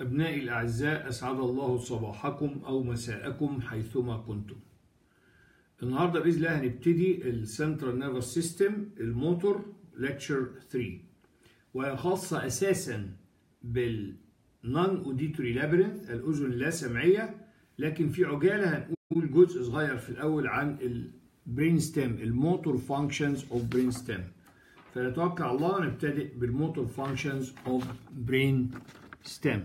أبنائي الأعزاء أسعد الله صباحكم أو مساءكم حيثما كنتم النهاردة بإذن الله هنبتدي السنترال نيرفس سيستم الموتور ليكتشر 3 وهي خاصة أساسا بالنون اوديتوري لابرنث الأذن اللاسمعية لكن في عجالة هنقول جزء صغير في الأول عن البرين ستيم الموتور فانكشنز اوف برين ستيم فنتوكل على الله نبتدئ بالموتور فانكشنز اوف برين ستيم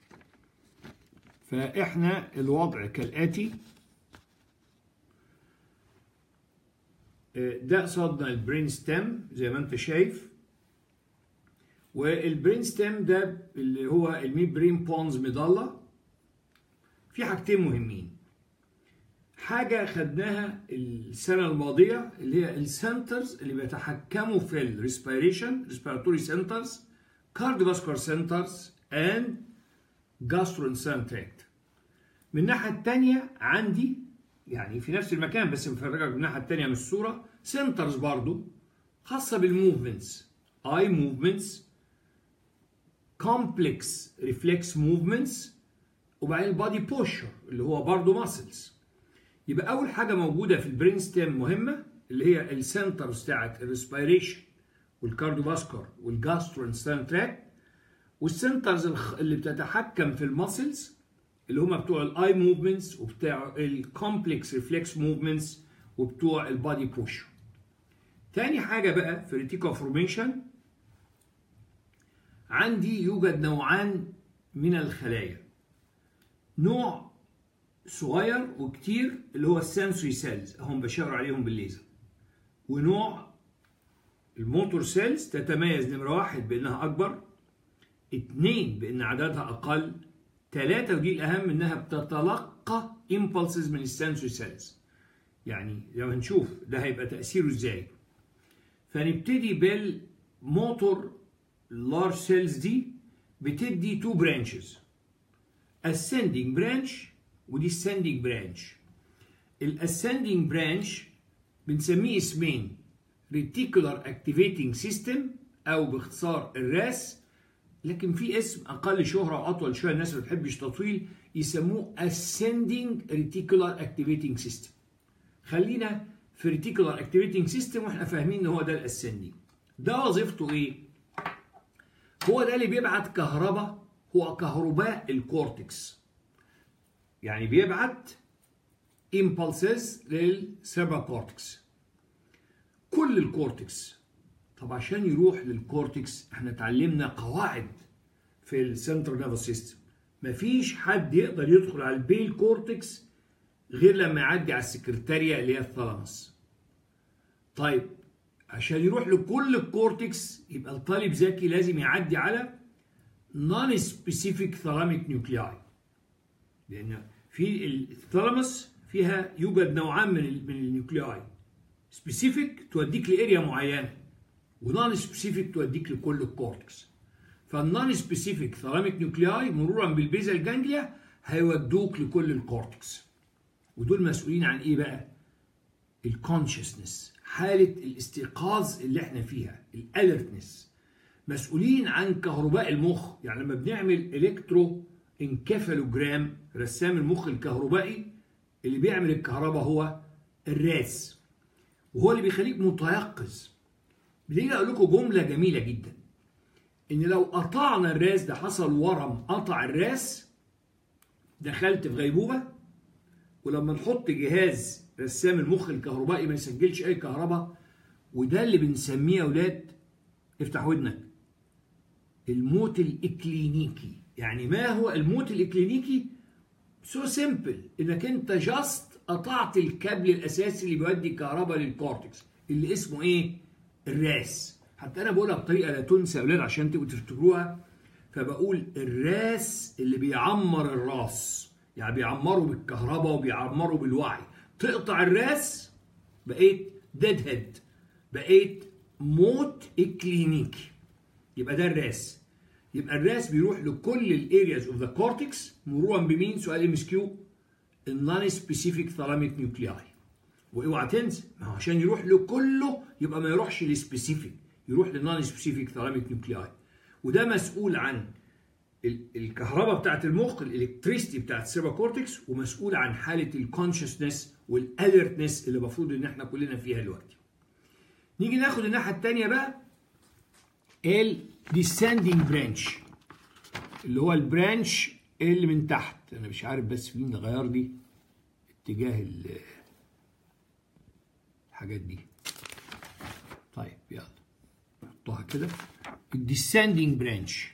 فاحنا الوضع كالاتي ده قصدنا البرين ستيم زي ما انت شايف والبرين ستيم ده اللي هو الميد برين بونز مضله في حاجتين مهمين حاجة خدناها السنة الماضية اللي هي السنترز اللي بيتحكموا في الريسبيريشن ريسبيراتوري سنترز كارديوفاسكولار سنترز اند جاسترونسان تراكت من الناحية التانية عندي يعني في نفس المكان بس مفرجك من الناحية التانية من الصورة سنترز برضو خاصة بالموفمنتس اي موفمنتس كومبلكس ريفلكس موفمنتس وبعدين البادي بوشر اللي هو برضو ماسلز يبقى اول حاجه موجوده في البرين ستيم مهمه اللي هي السنترز بتاعت الريسبيريشن والكارديوفاسكولار والجاسترونستان تراك والسنترز اللي بتتحكم في الماسلز اللي هم بتوع الاي موفمنتس وبتوع الكومبلكس ريفلكس موفمنتس وبتوع البادي بوشر تاني حاجه بقى في ريتيكو فورميشن عندي يوجد نوعان من الخلايا نوع صغير وكتير اللي هو السنسوري سيلز هم بشاور عليهم بالليزر ونوع الموتور سيلز تتميز نمرة واحد بأنها أكبر اتنين بأن عددها أقل تلاتة ودي الأهم إنها بتتلقى impulses من السنسوري سيلز يعني لو هنشوف ده هيبقى تأثيره إزاي فنبتدي بالموتور اللارج سيلز دي بتدي تو برانشز ascending branch ودي ascending branch الاسcending branch بنسميه اسمين reticular activating system او باختصار الراس لكن في اسم اقل شهره واطول شويه الناس ما بتحبش تطويل يسموه ascending reticular activating system خلينا في reticular activating system واحنا فاهمين ان هو ده الاسcending ده وظيفته ايه هو ده اللي بيبعت كهرباء هو كهرباء الكورتكس يعني بيبعت impulses للسيربرال كورتكس كل الكورتكس طب عشان يروح للكورتكس احنا اتعلمنا قواعد في السنترال نيرفس سيستم مفيش حد يقدر يدخل على البيل كورتكس غير لما يعدي على السكرتارية اللي هي الثالاموس طيب عشان يروح لكل الكورتكس يبقى الطالب ذكي لازم يعدي على نون سبيسيفيك ثالاميك نيوكلياي لان في الثالاموس فيها يوجد نوعان من من النيوكلياي سبيسيفيك توديك لاريا معينه ونون سبيسيفيك توديك لكل الكورتكس فالنون سبيسيفيك ثالاميك نيوكلياي مرورا بالبيزال جانجليا هيودوك لكل الكورتكس ودول مسؤولين عن ايه بقى الكونشسنس حاله الاستيقاظ اللي احنا فيها الالرتنس مسؤولين عن كهرباء المخ يعني لما بنعمل الكترو انكفالوجرام رسام المخ الكهربائي اللي بيعمل الكهرباء هو الراس وهو اللي بيخليك متيقظ بنيجي اقول لكم جمله جميله جدا ان لو قطعنا الراس ده حصل ورم قطع الراس دخلت في غيبوبه ولما نحط جهاز رسام المخ الكهربائي ما يسجلش اي كهرباء وده اللي بنسميه يا اولاد افتح ودنك الموت الاكلينيكي يعني ما هو الموت الاكلينيكي سو سيمبل انك انت جاست قطعت الكابل الاساسي اللي بيودي الكهرباء للكورتكس اللي اسمه ايه الراس حتى انا بقولها بطريقه لا تنسى يا اولاد عشان تبقوا تفتكروها فبقول الراس اللي بيعمر الراس يعني بيعمروا بالكهرباء وبيعمروا بالوعي تقطع الراس بقيت ديد هيد بقيت موت اكلينيكي يبقى ده الراس يبقى الراس بيروح لكل الارياز اوف ذا كورتكس مرورا بمين سؤال ام اس كيو النون سبيسيفيك ثالاميك نيوكلياي واوعى تنسى ما هو عشان يروح لكله يبقى ما يروحش للسبيسيفيك يروح للنون سبيسيفيك ثالاميك نيوكلياي وده مسؤول عن الكهرباء بتاعت المخ الالكتريستي بتاعت السيربا كورتكس ومسؤول عن حاله الكونشسنس والاليرتنس اللي المفروض ان احنا كلنا فيها دلوقتي. نيجي ناخد الناحيه الثانيه بقى الديسندنج برانش اللي هو البرانش اللي من تحت انا مش عارف بس مين غير لي اتجاه الحاجات دي طيب يلا نحطها كده الديسندنج برانش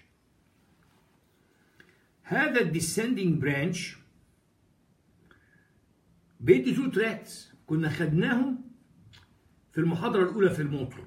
هذا الديسندنج برانش بيدي تو تراكس كنا خدناهم في المحاضرة الأولى في الموتور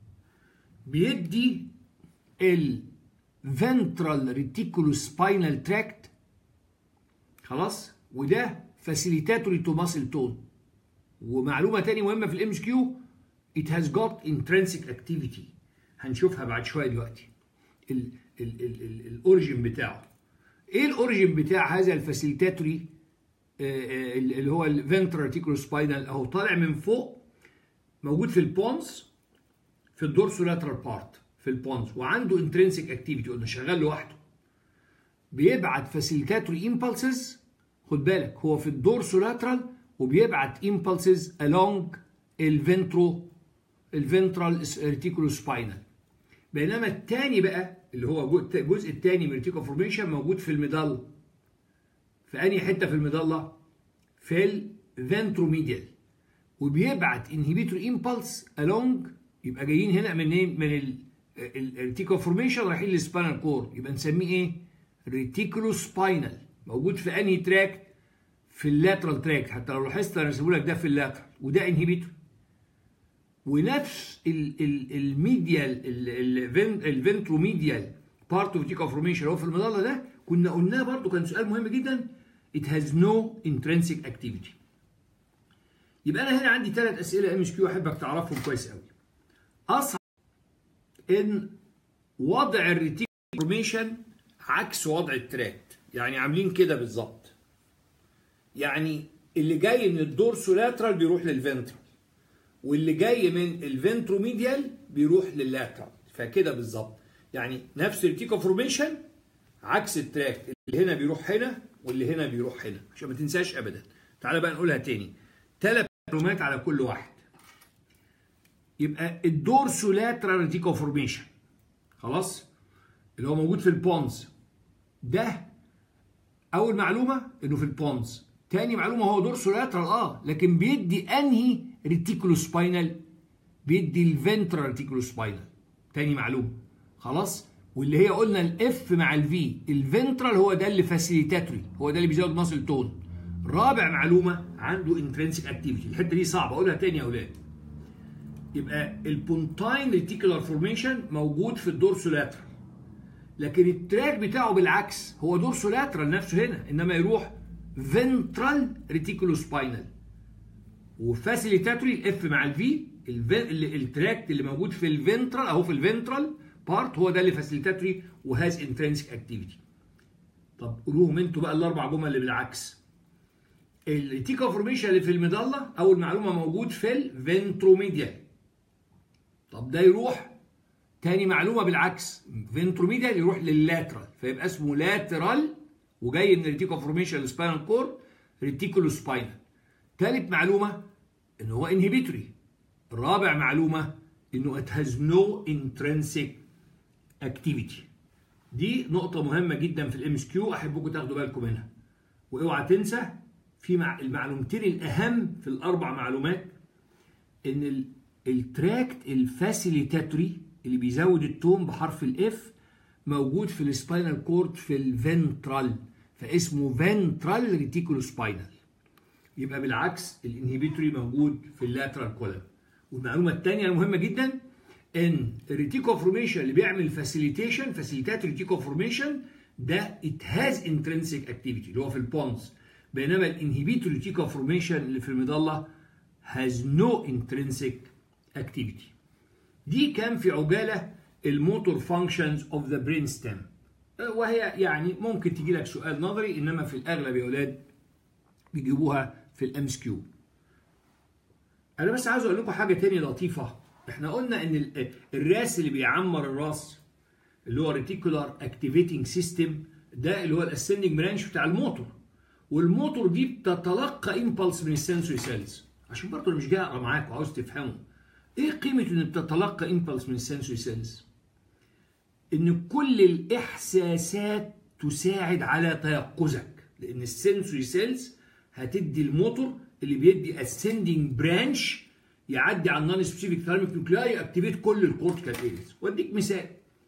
بيدي ال ventral reticulospinal tract خلاص وده فاسيليتاتوري تو ماسل تون ومعلومة تاني مهمة في الام اس كيو it has got intrinsic activity هنشوفها بعد شوية دلوقتي الاوريجن بتاعه ايه الاوريجن بتاع هذا الفاسيليتاتوري اللي هو الفنترال ريتيكولوسباينال اهو طالع من فوق موجود في البونز في الدورسولاترال بارت في البونز وعنده انترنسيك اكتيفيتي قلنا شغال لوحده بيبعت فاسيليتاتوري امبلسز خد بالك هو في الدورسولاترال وبيبعت امبلسز along الفنترو الفنترال ريتيكولوسباينال بينما الثاني بقى اللي هو الجزء الثاني من الريتيكو فورميشن موجود في الميدال في انهي حته في الميدالة في الفنتروميديال وبيبعت انهبيتور امبلس along يبقى جايين هنا من ايه من الريتيكو فورميشن رايحين للسباينال كور يبقى نسميه ايه ريتيكولو سباينال موجود في انهي تراكت في اللاترال تراكت حتى لو لاحظت انا رسمه لك ده في اللاترال وده انهبيتور ونفس الميديال الفنتروميديال بارت اوف ريتيكو فورميشن هو في المظله ده كنا قلناه برضو كان سؤال مهم جدا it has no intrinsic activity يبقى انا هنا عندي ثلاث اسئله ام اس كيو احبك تعرفهم كويس قوي اصعب ان وضع الريتيكو فورميشن عكس وضع التراكت يعني عاملين كده بالظبط يعني اللي جاي من الدورسولاترال بيروح للفنترال واللي جاي من الفنتروميديال بيروح لللاترال فكده بالظبط يعني نفس الريتيكو فورميشن عكس التراكت اللي هنا بيروح هنا واللي هنا بيروح هنا عشان ما تنساش ابدا تعالى بقى نقولها تاني ثلاث معلومات على كل واحد يبقى الدورسولاترال ريتيكو فورميشن خلاص اللي هو موجود في البونز ده اول معلومه انه في البونز تاني معلومه هو دورسولاترال اه لكن بيدي انهي ريتيكولو سباينال بيدي الفنترال ريتيكولو سباينال تاني معلومه خلاص واللي هي قلنا الاف مع الفي الفنترال هو ده اللي فاسيليتاتوري هو ده اللي بيزود ماسل تون رابع معلومه عنده انترنسيك اكتيفيتي الحته دي صعبه اقولها تاني يا اولاد يبقى البونتاين ريتيكولار فورميشن موجود في الدورسولاترال لكن التراك بتاعه بالعكس هو دورسولاترال نفسه هنا انما يروح فنترال ريتيكولو سباينال وفاسيليتاتوري الاف مع الفي التراكت اللي موجود في الفنترال اهو في الفنترال بارت هو ده اللي فاسيليتاتوري وهاز انترنسيك اكتيفيتي طب قولوهم انتوا بقى الاربع جمل اللي بالعكس الريتيكو فورميشن اللي في المظله اول معلومه موجود في الفنتروميديال طب ده يروح تاني معلومه بالعكس فنتروميديال يروح لللاترال فيبقى اسمه لاترال وجاي من الريتيكو فورميشن السباينال كور ريتيكولو سباينال تالت معلومه ان هو انهبيتوري رابع معلومه انه it has no intrinsic activity دي نقطة مهمة جدا في الام اس كيو احبكم تاخدوا بالكم منها واوعى تنسى في مع المعلومتين الاهم في الاربع معلومات ان التراكت الفاسيليتاتوري اللي بيزود التون بحرف الاف موجود في السباينال كورد في الفنترال فاسمه فنترال ريتيكولو سباينال يبقى بالعكس الانهبيتوري موجود في اللاترال كولم والمعلومه الثانيه المهمه جدا ان الريتيكو فورميشن اللي بيعمل فاسيليتيشن فاسيليتات ريتيكو فورميشن ده ات هاز انترنسيك اكتيفيتي اللي هو في البونز بينما الانهبيتور ريتيكو فورميشن اللي في المظله هاز نو انترنسيك اكتيفيتي دي كان في عجاله الموتور فانكشنز اوف ذا برين ستيم وهي يعني ممكن تجي لك سؤال نظري انما في الاغلب يا اولاد بيجيبوها في الام اس كيو انا بس عايز اقول لكم حاجه تانية لطيفه احنا قلنا ان الراس اللي بيعمر الراس اللي هو ريتيكولار اكتيفيتنج سيستم ده اللي هو الاسندنج برانش بتاع الموتور والموتور دي بتتلقى امبلس من السنسوري سيلز عشان برضه انا مش جاي اقرا معاك وعاوز تفهموا ايه قيمه ان بتتلقى امبلس من السنسوري سيلز ان كل الاحساسات تساعد على تيقظك لان السنسوري سيلز هتدي الموتور اللي بيدي اسندنج برانش يعدي على النون سبيسيفيك ثيرميك نيوكلاي اكتيفيت كل الكورتيكال اريز واديك مثال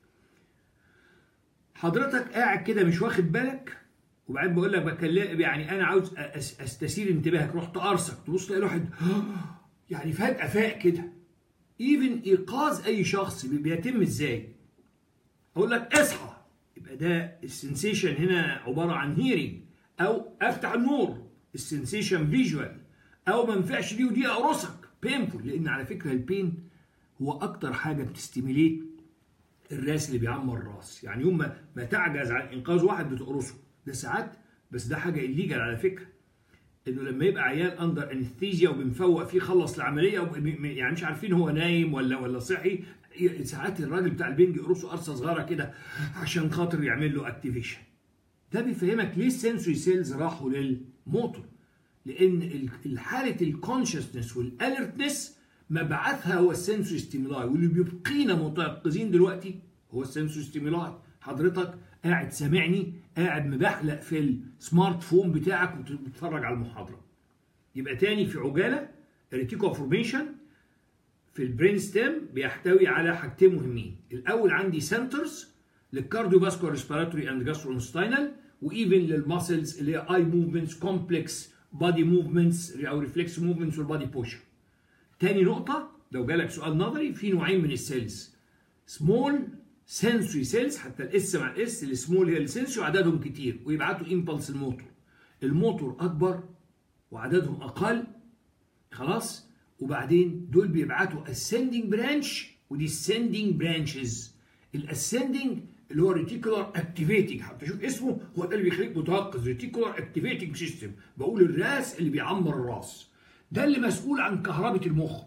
حضرتك قاعد كده مش واخد بالك وبعدين بقول لك بكلم يعني انا عاوز أس- استثير انتباهك رحت قرصك تبص تلاقي الواحد يعني فجاه فاق كده ايفن ايقاظ اي شخص بي- بيتم ازاي اقول لك اصحى يبقى ده السنسيشن هنا عباره عن هيرنج او افتح النور السنسيشن فيجوال او ما ينفعش دي ودي اقرصك بينفول لان على فكره البين هو اكتر حاجه بتستيميليت الراس اللي بيعمر الراس يعني يوم ما, ما تعجز عن انقاذ واحد بتقرصه ده ساعات بس ده حاجه الليجال على فكره انه لما يبقى عيال اندر انستيزيا وبنفوق فيه خلص العمليه وب- م- يعني مش عارفين هو نايم ولا ولا صحي ي- ساعات الراجل بتاع البنج يقرصه قرصه صغيره كده عشان خاطر يعمل له اكتيفيشن ده بيفهمك ليه السنسوري سيلز راحوا للموتور لان ال- الحاله الكونشسنس والالرتنس مبعثها هو السنسوري ستيمولاي واللي بيبقينا متيقظين دلوقتي هو السنسوري ستيمولاي حضرتك قاعد سامعني قاعد مبحلق في السمارت فون بتاعك وبتتفرج على المحاضره يبقى تاني في عجاله الريتيكو فورميشن في البرين ستيم بيحتوي على حاجتين مهمين الاول عندي سنترز للكارديو فاسكولار ريسبيراتوري اند جاسترونستاينال وايفن للماسلز اللي هي اي موفمنتس كومبلكس بادي موفمنتس او ريفلكس موفمنتس والبادي بوشر تاني نقطة لو جالك سؤال نظري في نوعين من السيلز سمول سنسوري سيلز حتى الاس مع الاس السمول هي السنسوري وعددهم كتير ويبعتوا امبلس الموتور الموتور اكبر وعددهم اقل خلاص وبعدين دول بيبعتوا ascending برانش ودي descending برانشز الاسcending اللي هو ريتيكولار اكتيفيتنج حتى شوف اسمه هو ده اللي بيخليك متيقظ ريتيكولار اكتيفيتنج سيستم بقول الراس اللي بيعمر الراس ده اللي مسؤول عن كهربة المخ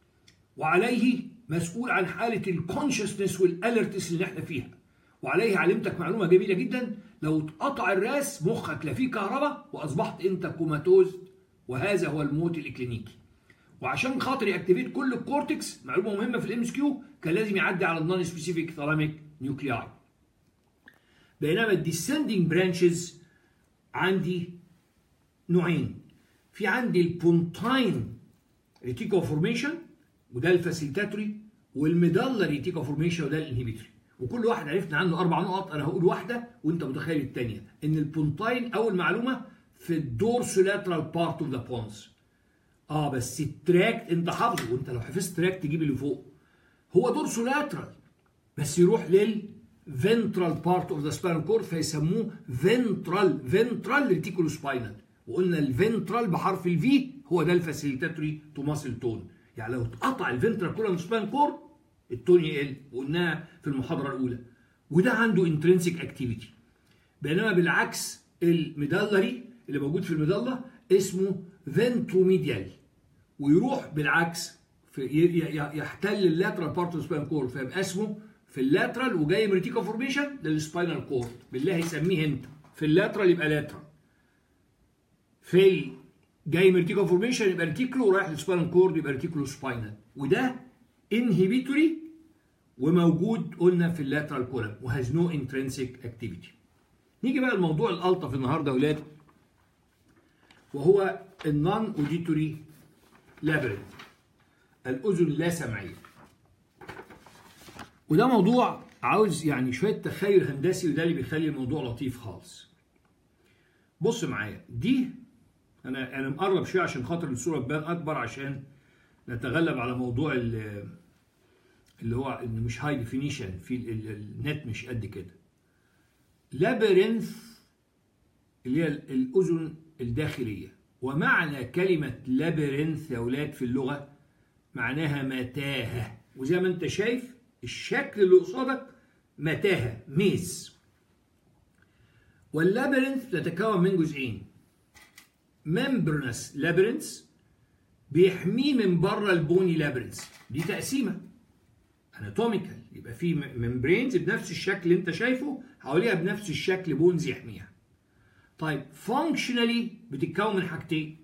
وعليه مسؤول عن حالة الكونشسنس والالرتس اللي احنا فيها وعليه علمتك معلومة جميلة جدا لو اتقطع الراس مخك لا فيه كهرباء واصبحت انت كوماتوز وهذا هو الموت الاكلينيكي وعشان خاطر ياكتيفيت كل الكورتكس معلومه مهمه في الام اس كيو كان لازم يعدي على النون سبيسيفيك ثالاميك نيوكلياي بينما الديسندنج برانشز عندي نوعين في عندي البونتاين ريتيكو فورميشن وده الفاسيلتاتوري والميدالا ريتيكو فورميشن وده الانهبيتوري وكل واحد عرفنا عنه اربع نقط انا هقول واحده وانت متخيل الثانيه ان البونتاين اول معلومه في الدورسولاترال بارت اوف ذا بونز اه بس التراك انت حافظه وانت لو حفظت تراك تجيب اللي فوق هو دورسولاترال بس يروح لل ventral part of the spinal cord فيسموه ventral ventral reticular spinal وقلنا الفنترال بحرف الفي هو ده الفاسيليتاتوري تو ماسل تون يعني لو اتقطع الفنترال كولون سباين كور التون يقل وقلناها في المحاضره الاولى وده عنده انترنسيك اكتيفيتي بينما بالعكس الميدالري اللي موجود في الميدالة اسمه فنتروميديال ويروح بالعكس في ي- ي- يحتل اللاترال بارت اوف سباين كورد فيبقى اسمه في اللاترال وجاي من ريتيكا فورميشن للسباينال كورد بالله يسميه انت في اللاترال يبقى لاترال في ال- جاي من ريتيكا فورميشن يبقى ريتيكولو ورايح للسباينال كورد يبقى ريتيكولو سباينال وده انهبيتوري وموجود قلنا في اللاترال كولم وهاز نو انترنسيك اكتيفيتي نيجي بقى الموضوع الالطف النهارده يا اولاد وهو النون اوديتوري لابرنت الاذن لا سمعيه وده موضوع عاوز يعني شويه تخيل هندسي وده اللي بيخلي الموضوع لطيف خالص بص معايا دي انا انا مقرب شويه عشان خاطر الصوره تبان اكبر عشان نتغلب على موضوع ال- اللي هو ان مش هاي ديفينيشن في ال- ال- النت مش قد كده لابرنث اللي هي الاذن الداخليه ومعنى كلمه لابرنث يا اولاد في اللغه معناها متاهه وزي ما انت شايف الشكل اللي قصادك متاهه ميز واللابرنث تتكون من جزئين ممبرنس لابرنث بيحميه من بره البوني لابرنث دي تقسيمه اناتوميكال يبقى في ممبرينز بنفس الشكل اللي انت شايفه حواليها بنفس الشكل بونز يحميها طيب فانكشنالي بتتكون من حاجتين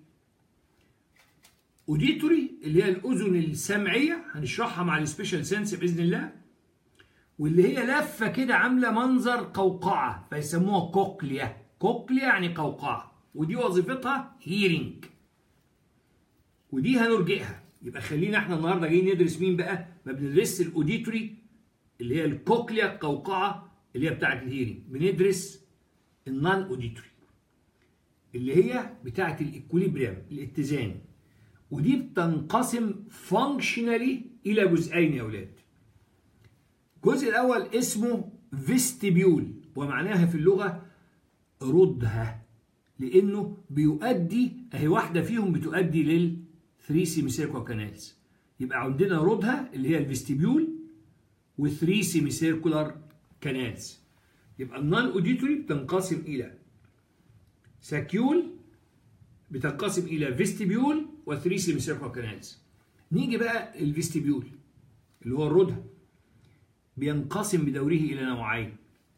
اوديتوري اللي هي الاذن السمعيه هنشرحها مع السبيشال سنس باذن الله واللي هي لفه كده عامله منظر قوقعه فيسموها كوكليا كوكليا يعني قوقعه ودي وظيفتها هيرنج ودي هنرجئها يبقى خلينا احنا النهارده جايين ندرس مين بقى ما بندرسش الاوديتوري اللي هي الكوكليا القوقعه اللي هي بتاعه الهيرنج بندرس النون اوديتوري اللي هي بتاعه الاكوليبريم الاتزان ودي بتنقسم فانكشنالي الى جزئين يا اولاد الجزء الاول اسمه فيستيبيول ومعناها في اللغه ردها لانه بيؤدي اهي واحده فيهم بتؤدي لل 3 سيميسيركو كانالز يبقى عندنا ردها اللي هي الفيستيبيول و3 سيميسيركولار كانالز يبقى النون اوديتوري بتنقسم الى ساكيول بتنقسم الى فيستيبيول و3 سيميسيركولار كانالز نيجي بقى الفيستيبيول اللي هو الردها بينقسم بدوره الى نوعين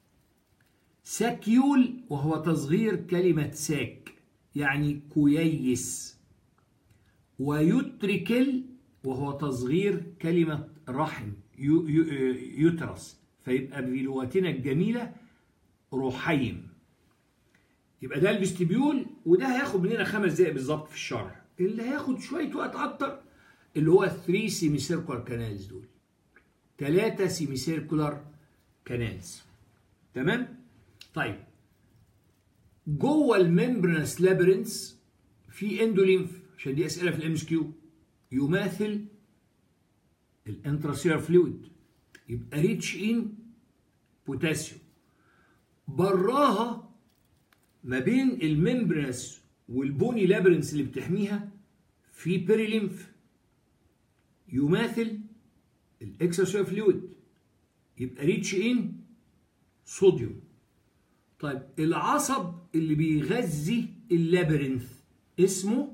ساكيول وهو تصغير كلمة ساك يعني كويس ويتركل وهو تصغير كلمة رحم يترس فيبقى بلغتنا الجميلة رحيم يبقى ده الفيستيبيول وده هياخد مننا خمس دقايق بالظبط في الشرح اللي هياخد شوية وقت أكتر اللي هو 3 سيمي سيركولار كانالز دول ثلاثة سيمي سيركولار كانالز تمام؟ طيب جوه الممبرنس لابرنس في اندوليمف عشان دي اسئله في الام اس كيو يماثل الانتراسيلر فلويد يبقى ريتش ان بوتاسيوم براها ما بين الممبرنس والبوني لابرنس اللي بتحميها في بيريليمف يماثل الاكستراسيلر فلويد يبقى ريتش ان صوديوم طيب العصب اللي بيغذي اللابرنث اسمه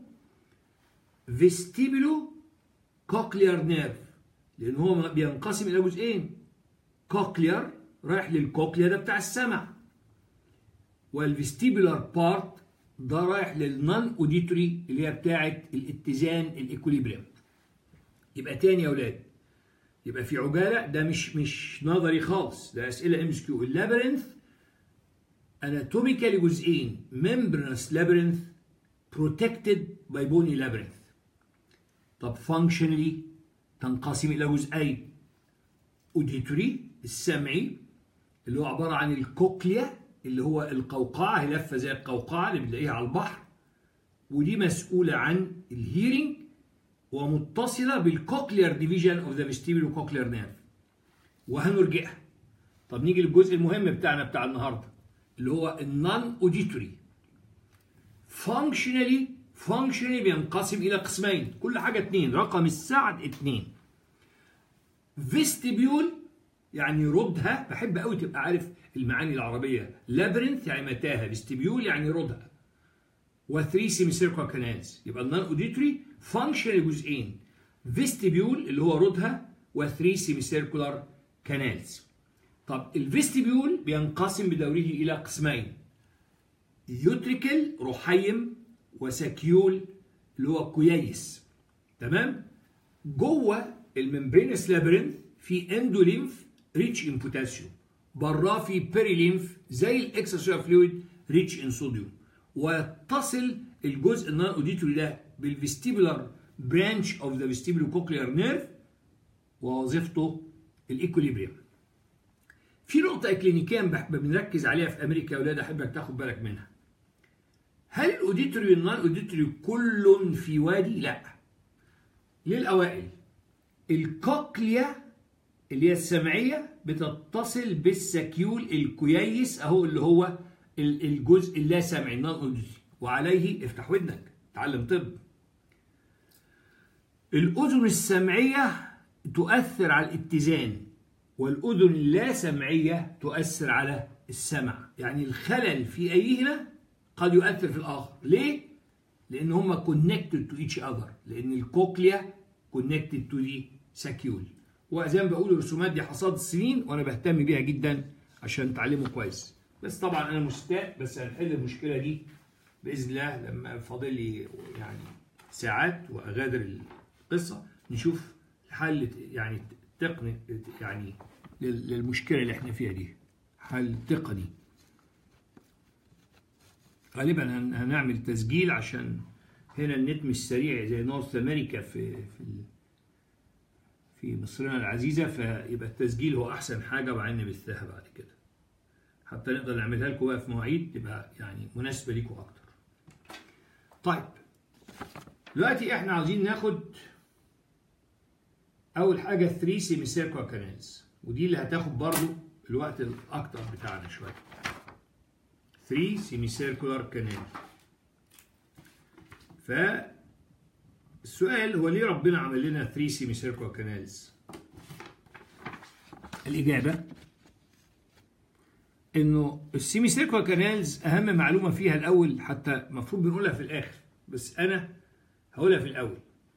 فيستيبلو كوكليار نيرف لان هو بينقسم الى جزئين كوكليار رايح للكوكليا ده بتاع السمع والفيستيبولار بارت ده رايح للنون اوديتوري اللي هي بتاعه الاتزان الايكوليبريم يبقى تاني يا اولاد يبقى في عجاله ده مش مش نظري خالص ده اسئله ام اس كيو اللابرنث اناتوميكالي جزئين membranous labyrinth protected by bony labyrinth طب functionally تنقسم الى جزئين auditory السمعي اللي هو عباره عن الكوكليا اللي هو القوقعه هي لفه زي القوقعه اللي بنلاقيها على البحر ودي مسؤوله عن الهيرنج ومتصله بالكوكلير ديفيجن اوف ذا فيستيبولو كوكلير نيرف وهنرجعها طب نيجي للجزء المهم بتاعنا بتاع النهارده اللي هو النون اوديتوري فانكشنالي فانكشنالي بينقسم الى قسمين كل حاجه اتنين رقم السعد اتنين فيستيبيول يعني ردها بحب قوي تبقى عارف المعاني العربيه لابرنث يعني متاهه فيستيبيول يعني ردها و3 سيمي سيركل كانالز يبقى النون اوديتوري فانكشنال جزئين فيستيبيول اللي هو ردها و3 سيمي سيركولار كانالز طب الفيستيبيول بينقسم بدوره الى قسمين يوتريكل رحيم وساكيول اللي هو كويس تمام جوه الممبرينس لابرنث في اندوليمف ريتش ان بوتاسيوم براه في بيريليمف زي الاكسترا فلويد ريتش ان صوديوم ويتصل الجزء النون اوديتوري ده بالفيستيبولار برانش اوف ذا فيستيبولو كوكليار نيرف ووظيفته الايكوليبريم في نقطة إكلينيكية بنركز عليها في أمريكا يا أولاد أحبك تاخد بالك منها. هل الأوديتوري والنون أوديتوري كل في وادي؟ لا. للأوائل الكوكليا اللي هي السمعية بتتصل بالسكيول الكويس أهو اللي هو الجزء اللا سمعي النون أوديتوري وعليه افتح ودنك تعلم طب. الأذن السمعية تؤثر على الاتزان والأذن اللا سمعية تؤثر على السمع يعني الخلل في أيهما قد يؤثر في الآخر ليه؟ لأن هما connected to each other لأن الكوكليا connected to the saccule وزي ما بقول الرسومات دي حصاد السنين وانا بهتم بيها جدا عشان تعلموا كويس بس طبعا انا مستاء بس هنحل المشكله دي باذن الله لما فاضل لي يعني ساعات واغادر القصه نشوف حل يعني تقني يعني للمشكله اللي احنا فيها دي حل تقني غالبا هنعمل تسجيل عشان هنا النت مش سريع زي نورث امريكا في في في مصرنا العزيزه فيبقى التسجيل هو احسن حاجه وبعدين نبثها بعد كده حتى نقدر نعملها لكم بقى في مواعيد تبقى يعني مناسبه ليكم اكتر. طيب دلوقتي احنا عاوزين ناخد اول حاجه 3 سيمي سيركل كانالز ودي اللي هتاخد برضو الوقت الاكتر بتاعنا شويه 3 سيمي سيركولار كانال ف السؤال هو ليه ربنا عمل لنا 3 سيمي سيركولار كانالز الاجابه انه السيمي سيركولار كانالز اهم معلومه فيها الاول حتى المفروض بنقولها في الاخر بس انا هقولها في الاول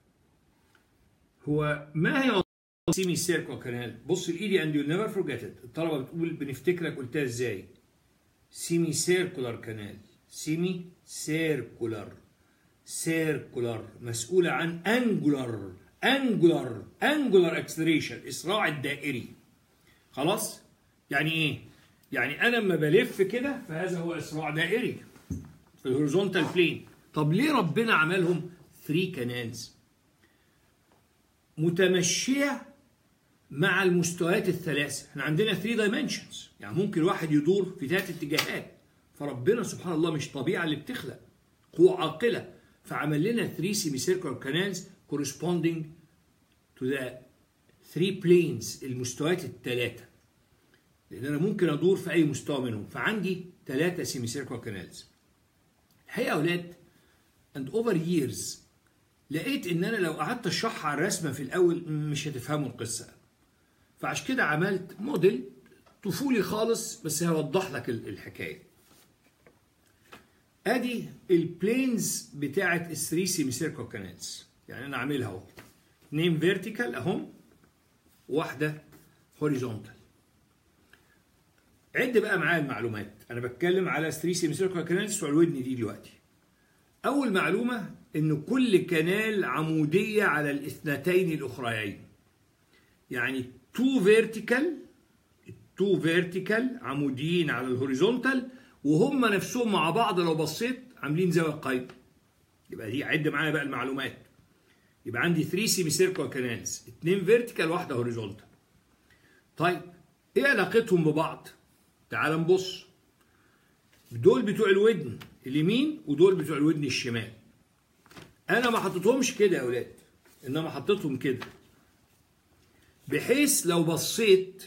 هو ما هي سيمي سيركل كانال بص لايدي اند يو نيفر فورجيت ات الطلبه بتقول بنفتكرك قلتها ازاي سيمي سيركولار كانال سيمي سيركولار سيركولار مسؤوله عن انجولار انجولار انجولار اكسلريشن اسراع الدائري خلاص يعني ايه يعني انا لما بلف كده فهذا هو اسراع دائري في الهوريزونتال بلين طب ليه ربنا عملهم 3 كانالز متمشيه مع المستويات الثلاثه احنا عندنا 3 دايمنشنز يعني ممكن واحد يدور في ثلاث اتجاهات فربنا سبحان الله مش طبيعه اللي بتخلق قوة عاقله فعمل لنا 3 سيمي سيركل كانالز corresponding to the 3 planes المستويات الثلاثه لان انا ممكن ادور في اي مستوى منهم فعندي ثلاثه سيمي سيركل كانالز الحقيقه يا اولاد and over years لقيت ان انا لو قعدت اشرحها على الرسمه في الاول مش هتفهموا القصه فعشان كده عملت موديل طفولي خالص بس هيوضح لك الحكايه ادي البلينز بتاعه الثري سيمي سيركل كانالز يعني انا عاملها اهو اثنين فيرتيكال اهم واحده هوريزونتال عد بقى معايا المعلومات انا بتكلم على 3 سيمي سيركل كانالز بتوع الودن دي دلوقتي اول معلومه ان كل كنال عموديه على الاثنتين الاخريين يعني تو فيرتيكال تو فيرتيكال عموديين على الهوريزونتال وهم نفسهم مع بعض لو بصيت عاملين زاويه قايمه يبقى دي عد معايا بقى المعلومات يبقى عندي 3 سيمي سيركل كانالز اثنين فيرتيكال واحده هوريزونتال طيب ايه علاقتهم ببعض تعال نبص دول بتوع الودن اليمين ودول بتوع الودن الشمال انا ما حطيتهمش كده يا اولاد انما حطيتهم كده بحيث لو بصيت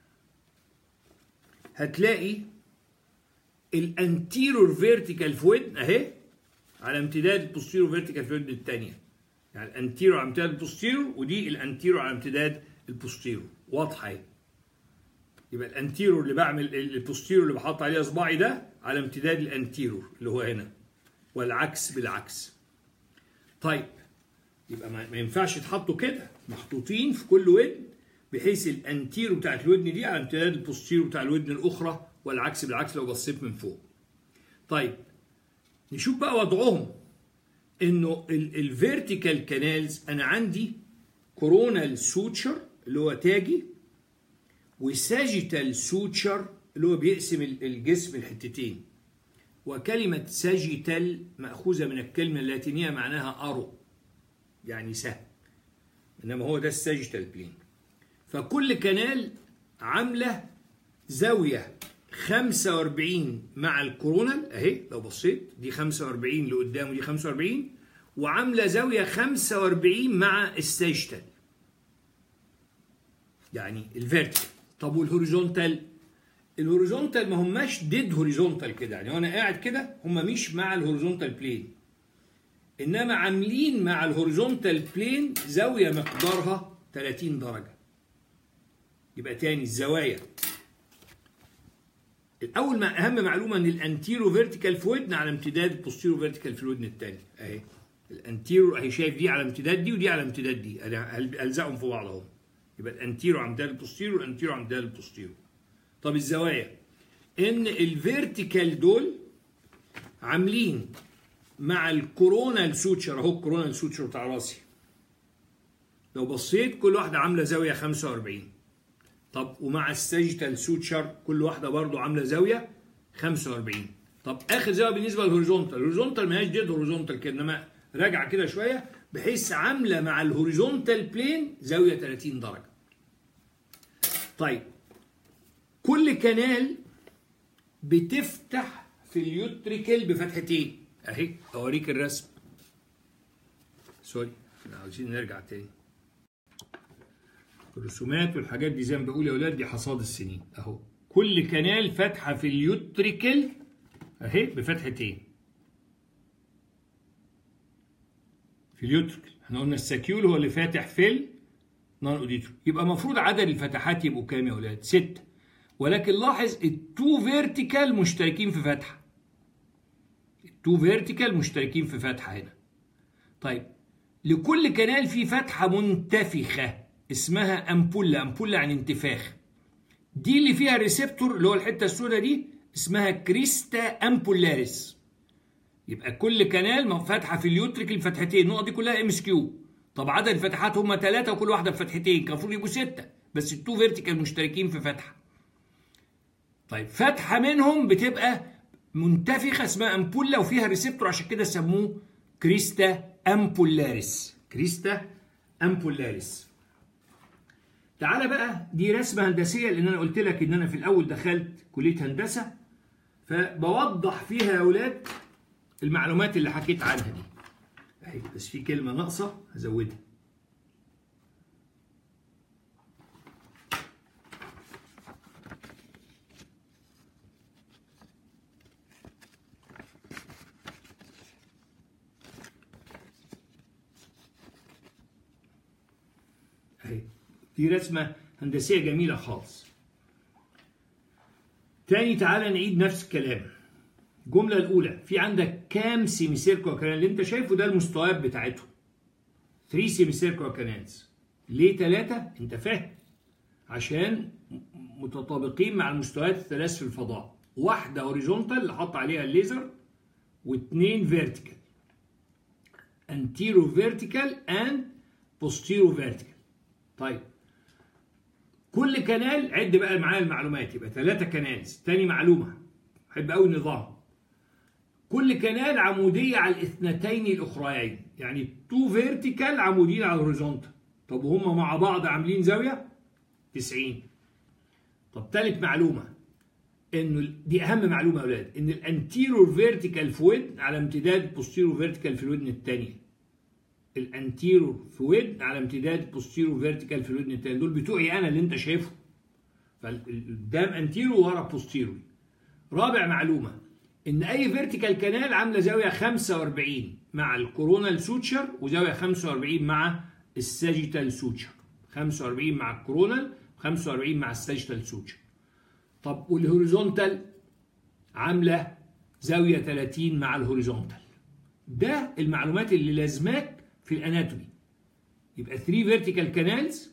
هتلاقي الانتيرور فيرتيكال في ودن اهي على امتداد البوستيرور فيرتيكال في ودن الثانيه يعني الانتيرور على امتداد البوستيرور ودي الانتيرور على امتداد البوستيرور واضحه اهي يبقى الانتيرور اللي بعمل البوستيرور اللي بحط عليه اصبعي ده على امتداد الانتيرور اللي هو هنا والعكس بالعكس طيب يبقى ما ينفعش يتحطوا كده محطوطين في كل ودن بحيث الانتيرو بتاعت الودن دي على امتداد البوستيرو بتاع الودن الاخرى والعكس بالعكس لو بصيت من فوق. طيب نشوف بقى وضعهم انه الفيرتيكال كانالز انا عندي كورونال سوتشر اللي هو تاجي وساجيتال سوتشر اللي هو بيقسم الجسم لحتتين وكلمة ساجيتال مأخوذة من الكلمة اللاتينية معناها أرو يعني سهم إنما هو ده الساجيتال بلين فكل كنال عاملة زاوية 45 مع الكورونال أهي لو بصيت دي 45 اللي قدام ودي 45 وعاملة زاوية 45 مع الساجيتال يعني الفيرتيكال طب والهوريزونتال الهوريزونتال ما هماش ديد هوريزونتال كده يعني وانا قاعد كده هم مش مع الهوريزونتال بلين انما عاملين مع الهوريزونتال بلين زاويه مقدارها 30 درجه يبقى تاني الزوايا الاول ما اهم معلومه ان الانتيرو فيرتيكال في ودن على امتداد البوستيرو فيرتيكال في الودن الثاني اهي الانتيرو اهي شايف دي على امتداد دي ودي على امتداد دي انا الزقهم في بعض اهو يبقى الانتيرو عموديه للبوستيرو والانتيرو عموديه للبوستيرو طب الزوايا ان الفيرتيكال دول عاملين مع الكورونال سوتشر اهو الكورونال سوتشر بتاع راسي لو بصيت كل واحده عامله زاويه 45 طب ومع الساجيتال سوتشر كل واحده برضو عامله زاويه 45 طب اخر زاويه بالنسبه للهوريزونتال الهوريزونتال ما هياش ديد هوريزونتال كده انما راجعه كده شويه بحيث عامله مع الهوريزونتال بلين زاويه 30 درجه طيب كل كنال بتفتح في اليوتريكل بفتحتين اهي اوريك الرسم سوري احنا عاوزين نرجع تاني الرسومات والحاجات دي زي ما بقول يا اولاد دي حصاد السنين اهو كل كنال فاتحه في اليوتريكل اهي بفتحتين في اليوتريكل احنا قلنا الساكيول هو اللي فاتح في النون اوديتور يبقى المفروض عدد الفتحات يبقوا كام يا اولاد؟ ستة ولكن لاحظ التو فيرتيكال مشتركين في فتحه التو فيرتيكال مشتركين في فتحه هنا طيب لكل كنال في فتحه منتفخه اسمها امبولا امبولا عن انتفاخ دي اللي فيها ريسبتور اللي هو الحته السوداء دي اسمها كريستا امبولاريس يبقى كل كنال فاتحه في اليوتريكل فتحتين النقط دي كلها ام اس كيو طب عدد الفتحات هم ثلاثه وكل واحده بفتحتين كان المفروض يبقوا سته بس التو فيرتيكال مشتركين في فتحه طيب فتحه منهم بتبقى منتفخه اسمها امبولا وفيها ريسبتور عشان كده سموه كريستا امبولاريس كريستا امبولاريس تعالى بقى دي رسمه هندسيه لان انا قلت لك ان انا في الاول دخلت كليه هندسه فبوضح فيها يا اولاد المعلومات اللي حكيت عنها دي اهي بس في كلمه ناقصه هزودها اهي دي رسمه هندسيه جميله خالص تاني تعالى نعيد نفس الكلام الجمله الاولى في عندك كام سيمي سيركو كانال اللي انت شايفه ده المستويات بتاعتهم 3 سيمي سيركو كانالز ليه ثلاثه انت فاهم عشان متطابقين مع المستويات الثلاث في الفضاء واحده هوريزونتال اللي حط عليها الليزر واثنين فيرتيكال انتيرو فيرتيكال اند بوستيرو فيرتيكال طيب كل كنال عد بقى معايا المعلومات يبقى ثلاثة كنالز تاني معلومة بحب قوي النظام كل كنال عمودية على الاثنتين الأخريين يعني تو فيرتيكال عمودين على الهوريزونتال طب وهم مع بعض عاملين زاوية 90 طب ثالث معلومة انه دي اهم معلومة يا اولاد ان الانتيرور فيرتيكال في ودن على امتداد بوستيرور فيرتيكال في الودن الثانية الانتيرور في ودن على امتداد بوستيرور فيرتيكال في الودن الثانية دول بتوعي انا اللي انت شايفه فقدام انتيرو ورا بوستيرو رابع معلومة ان اي فيرتيكال كانال عامله زاويه 45 مع الكورونال سوتشر وزاويه 45 مع الساجيتال سوتشر 45 مع الكورونال 45 مع الساجيتال سوتشر طب والهوريزونتال عامله زاويه 30 مع الهوريزونتال ده المعلومات اللي لازماك في الاناتومي يبقى 3 فيرتيكال كانالز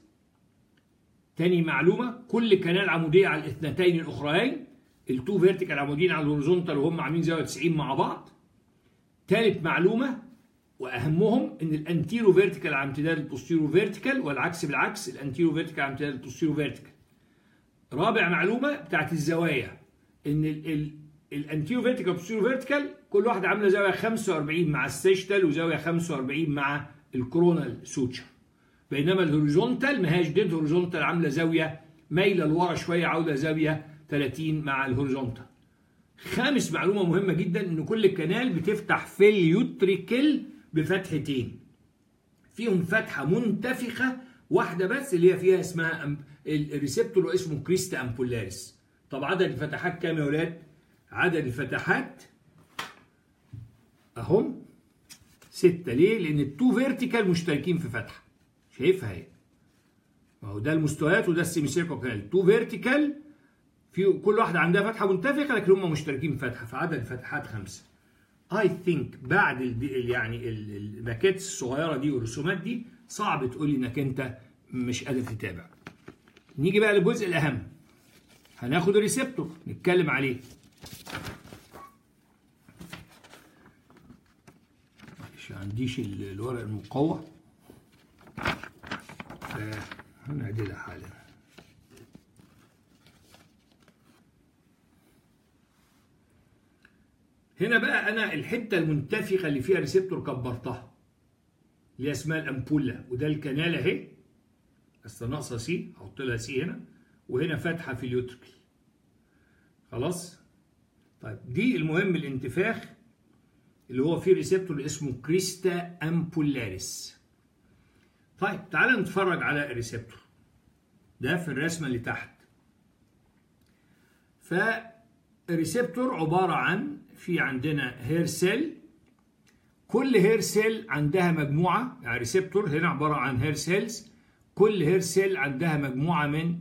تاني معلومه كل كنال عموديه على الاثنتين الاخريين التو فيرتيكال عمودين على الهوريزونتال وهم عاملين زاويه 90 مع بعض ثالث معلومه واهمهم ان الانتيرو فيرتيكال على امتداد البوستيرو فيرتيكال والعكس بالعكس الانتيرو فيرتيكال على امتداد البوستيرو فيرتيكال رابع معلومه بتاعت الزوايا ان الانتيرو فيرتيكال والبوستيرو فيرتيكال كل واحده عامله زاويه 45 مع السيشتال وزاويه 45 مع الكورونال سوتشر بينما الهوريزونتال ما هياش ديد هوريزونتال عامله زاويه مايله لورا شويه عاوزه زاويه 30 مع الهوريزونتال خامس معلومة مهمة جدا ان كل كنال بتفتح في اليوتريكل بفتحتين فيهم فتحة منتفخة واحدة بس اللي هي فيها اسمها الريسبتور اسمه كريستا امبولاريس طب عدد الفتحات كام يا ولاد؟ عدد الفتحات اهم ستة ليه؟ لأن التو فيرتيكال مشتركين في فتحة شايفها اهي ما هو ده المستويات وده السيمي سيركل كانال تو فيرتيكال في كل واحدة عندها فتحة منتفخة لكن هم مشتركين في فتحة فعدد الفتحات خمسة. اي ثينك بعد ال يعني الماكيتس الصغيرة دي والرسومات دي صعب تقول لي انك انت مش قادر تتابع نيجي بقى للجزء الاهم هناخد الريسبتور نتكلم عليه مش عنديش ال- الورق المقوى هنعدلها حالا هنا بقى انا الحته المنتفخه اللي فيها ريسبتور كبرتها اللي هي اسمها الامبوله وده الكنال اهي بس ناقصه سي احط لها سي هنا وهنا فتحه في اليوتركل خلاص طيب دي المهم الانتفاخ اللي هو فيه ريسبتور اللي اسمه كريستا امبولاريس طيب تعال نتفرج على الريسبتور ده في الرسمه اللي تحت فالريسبتور عباره عن في عندنا هير سيل كل هير سيل عندها مجموعه يعني ريسبتور هنا عباره عن هير سيلز كل هير سيل عندها مجموعه من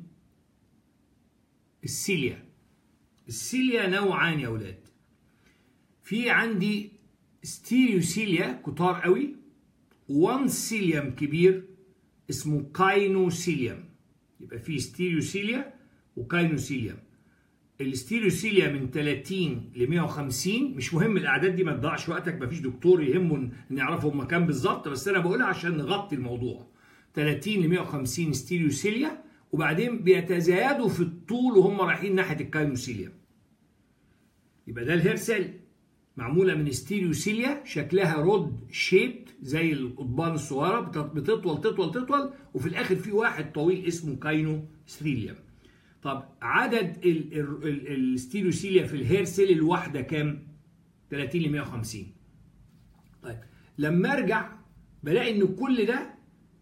السيليا السيليا نوعان يا اولاد في عندي ستيريوسيليا كتار قوي وان سيليوم كبير اسمه كاينوسيليوم يبقى في ستيريوسيليا وكاينوسيليوم الستيريوسيليا من 30 ل 150 مش مهم الاعداد دي ما تضيعش وقتك مفيش دكتور يهمه ان يعرفوا هم كام بالظبط بس انا بقولها عشان نغطي الموضوع 30 ل 150 ستيريوسيليا وبعدين بيتزايدوا في الطول وهم رايحين ناحيه الكاينوسيليا يبقى ده الهير سيل معموله من ستيريوسيليا شكلها رود شيبت زي القضبان الصغيره بتطول تطول تطول وفي الاخر في واحد طويل اسمه كاينوستريليوم طب عدد الستيريوسيليا في الهير سيل الواحده كام 30 ل 150 طيب لما ارجع بلاقي ان كل ده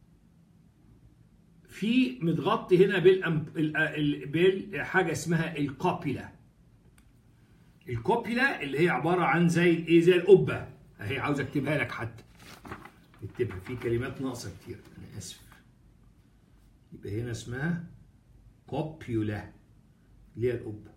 في متغطي هنا بالحاجه اسمها الكوبيلا الكوبيلا اللي هي عباره عن زي ايه زي القبه اهي عاوز اكتبها لك حتى اكتبها في كلمات ناقصه كتير انا اسف يبقى هنا اسمها كوبيولا اللي هي القبه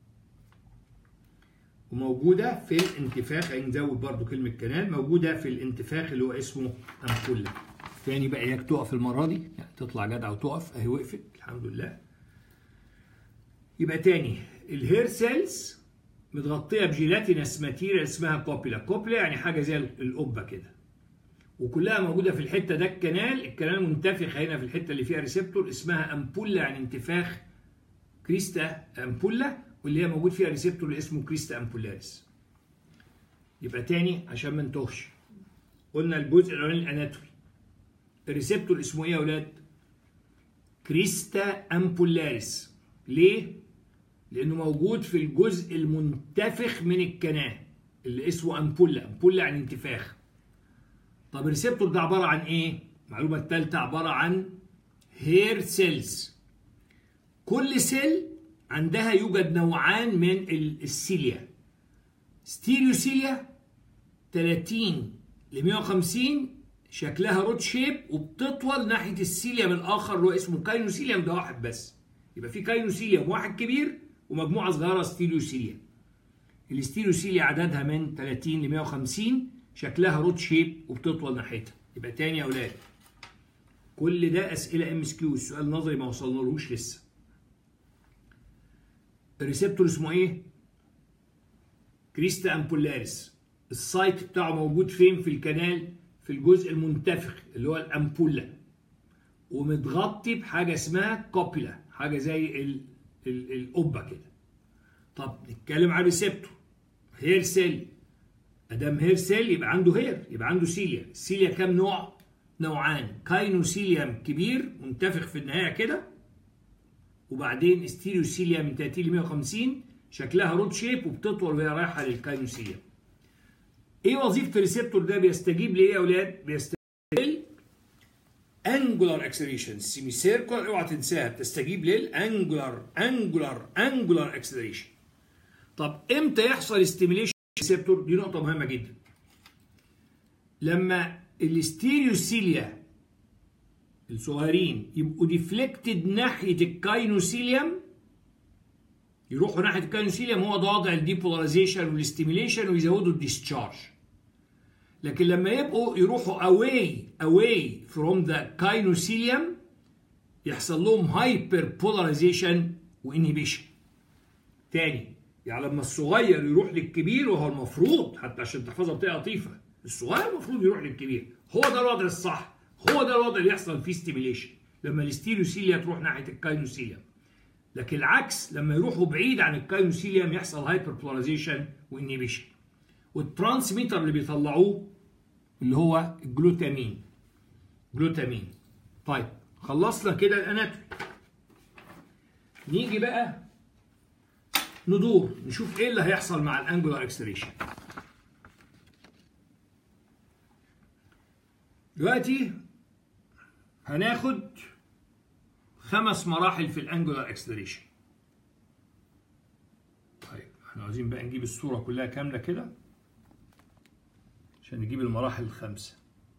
وموجوده في الانتفاخ نزود برضو كلمه كنال موجوده في الانتفاخ اللي هو اسمه امبولا تاني بقى اياك تقف المره دي يعني تطلع جدع وتقف اهي وقفت الحمد لله يبقى تاني الهير سيلز متغطيه بجيلاتينس ماتيريال اسمها كوبيلا كوبيلا يعني حاجه زي القبه كده وكلها موجوده في الحته ده الكنال الكنال منتفخ هنا في الحته اللي فيها ريسبتور اسمها امبولا يعني انتفاخ كريستا امبولا واللي هي موجود فيها ريسبتور اللي اسمه كريستا امبولاريس يبقى تاني عشان ما نتوهش قلنا الجزء الاولاني الاناتومي الريسبتور اسمه ايه يا اولاد كريستا امبولاريس ليه لانه موجود في الجزء المنتفخ من الكناه اللي اسمه امبولا امبولا يعني انتفاخ طب الريسبتور ده عباره عن ايه المعلومه الثالثه عباره عن هير سيلز كل سيل عندها يوجد نوعان من السيليا ستيريوسيليا 30 ل 150 شكلها رود شيب وبتطول ناحيه السيليوم الاخر اللي هو اسمه كاينوسيليوم ده واحد بس يبقى في كاينوسيليوم واحد كبير ومجموعه صغيره ستيريوسيليا الستيريوسيليا عددها من 30 ل 150 شكلها رود شيب وبتطول ناحيتها يبقى تاني يا اولاد كل ده اسئله ام اس كيو السؤال النظري ما وصلنالهوش لسه الريسبتور اسمه ايه كريستا امبولاريس السايت بتاعه موجود فين في الكنال في الجزء المنتفخ اللي هو الامبولا ومتغطي بحاجه اسمها كوبيلا حاجه زي ال ال القبه كده طب نتكلم على الريسبتور هير سيل ادام هير سيل يبقى عنده هير يبقى عنده سيليا السيليا كام نوع نوعان كاينوسيليوم كبير منتفخ في النهايه كده وبعدين ستيريوسيليا من 30 ل 150 شكلها رود شيب وبتطول وهي رايحه للكاينوسيليوم ايه وظيفه الريسبتور ده بيستجيب لايه يا اولاد بيستجيب انجولار اكسلريشن سيمي سيركل اوعى تنساها بتستجيب للانجولار انجولار انجولار اكسلريشن طب امتى يحصل ستيميليشن ريسبتور دي نقطه مهمه جدا لما الستيريوسيليا الصغيرين يبقوا ديفليكتد ناحيه الكاينوسيليوم يروحوا ناحيه الكاينوسيليوم هو ده وضع الديبولاريزيشن والستيميليشن ويزودوا الديسشارج لكن لما يبقوا يروحوا away away from the كاينوسيليوم يحصل لهم هايبر بولاريزيشن وانهبيشن تاني يعني لما الصغير يروح للكبير وهو المفروض حتى عشان تحفظها بطريقه لطيفه الصغير المفروض يروح للكبير هو ده الوضع الصح هو ده الوضع اللي يحصل فيه ستيميليشن لما الاستيلوسيليا تروح ناحيه الكاينوسيليا لكن العكس لما يروحوا بعيد عن الكاينوسيليوم يحصل هايبر بولاريزيشن وانهبيشن والترانسميتر اللي بيطلعوه اللي هو الجلوتامين جلوتامين طيب خلصنا كده الاناتومي نيجي بقى ندور نشوف ايه اللي هيحصل مع الانجولار اكسلريشن دلوقتي هناخد خمس مراحل في الانجولار اكسلريشن طيب احنا عايزين بقى نجيب الصوره كلها كامله كده عشان نجيب المراحل الخمسه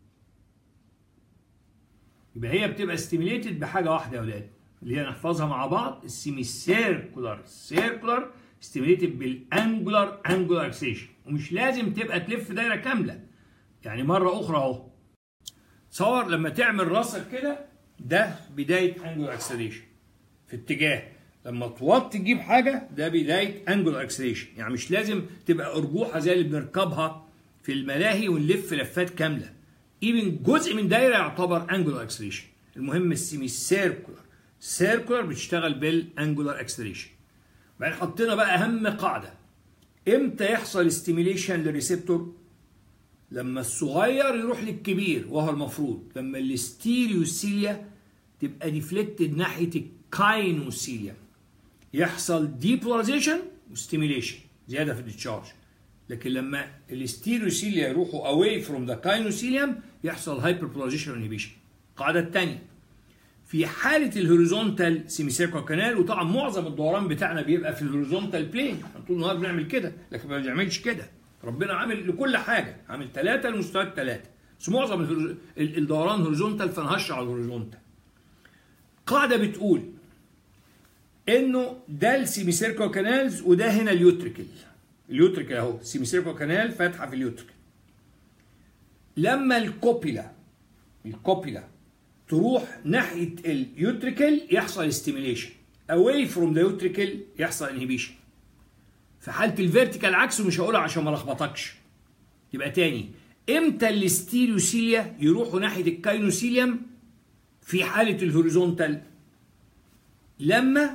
يبقى هي بتبقى ستيميليتد بحاجه واحده يا ولاد اللي هي نحفظها مع بعض السيمي سيركولار سيركولار ستيميليتد بالانجولار انجولار اكسلريشن ومش لازم تبقى تلف دايره كامله يعني مره اخرى اهو تصور لما تعمل راسك كده ده بدايه انجولار اكسلريشن في اتجاه لما توطي تجيب حاجه ده بدايه انجولار اكسلريشن يعني مش لازم تبقى ارجوحه زي اللي بنركبها في الملاهي ونلف لفات كامله ايفن جزء من دايره يعتبر انجولار اكسلريشن المهم السيمي سيركولار سيركولار بتشتغل بالانجولار اكسلريشن بعدين حطينا بقى اهم قاعده امتى يحصل ستيميليشن للريسبتور لما الصغير يروح للكبير وهو المفروض لما الاستيريوسيليا تبقى ديفليكتد ناحيه الكاينوسيليا يحصل ديبولاريزيشن وستيميليشن زياده في الديتشارج لكن لما الاستيريوسيليا يروحوا اواي فروم ذا كاينوسيليوم يحصل هايبربولاريزيشن انهبيشن القاعده الثانيه في حاله الهوريزونتال سيميسيركو كانال وطبعا معظم الدوران بتاعنا بيبقى في الهوريزونتال بلين احنا طول النهار بنعمل كده لكن ما بنعملش كده ربنا عامل لكل حاجه عامل ثلاثه لمستويات ثلاثه بس معظم الدوران هوريزونتال فانا هشرح على الهوريزونتال قاعده بتقول انه ده السيميسيركو كانالز وده هنا اليوتريكل اليوتريكل اهو سيميسيركو كانال فاتحه في اليوتريكل لما الكوبيلا الكوبيلا تروح ناحيه اليوتريكل يحصل ستيميليشن اواي فروم ذا يوتريكل يحصل انهبيشن في حاله الفيرتيكال عكسه مش هقولها عشان ما لخبطكش يبقى تاني امتى الاستيريوسيليا يروحوا ناحيه الكاينوسيليوم في حاله الهوريزونتال لما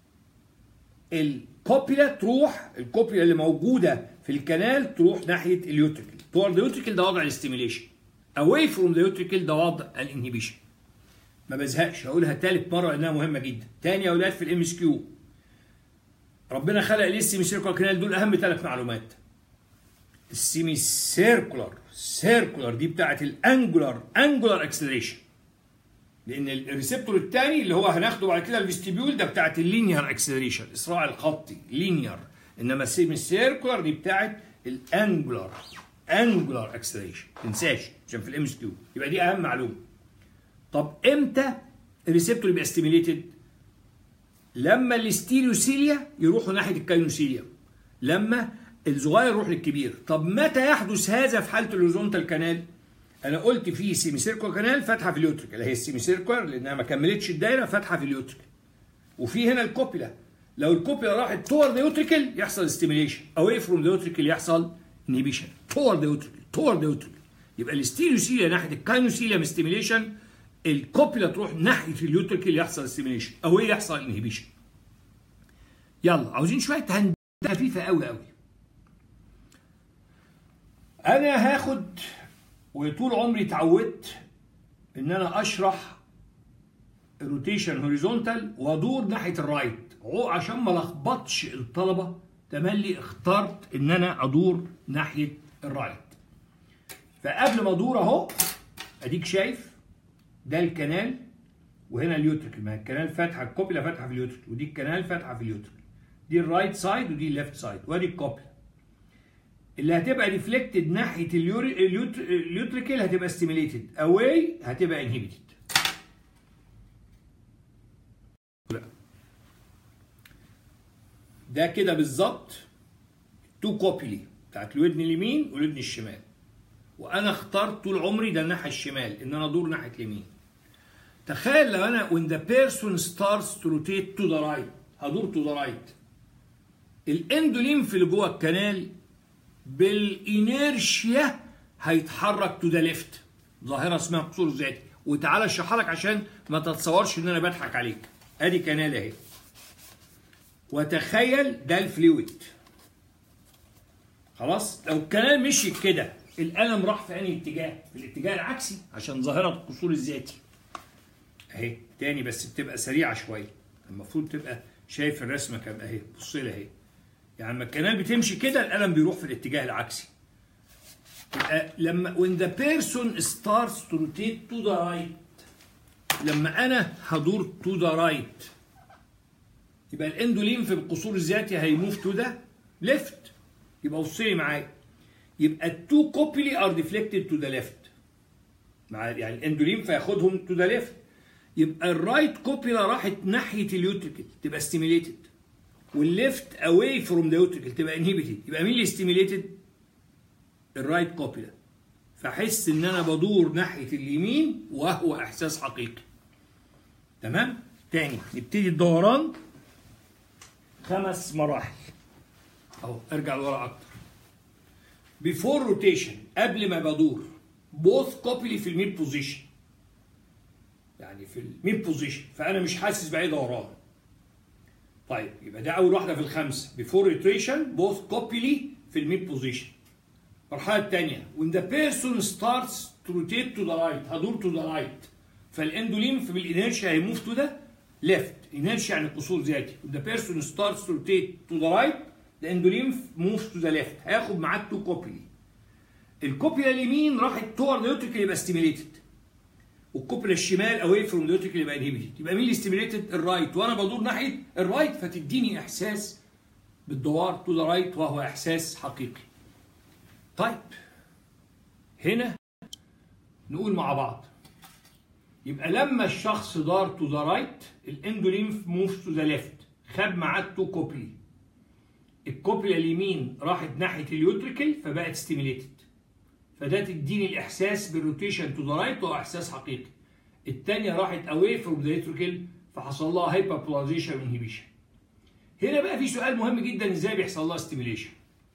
الكوبيلا تروح الكوبيلا اللي موجوده في الكنال تروح ناحيه اليوتريكل تورد اليوتريكل ده وضع الاستيميليشن اواي فروم ذا يوتريكل ده وضع الانهبيشن ما بزهقش هقولها ثالث مره لانها مهمه جدا تاني يا اولاد في الام اس كيو ربنا خلق ليه السيمي سيركولار كانال دول اهم ثلاث معلومات السيمي سيركولار سيركولار دي بتاعت الانجولار انجولار اكسلريشن لان الريسبتور الثاني اللي هو هناخده بعد كده الفيستيبيول ده بتاعت اللينير اكسلريشن الاسراع الخطي لينير انما السيمي سيركولار دي بتاعت الانجولار انجولار اكسلريشن ما تنساش عشان في الام اس كيو يبقى دي اهم معلومه طب امتى الريسبتور يبقى ستيميليتد لما الاستيريوسيليا يروحوا ناحيه الكاينوسيليا لما الصغير يروح للكبير طب متى يحدث هذا في حاله الهوريزونتال كانال انا قلت في سيمي سيركول كانال فاتحه في اليوتريك اللي هي السيمي سيركول لانها ما كملتش الدايره فاتحه في اليوتريك وفي هنا الكوبيلا لو الكوبيلا راحت تور ذا يوتريكل يحصل ستيميليشن اواي فروم ذا يوتريكل يحصل انهبيشن تور ذا يوتريكل تور ذا يوتريكل يبقى الاستيريوسيليا ناحيه الكاينوسيليا ستيميليشن الكوبيلا تروح ناحيه اليوتريكل يحصل ستيميليشن اواي يحصل انهبيشن يلا عاوزين شويه هندسه خفيفه قوي قوي انا هاخد وطول عمري اتعودت ان انا اشرح روتيشن هوريزونتال وادور ناحيه الرايت عشان ما لخبطش الطلبه تملي اخترت ان انا ادور ناحيه الرايت فقبل ما ادور اهو اديك شايف ده الكنال وهنا اليوتريكل ما الكنال فاتحه الكوبيلا فاتحه في اليوتريكل ودي الكنال فاتحه في اليوتريكل دي الرايت سايد ودي الليفت سايد وادي الكوبيلا اللي هتبقى ريفلكتد ناحيه اليوتريكل هتبقى ستيميليتد اواي هتبقى انهبيتد ده كده بالظبط تو كوبيلي بتاعت الودن اليمين والودن الشمال وانا اخترت طول عمري ده الناحيه الشمال ان انا ادور ناحيه اليمين تخيل لو انا when the person starts to rotate to the right هدور to the right الاندوليمف اللي جوه الكنال بالانيرشيا هيتحرك تو ذا ليفت ظاهره اسمها قصور ذاتي وتعالى اشرحها لك عشان ما تتصورش ان انا بضحك عليك ادي كنال اهي وتخيل ده الفلويد خلاص لو الكنال مشي كده القلم راح في انهي اتجاه في الاتجاه العكسي عشان ظاهره القصور الذاتي اهي تاني بس بتبقى سريعه شويه المفروض تبقى شايف الرسمه كام اهي بص لها اهي يعني لما الكنال بتمشي كده القلم بيروح في الاتجاه العكسي يبقى لما when the person starts to rotate to the right لما انا هدور to the right يبقى الاندولين في القصور الذاتي هيموف تو ذا ليفت يبقى بص لي معايا يبقى التو كوبلي ار ديفليكتد تو ذا ليفت مع يعني الاندولين فياخدهم تو ذا ليفت يبقى الرايت كوبيلا راحت ناحيه اليوتريكل تبقى ستيميليتد والليفت اواي فروم ذا يوتريكل تبقى انهبيتد يبقى مين اللي ستيميليتد؟ الرايت كوبيلا فاحس ان انا بدور ناحيه اليمين وهو احساس حقيقي تمام؟ تاني نبتدي الدوران خمس مراحل اهو ارجع لورا اكتر بيفور روتيشن قبل ما بدور بوث كوبلي في الميد بوزيشن يعني في الميد بوزيشن فانا مش حاسس باي دوران طيب يبقى ده اول واحده في الخمسه بيفور روتيشن بوث كوبلي في الميد بوزيشن المرحله الثانيه when the person starts to rotate to the right هدور to the right فالاندولين في بالانيرشيا هيموف تو ذا ليفت انيرشيا يعني قصور ذاتي when the person starts to rotate to the right the endolymph moves to the left هياخد معاه تو كوبلي الكوبيا اليمين راحت تور نيوتريكال يبقى ستيميليتد والكوبيا الشمال اواي فروم نيوتريكال يبقى انهبيتد يبقى مين اللي ستيميليتد الرايت وانا بدور ناحيه الرايت فتديني احساس بالدوار تو ذا رايت وهو احساس حقيقي طيب هنا نقول مع بعض يبقى لما الشخص دار تو ذا رايت الاندوليمف موف تو ذا ليفت خد معاه تو كوبلي الكوبلي اليمين راحت ناحيه اليوتريكل فبقت ستيميليتد فده تديني الاحساس بالروتيشن تو ذا رايت وهو احساس حقيقي الثانيه راحت اواي فروم ذا يوتريكل فحصل لها هايبر بولاريزيشن انهبيشن هنا بقى في سؤال مهم جدا ازاي بيحصل لها ستيميليشن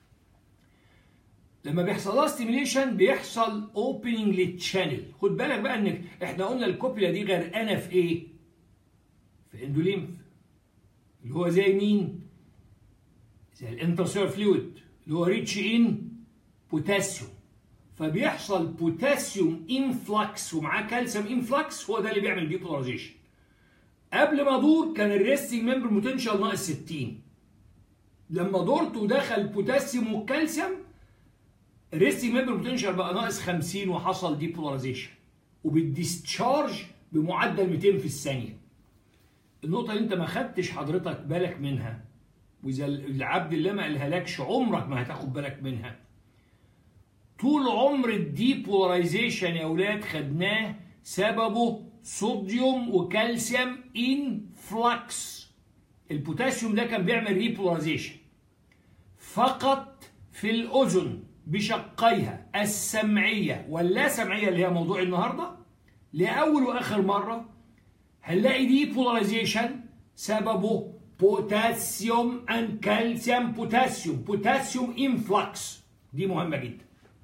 لما بيحصل لها ستيميليشن بيحصل اوبننج للتشانل خد بالك بقى ان احنا قلنا الكوبيلا دي غرقانه في ايه في اندوليمف اللي هو زي مين زي الانترسير فلويد اللي هو ريتش ان بوتاسيوم فبيحصل بوتاسيوم انفلكس ومعاه كالسيوم انفلكس هو ده اللي بيعمل ديبولاريزيشن قبل ما ادور كان الريستنج ممبر بوتنشال ناقص 60 لما دورت ودخل بوتاسيوم والكالسيوم الريستنج ممبر بوتنشال بقى ناقص 50 وحصل ديبولاريزيشن وبالديسشارج بمعدل 200 في الثانيه النقطه اللي انت ما خدتش حضرتك بالك منها واذا العبد اللي ما قالهالكش عمرك ما هتاخد بالك منها طول عمر الديبولاريزيشن يا اولاد خدناه سببه صوديوم وكالسيوم انفلكس البوتاسيوم ده كان بيعمل ريبولاريزيشن فقط في الاذن بشقيها السمعيه واللا سمعيه اللي هي موضوع النهارده لاول واخر مره هنلاقي ديبولاريزيشن سببه بوتاسيوم ان كالسيوم بوتاسيوم بوتاسيوم انفلكس دي مهمه جدا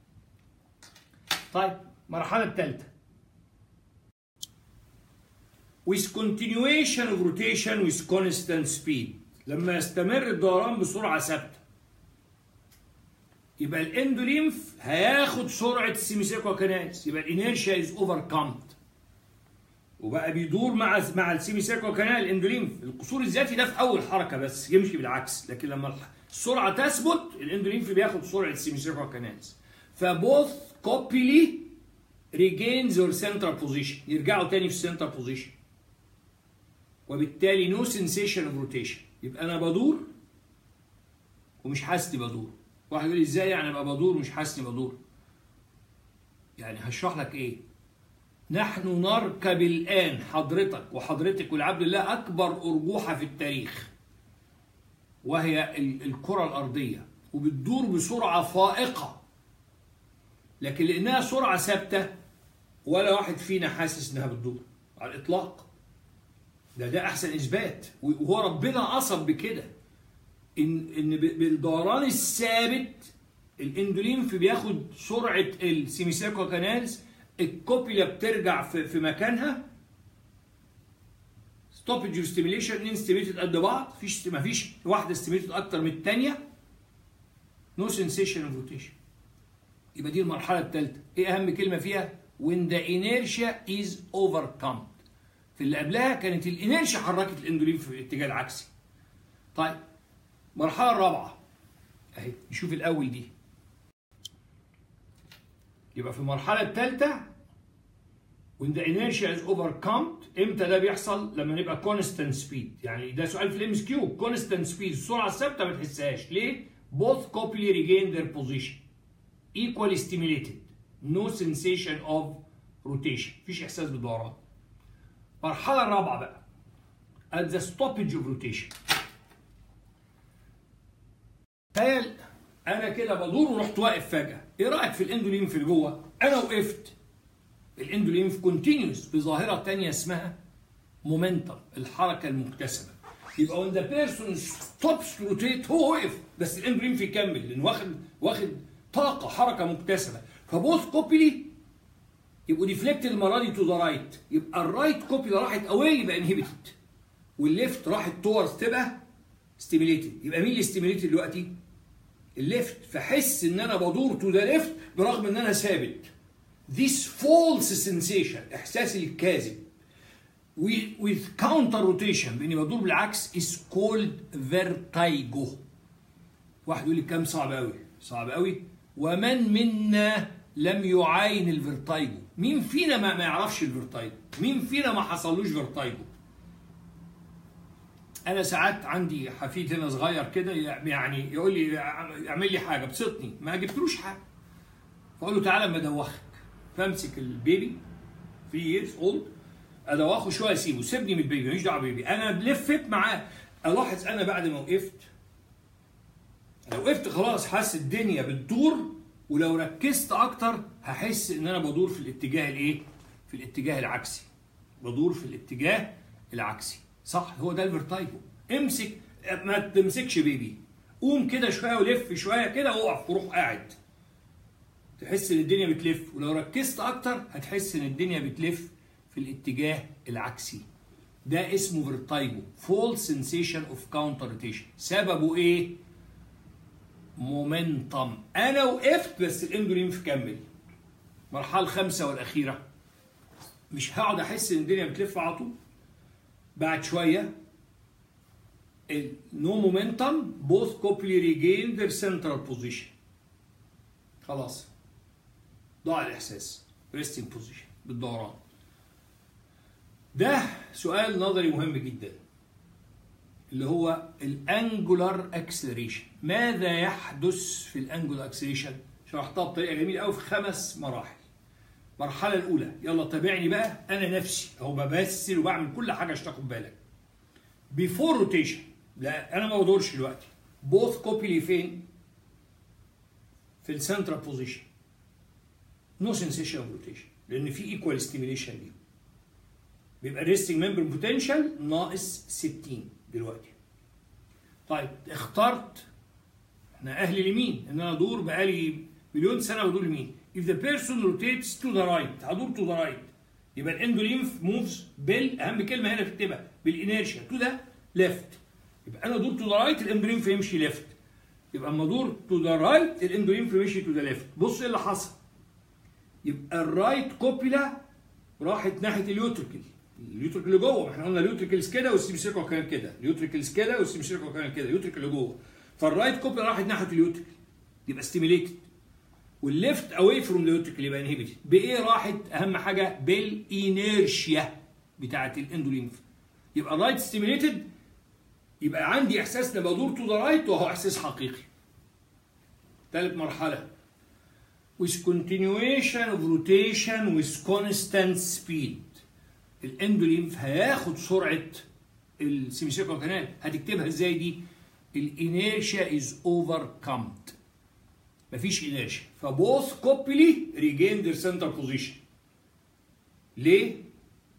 طيب المرحله الثالثه with continuation of rotation with constant speed لما يستمر الدوران بسرعه ثابته يبقى الاندوليمف هياخد سرعه السيميسيكو كانالز يبقى الانيرشيا از اوفر وبقى بيدور مع مع السيميسيكو كانال الاندوليمف القصور الذاتي ده في اول حركه بس يمشي بالعكس لكن لما السرعه تثبت الاندوليمف بياخد سرعه السيميسيكو كانالز فبوث كوبيلي ريجينز اور سنترال بوزيشن يرجعوا تاني في السنترال بوزيشن وبالتالي نو سنسيشن اوف روتيشن يبقى انا بدور ومش حاسس اني بدور واحد يقول لي ازاي يعني ابقى بدور ومش حاسس اني بدور يعني هشرح لك ايه نحن نركب الان حضرتك وحضرتك والعبد الله اكبر ارجوحه في التاريخ وهي الكره الارضيه وبتدور بسرعه فائقه لكن لانها سرعه ثابته ولا واحد فينا حاسس انها بتدور على الاطلاق ده ده احسن اثبات وهو ربنا قصد بكده ان ان ب- بالدوران الثابت الاندولينف بياخد سرعه السيميسيركو كانالز الكوبيلا بترجع في, في مكانها ستوبج ستيميليشن اتنين ستيميليتد قد بعض مفيش مفيش واحده ستيميليتد اكتر من الثانيه نو سنسيشن اوف روتيشن يبقى دي المرحله الثالثه ايه اهم كلمه فيها when the inertia is overcome في اللي قبلها كانت الانيرشيا حركت الاندولين في الاتجاه العكسي طيب المرحله الرابعه اهي نشوف الاول دي يبقى في المرحله الثالثه when the inertia is overcome امتى ده بيحصل لما نبقى constant speed يعني ده سؤال في الام اس كيو constant speed السرعه الثابته ما تحسهاش ليه both copulae regain their position equally stimulated no sensation of rotation مفيش احساس بالدوران المرحله الرابعه بقى at the stoppage of rotation تخيل انا كده بدور ورحت واقف فجاه ايه رايك في الاندولينف اللي جوه انا وقفت الاندولينف كونتينيوس بظاهره تانية اسمها مومنتم الحركه المكتسبه يبقى when the person stops to rotate هو وقف بس الاندولينف يكمل لان واخد واخد طاقه حركه مكتسبه فبوث كوبيلي يبقوا ديفليكت المره دي تو ذا رايت يبقى الرايت كوبي راحت اواي يبقى انهبيتد والليفت راحت تورز تبقى ستيميليتد يبقى مين اللي ستيميليتد دلوقتي؟ الليفت فحس ان انا بدور تو ذا ليفت برغم ان انا ثابت this false sensation احساس الكاذب with, with counter rotation باني بدور بالعكس is called vertigo واحد يقول لي كام صعب قوي صعب قوي ومن منا لم يعاين الفيرتايجو مين فينا ما, ما يعرفش الفيرتايجو مين فينا ما حصلوش فيرتايجو انا ساعات عندي حفيد هنا صغير كده يعني يقول لي اعمل لي حاجه بسطني ما جبتلوش حاجه فاقول له تعالى اما ادوخك فامسك البيبي 3 years اولد ادوخه شويه اسيبه سيبني من البيبي ماليش دعوه بالبيبي انا لفت معاه الاحظ انا بعد ما وقفت لو وقفت خلاص حاسس الدنيا بتدور ولو ركزت اكتر هحس ان انا بدور في الاتجاه الايه في الاتجاه العكسي بدور في الاتجاه العكسي صح هو ده الفيرتايجو امسك ما تمسكش بيبي قوم كده شويه ولف شويه كده واقف وروح قاعد تحس ان الدنيا بتلف ولو ركزت اكتر هتحس ان الدنيا بتلف في الاتجاه العكسي ده اسمه فيرتايجو فول سensation اوف كاونتر روتيشن سببه ايه مومنتم انا وقفت بس الاندولينف كمل المرحله الخامسه والاخيره مش هقعد احس ان الدنيا بتلف على طول بعد شويه نو مومنتم بوث كوبلي ريجين their central position خلاص ضاع الاحساس ريستنج بوزيشن بالدوران ده سؤال نظري مهم جدا اللي هو الانجولار اكسلريشن ماذا يحدث في الانجولار اكسلريشن شرحتها بطريقه جميله قوي في خمس مراحل المرحله الاولى يلا تابعني بقى انا نفسي اهو بمثل وبعمل كل حاجه عشان تاخد بالك بيفور روتيشن لا انا ما بدورش دلوقتي بوث كوبيلي فين في السنترال بوزيشن نو سنسيشن اوف روتيشن لان في ايكوال ستيميليشن ليهم بيبقى الريستنج ممبر بوتنشال ناقص 60 دلوقتي طيب اخترت احنا اهل اليمين ان انا ادور بقالي مليون سنه بدور يمين if the person rotates to the right هدور to the right يبقى الاندولينف موفز بال اهم كلمه هنا تكتبها بالانيرشيا to the left يبقى انا ادور to the right الاندولينف يمشي left يبقى اما ادور to the right الاندولينف يمشي to the left بص ايه اللي حصل يبقى الرايت كوبيلا راحت ناحيه اليوتريكل اليوتريكل اللي جوه ما احنا قلنا اليوتريكلز كده والسيمسيركل كان كده اليوتريكلز كده والسيمسيركل كان كده اليوتريكل اللي جوه فالرايت كوبيلا راحت ناحيه اليوتريكل يبقى ستيميليتد والليفت اواي فروم اليوتريكل يبقى انهبيتد بايه راحت اهم حاجه بالانيرشيا بتاعه الاندولينف يبقى الرايت ستيميليتد يبقى عندي احساس ان بدور تو ذا رايت وهو احساس حقيقي ثالث مرحله with continuation of rotation with constant speed الاندولينف هياخد سرعه السيميسيركل كانال هتكتبها ازاي دي الانيرشيا از overcome مفيش انيرشيا فبوث كوبلي ريجين ذير سنتر بوزيشن ليه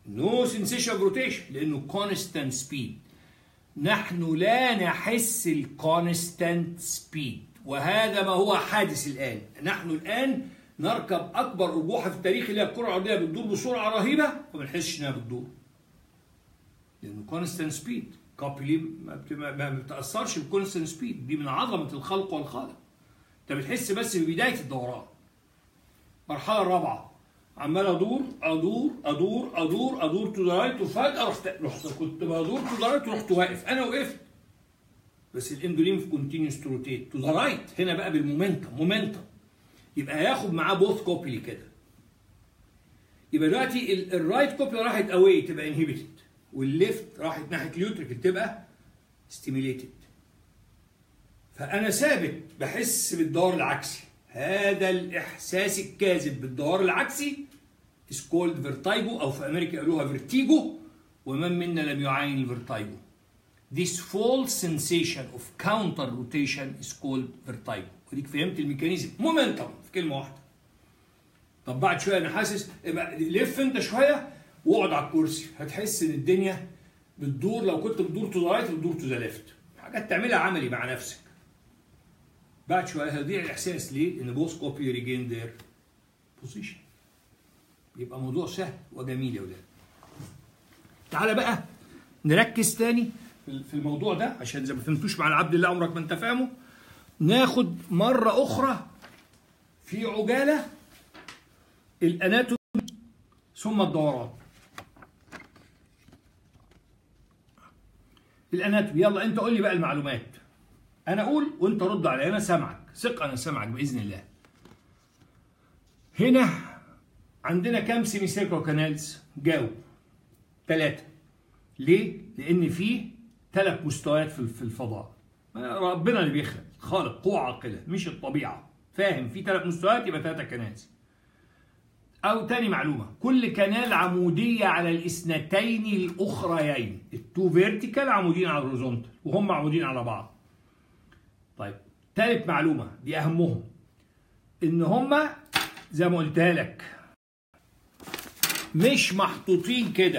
نو سنسيشن اوف روتيشن لانه كونستانت سبيد نحن لا نحس الكونستانت سبيد وهذا ما هو حادث الان نحن الان نركب اكبر ارجوحه في التاريخ اللي هي الكره الارضيه بتدور بسرعه رهيبه وما بنحسش انها بتدور لانه كونستانت سبيد كابلي ما, بت- ما ما بتاثرش بالكونستانت سبيد دي من عظمه الخلق والخالق انت بتحس بس ببدايه الدوران المرحله الرابعه عمال ادور ادور ادور ادور ادور تو ذا رايت وفجاه رحت رحت كنت بدور تو ذا رايت ورحت واقف انا وقفت بس الاندولينف كونتينيوس تو روتيت تو ذا رايت هنا بقى بالمومنتم مومنتم يبقى هياخد معاه بوث كوبلي كده يبقى دلوقتي ال- الرايت كوبلي راحت اواي تبقى انهبيتد والليفت راحت ناحيه اليوتريك تبقى ستيميليتد فانا ثابت بحس بالدوار العكسي هذا الاحساس الكاذب بالدوار العكسي is called vertigo او في امريكا قالوها vertigo ومن منا لم يعاين الفيرتايجو This false sensation of counter rotation is called vertigo وديك فهمت الميكانيزم مومنتم في كلمه واحده طب بعد شويه انا حاسس يبقى لف انت شويه واقعد على الكرسي هتحس ان الدنيا بتدور لو كنت بتدور تو ذا رايت بتدور تو ذا ليفت حاجات تعملها عملي مع نفسك بعد شويه هيضيع الاحساس ليه؟ ان بوث كوبي ريجين ذير بوزيشن يبقى موضوع سهل وجميل يا ولاد تعالى بقى نركز تاني في في الموضوع ده عشان اذا ما فهمتوش مع العبد الله عمرك ما انت فاهمه ناخد مره اخرى في عجاله الاناتومي ثم الدوران الاناتومي يلا انت قول لي بقى المعلومات انا اقول وانت رد عليا انا سامعك ثق انا سامعك باذن الله هنا عندنا كام سيمي سيركل كانالز جاوب ثلاثة ليه؟ لأن في ثلاث مستويات في في الفضاء ربنا اللي بيخلق خالق قوة عاقلة مش الطبيعة فاهم في ثلاث مستويات يبقى ثلاثة كنالز أو تاني معلومة كل كنال عمودية على الاثنتين الأخريين التو فيرتيكال عمودين على الهوريزونتال وهم عمودين على بعض طيب ثالث معلومة دي أهمهم إن هما زي ما قلتها لك مش محطوطين كده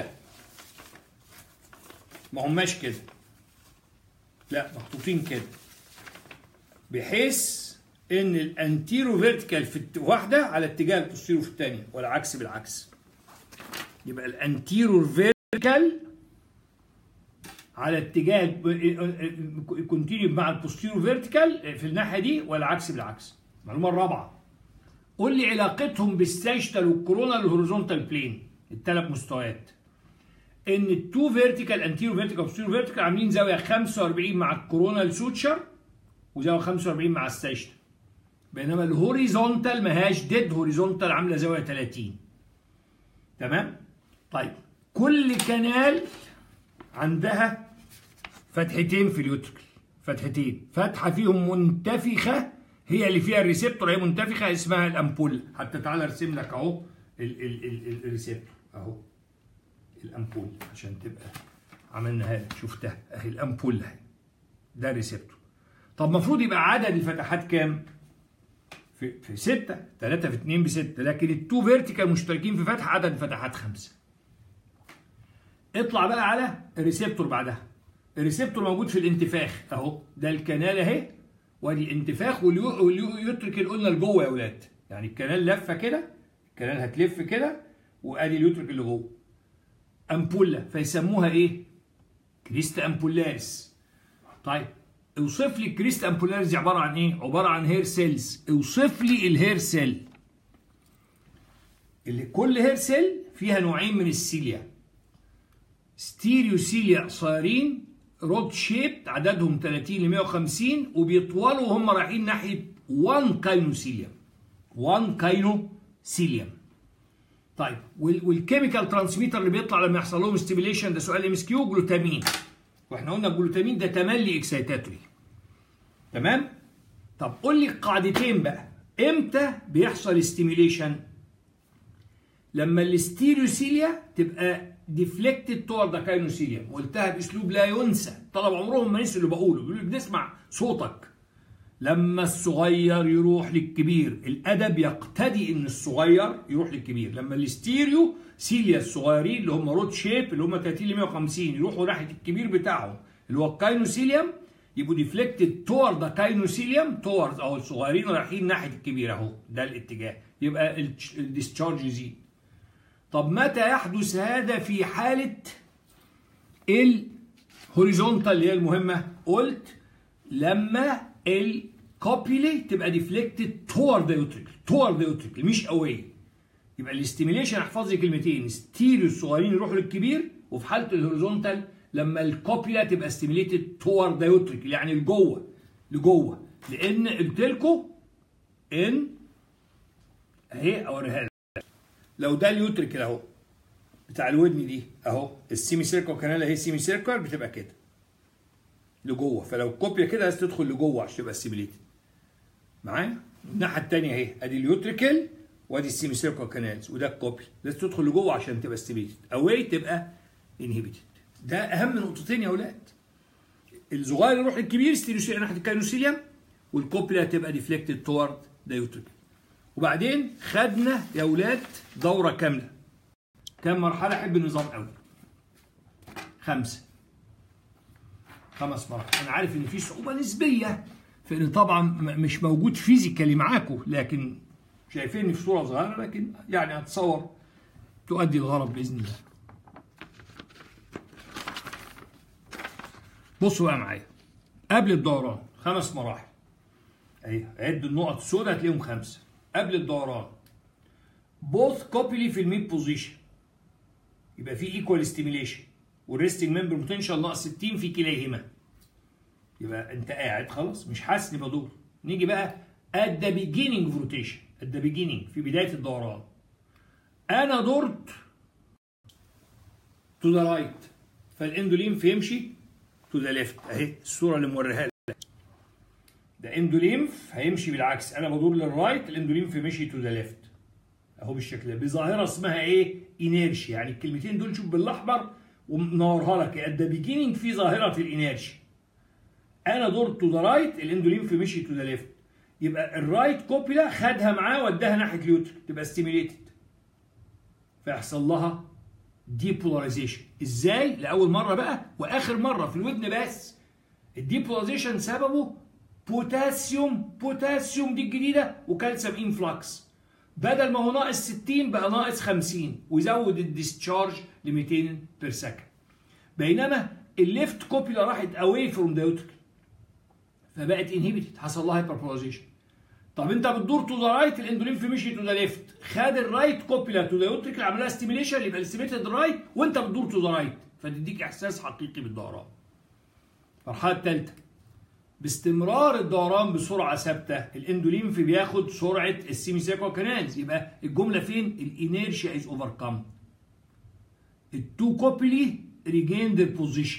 ما هماش كده لا محطوطين كده بحيث ان الانتيرو فيرتيكال في الت- واحده على اتجاه البوستيرو في الثانيه والعكس بالعكس يبقى الانتيرو فيرتيكال على اتجاه الكونتينيو مع البوستيرو فيرتيكال في الناحيه دي والعكس بالعكس المعلومه الرابعه قول لي علاقتهم بالساجيتال والكورونا الهوريزونتال بلين الثلاث مستويات ان التو فيرتيكال انتيرو فيرتيكال وبوستيرو فيرتيكال عاملين زاويه 45 مع الكورونا سوتشر وزاويه 45 مع الساجيتال بينما الهوريزونتال ماهاش ديد هوريزونتال عامله زاويه 30 تمام طيب كل كنال عندها فتحتين في اليوتريكل فتحتين فتحه فيهم منتفخه هي اللي فيها الريسبتور هي منتفخه اسمها الامبول حتى تعالى ارسم لك اهو ال- ال- ال- ال- الريسبتور اهو الامبول عشان تبقى عملناها لك شفتها اهي الامبول اهي ده الريسبتور طب المفروض يبقى عدد الفتحات كام؟ في في 6 3 في 2 ب 6 لكن التو فيرتيكال مشتركين في فتح عدد الفتحات خمسه اطلع بقى على الريسبتور بعدها الريسبتور موجود في الانتفاخ اهو ده الكنال اهي وادي انتفاخ واليو- واليوتريكل قلنا لجوه يا اولاد يعني الكنال لفه كده الكنال هتلف كده وادي اليوتريكل اللي جوه امبوله فيسموها ايه؟ كريست امبولاريس طيب اوصف لي الكريست امبولاريس دي عباره عن ايه؟ عباره عن هير سيلز اوصف لي الهير سيل اللي كل هير سيل فيها نوعين من السيليا ستيريوسيليا قصيرين رود شيب عددهم 30 ل 150 وبيطولوا وهم رايحين ناحيه 1 كاينوسيليوم 1 كاينوسيليوم طيب وال- والكيميكال ترانسميتر اللي بيطلع لما يحصل لهم ستيميليشن ده سؤال ام اس كيو جلوتامين واحنا قلنا الجلوتامين ده تملي اكسيتاتوري تمام طب قول لي قاعدتين بقى امتى بيحصل ستيميليشن لما الاستيريوسيليا تبقى ديفليكتد تورد ذا كاينوسيليا قلتها باسلوب لا ينسى طلب عمرهم ما نسوا اللي بقوله بيقولوا لي بنسمع صوتك لما الصغير يروح للكبير الادب يقتدي ان الصغير يروح للكبير لما الاستيريو سيليا الصغيرين اللي هم رود شيب اللي هم 30 ل 150 يروحوا ناحيه الكبير بتاعهم اللي هو الكاينوسيليوم يبقوا ديفليكتد تورد ذا كاينوسيليوم تورد او الصغيرين رايحين ناحيه الكبير اهو ده الاتجاه يبقى الديسشارج يزيد طب متى يحدث هذا في حاله الهوريزونتال اللي هي المهمه قلت لما الكوبيلي تبقى ديفليكتد تورد يوتريكل تورد يوتريكل مش اواي يبقى الاستيميليشن احفظ لي كلمتين ستيريو الصغيرين يروحوا للكبير وفي حاله الهوريزونتال لما الكوبيلا تبقى ستيميليتد تورد يوتريكل يعني لجوه لجوه لان قلت لكم ان اهي اوريها لك لو ده اليوتريكل اهو بتاع الودن دي اهو السيمي سيركل كانال اهي سيمي سيركل بتبقى كده لجوه فلو الكوبيا كده لازم تدخل لجوه عشان تبقى ستيميليتد معايا الناحيه الثانيه اهي ادي اليوتريكل وادي السيمي سيركل كانالز وده الكوبي لازم تدخل لجوه عشان تبقى ستيميليتد اواي تبقى انهبيتد ده اهم نقطتين يا اولاد الصغير يروح للكبير ستيريوسيليا ناحيه الكاينوسيليوم والكوبيلا تبقى ديفليكتد تورد ذا يوتريكل وبعدين خدنا يا اولاد دوره كامله كام مرحله احب النظام قوي خمسه خمس مراحل انا عارف ان في صعوبه نسبيه في ان طبعا مش موجود فيزيكالي معاكم لكن شايفيني في صوره صغيره لكن يعني اتصور تؤدي الغرض باذن الله بصوا بقى معايا قبل الدوران خمس مراحل اهي عد النقط السوداء هتلاقيهم خمسه قبل الدوران بوث كوبيلي في الميد بوزيشن يبقى في ايكوال ستيميليشن والريستنج ممبر بوتنشال ناقص 60 في كليهما يبقى انت قاعد خلاص مش حاسس اني بدور نيجي بقى at the beginning of rotation at the beginning في بدايه الدوران انا دورت to the right فالاندولين يمشي to the left اهي الصوره اللي موريها لك ده اندوليمف هيمشي بالعكس انا بدور للرايت الاندوليمف مشي تو ذا ليفت اهو بالشكل ده بظاهره اسمها ايه انيرشي يعني الكلمتين دول شوف بالاحمر ومنورها لك ات ذا بيجيننج في ظاهره الانيرشي انا دورت تو ذا رايت الاندوليمف مشي تو ذا ليفت يبقى الرايت كوبيلا خدها معاه وداها ناحيه اليوتر تبقى ستيميليتد فيحصل لها ديبولاريزيشن ازاي لاول مره بقى واخر مره في الودن بس الديبولاريزيشن سببه بوتاسيوم بوتاسيوم دي الجديده وكالسيوم انفلكس بدل ما هو ناقص 60 بقى ناقص 50 ويزود الديسشارج ل 200 بير سكند بينما الليفت كوبيلا راحت اواي فروم ذا فبقت انهبيتد حصل لها هايبربولاريزيشن طب انت بتدور تو ذا رايت الاندولين في مشي تو ذا ليفت خد الرايت كوبيلا تو ذا يوتريك عمل لها ستيميليشن يبقى الاستيميتد رايت وانت بتدور تو ذا رايت فتديك احساس حقيقي بالدوران المرحله الثالثه باستمرار الدوران بسرعه ثابته الاندوليمف بياخد سرعه السيمي سيكو كانالز يبقى الجمله فين الانيرشيا از اوفركم التو كوبيلي ريجين ذير بوزيشن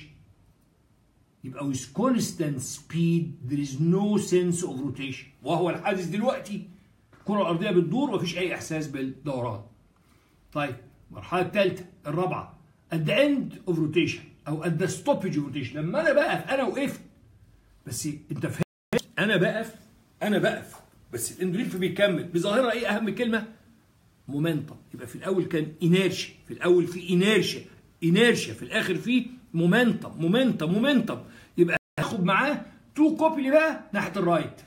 يبقى with constant speed there is no sense of rotation وهو الحادث دلوقتي الكره الارضيه بتدور ومفيش اي احساس بالدوران طيب المرحله الثالثه الرابعه at the end of rotation او at the stoppage of rotation لما انا بقف انا وقفت بس انت فهمت انا بقف انا بقف بس الاندولين بيكمل بظاهره ايه اهم كلمه مومنتم يبقى في الاول كان انيرشيا في الاول في انيرشيا انيرشيا في الاخر في مومنتم مومنتم مومنتم يبقى هاخد معاه تو كوبي بقى ناحيه الرايت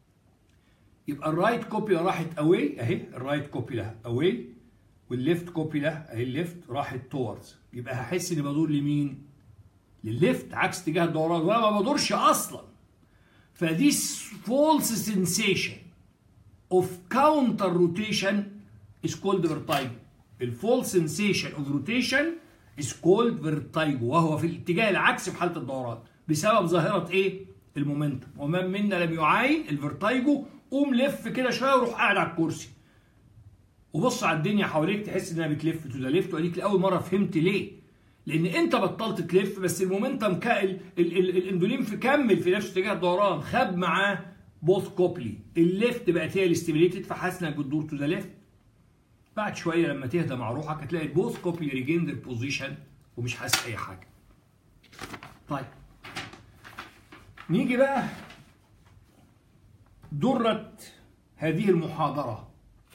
يبقى الرايت كوبي راحت اواي اهي الرايت كوبي لها اواي والليفت كوبي لها اهي الليفت راحت توردز يبقى هحس اني بدور لمين؟ للليفت عكس اتجاه الدوران وانا ما بدورش اصلا فديس فولس sensation of counter rotation is called vertigo الفولس sensation of rotation is called vertigo وهو في الاتجاه العكسي في حاله الدوران بسبب ظاهره ايه؟ المومنتم ومن منا لم يعاين الفرتايجو قوم لف كده شويه وروح قاعد على الكرسي وبص على الدنيا حواليك تحس انها بتلف تو ذا ليفت واديك لاول مره فهمت ليه لان انت بطلت تلف بس المومنتم كائل الاندولين في كمل في نفس اتجاه الدوران خد معاه بوث كوبلي الليفت بقت هي الاستيميليتد فحاسس انك بتدور تو ذا ليفت بعد شويه لما تهدى مع روحك هتلاقي البوث كوبلي ريجين ذير بوزيشن ومش حاسس اي حاجه طيب نيجي بقى درة هذه المحاضرة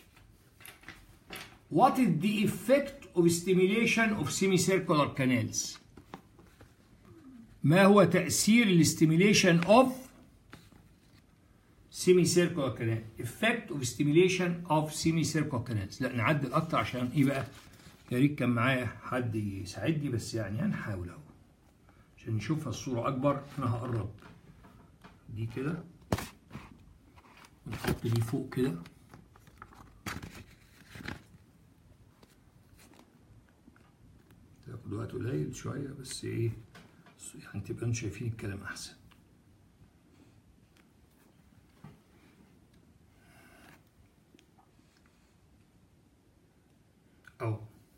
What is the effect of stimulation of semicircular canals ما هو تأثير الاستيميليشن of semicircular canal effect of stimulation of semicircular canals لا نعدل أكتر عشان إيه بقى يا ريت كان معايا حد يساعدني بس يعني هنحاول أهو عشان نشوفها الصورة أكبر أنا هقرب دي كده ونحط دي فوق كده تاخد وقت قليل شوية بس إيه يعني تبقى انتوا شايفين الكلام أحسن أو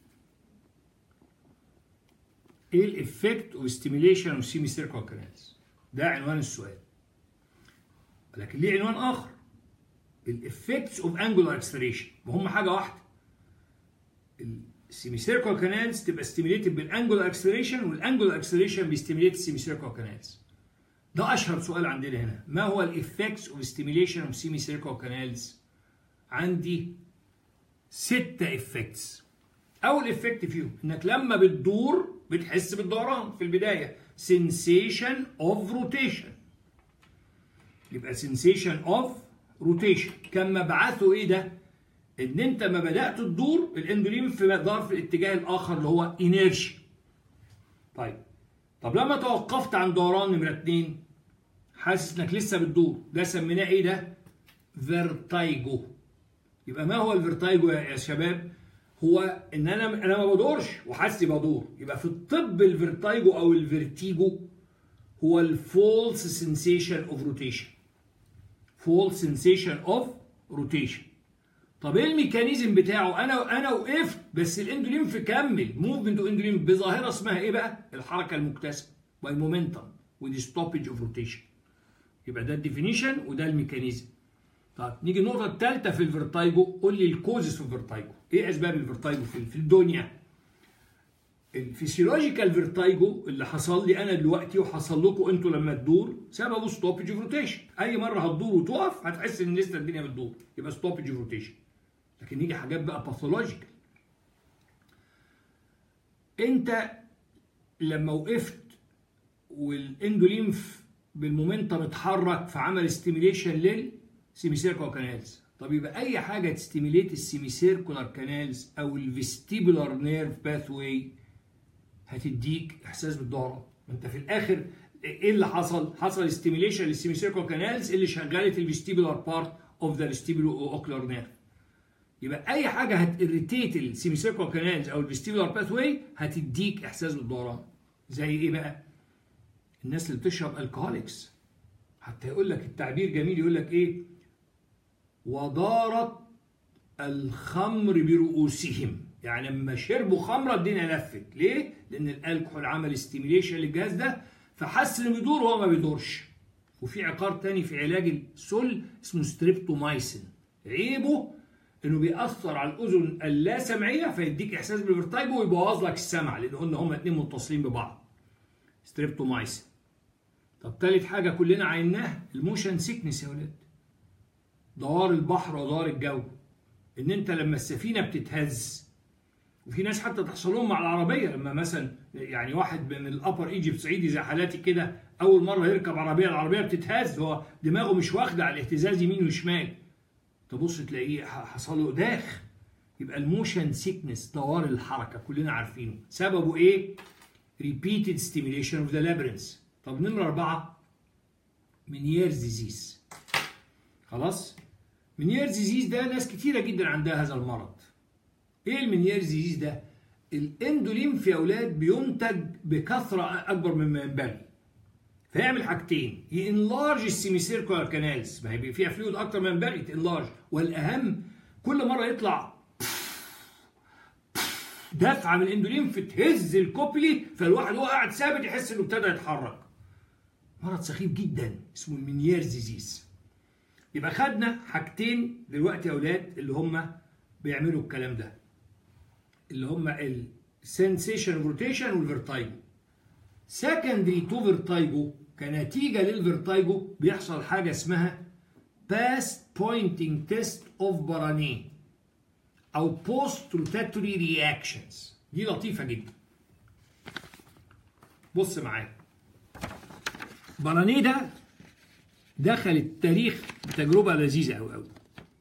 ايه الافكت اوف ستيميليشن اوف سيمي سيركل كانالز ده عنوان السؤال لكن ليه عنوان اخر الافكتس اوف انجولار اكسلريشن وهم حاجه واحده السيمي سيركل كانالز تبقى ستيميليتد بالانجولار اكسلريشن والانجولار اكسلريشن بيستيميليت السيمي سيركل كانالز ده اشهر سؤال عندنا هنا ما هو الافكتس اوف ستيميليشن اوف سيمي سيركل كانالز عندي ستة افكتس اول افكت فيهم انك لما بتدور بتحس بالدوران في البدايه sensation of rotation يبقى sensation of rotation كان مبعثه ايه ده ان انت ما بدات تدور الاندولين في دار في الاتجاه الاخر اللي هو انيرشي طيب طب لما توقفت عن دوران نمره اتنين حاسس انك لسه بتدور ده سميناه ايه ده فيرتايجو يبقى ما هو الفيرتايجو يا شباب هو ان انا انا ما بدورش وحاسس بدور يبقى في الطب الفيرتايجو او الفيرتيجو هو الفولس سنسيشن اوف روتيشن فولس سنسيشن اوف روتيشن طب ايه الميكانيزم بتاعه انا انا وقفت بس الاندولين كمل موفمنت اندولين بظاهره اسمها ايه بقى الحركه المكتسبه باي مومنتم ودي ستوبج اوف روتيشن يبقى ده الديفينيشن وده الميكانيزم طيب نيجي النقطة الثالثة في الفيرتايجو قول لي الكوزز في الفيرتايجو ايه اسباب الفيرتايجو في, في الدنيا الفسيولوجيكال فيرتايجو اللي حصل لي انا دلوقتي وحصل لكم انتوا لما تدور سببه ستوبج اوف روتيشن اي مره هتدور وتقف هتحس ان لسه الدنيا بتدور يبقى ستوبج اوف روتيشن لكن نيجي حاجات بقى باثولوجيكال انت لما وقفت والاندوليمف بالمومنتم اتحرك فعمل ستيميليشن لل سيميسيركولار كانالز طب يبقى اي حاجه تستيميليت السيميسيركولار كانالز او الفيستيبولار نيرف باثوي هتديك احساس بالدوران انت في الاخر ايه اللي حصل حصل ستيميليشن للسيميسيركولار كانالز اللي شغلت الفيستيبولار بارت اوف ذا فيستيبولو اوكلر نيرف يبقى اي حاجه هتريتيت السيميسيركولار كانالز او الفيستيبولار باثوي هتديك احساس بالدوران زي ايه بقى الناس اللي بتشرب الكهوليكس حتى يقول لك التعبير جميل يقول لك ايه ودارت الخمر برؤوسهم يعني لما شربوا خمره الدنيا لفت ليه؟ لان الالكحول عمل ستيميليشن للجهاز ده فحس انه بيدور وهو ما بيدورش وفي عقار تاني في علاج السل اسمه ستريبتومايسين عيبه انه بيأثر على الاذن اللا سمعيه فيديك احساس بالفرتايجو ويبوظ لك السمع لان قلنا هما اتنين متصلين ببعض ستريبتومايسين طب تالت حاجه كلنا عيناها الموشن سيكنس يا ولاد دوار البحر ودوار الجو ان انت لما السفينه بتتهز وفي ناس حتى تحصل لهم مع العربيه لما مثلا يعني واحد من الابر ايجيبت صعيدي زي حالاتي كده اول مره يركب عربيه العربيه بتتهز هو دماغه مش واخده على الاهتزاز يمين وشمال تبص تلاقيه حصل له داخ يبقى الموشن سيكنس دوار الحركه كلنا عارفينه سببه ايه؟ repeated stimulation of the labyrinth طب نمرة أربعة منييرز ديزيز خلاص منييرز ديزيز ده ناس كتيرة جدا عندها هذا المرض ايه المنييرز ديزيز ده الاندولين في اولاد بينتج بكثرة اكبر مما ينبغي فيعمل حاجتين ينلارج السيميسيركولار كانالز ما هي فيها فلويد اكتر ما ينبغي تنلارج والاهم كل مرة يطلع دفعة من الاندولين فتهز الكوبلي فالواحد وهو قاعد ثابت يحس انه ابتدى يتحرك مرض سخيف جدا اسمه المنييرز ديزيز يبقى خدنا حاجتين دلوقتي يا اولاد اللي هم بيعملوا الكلام ده اللي هم السنسيشن اوف روتيشن والفيرتايجو سكندري تو فيرتايجو كنتيجه للفيرتايجو بيحصل حاجه اسمها باست بوينتنج تيست اوف برانيه او بوست روتاتوري رياكشنز دي لطيفه جدا بص معايا برانيه ده دخل التاريخ بتجربه لذيذه قوي قوي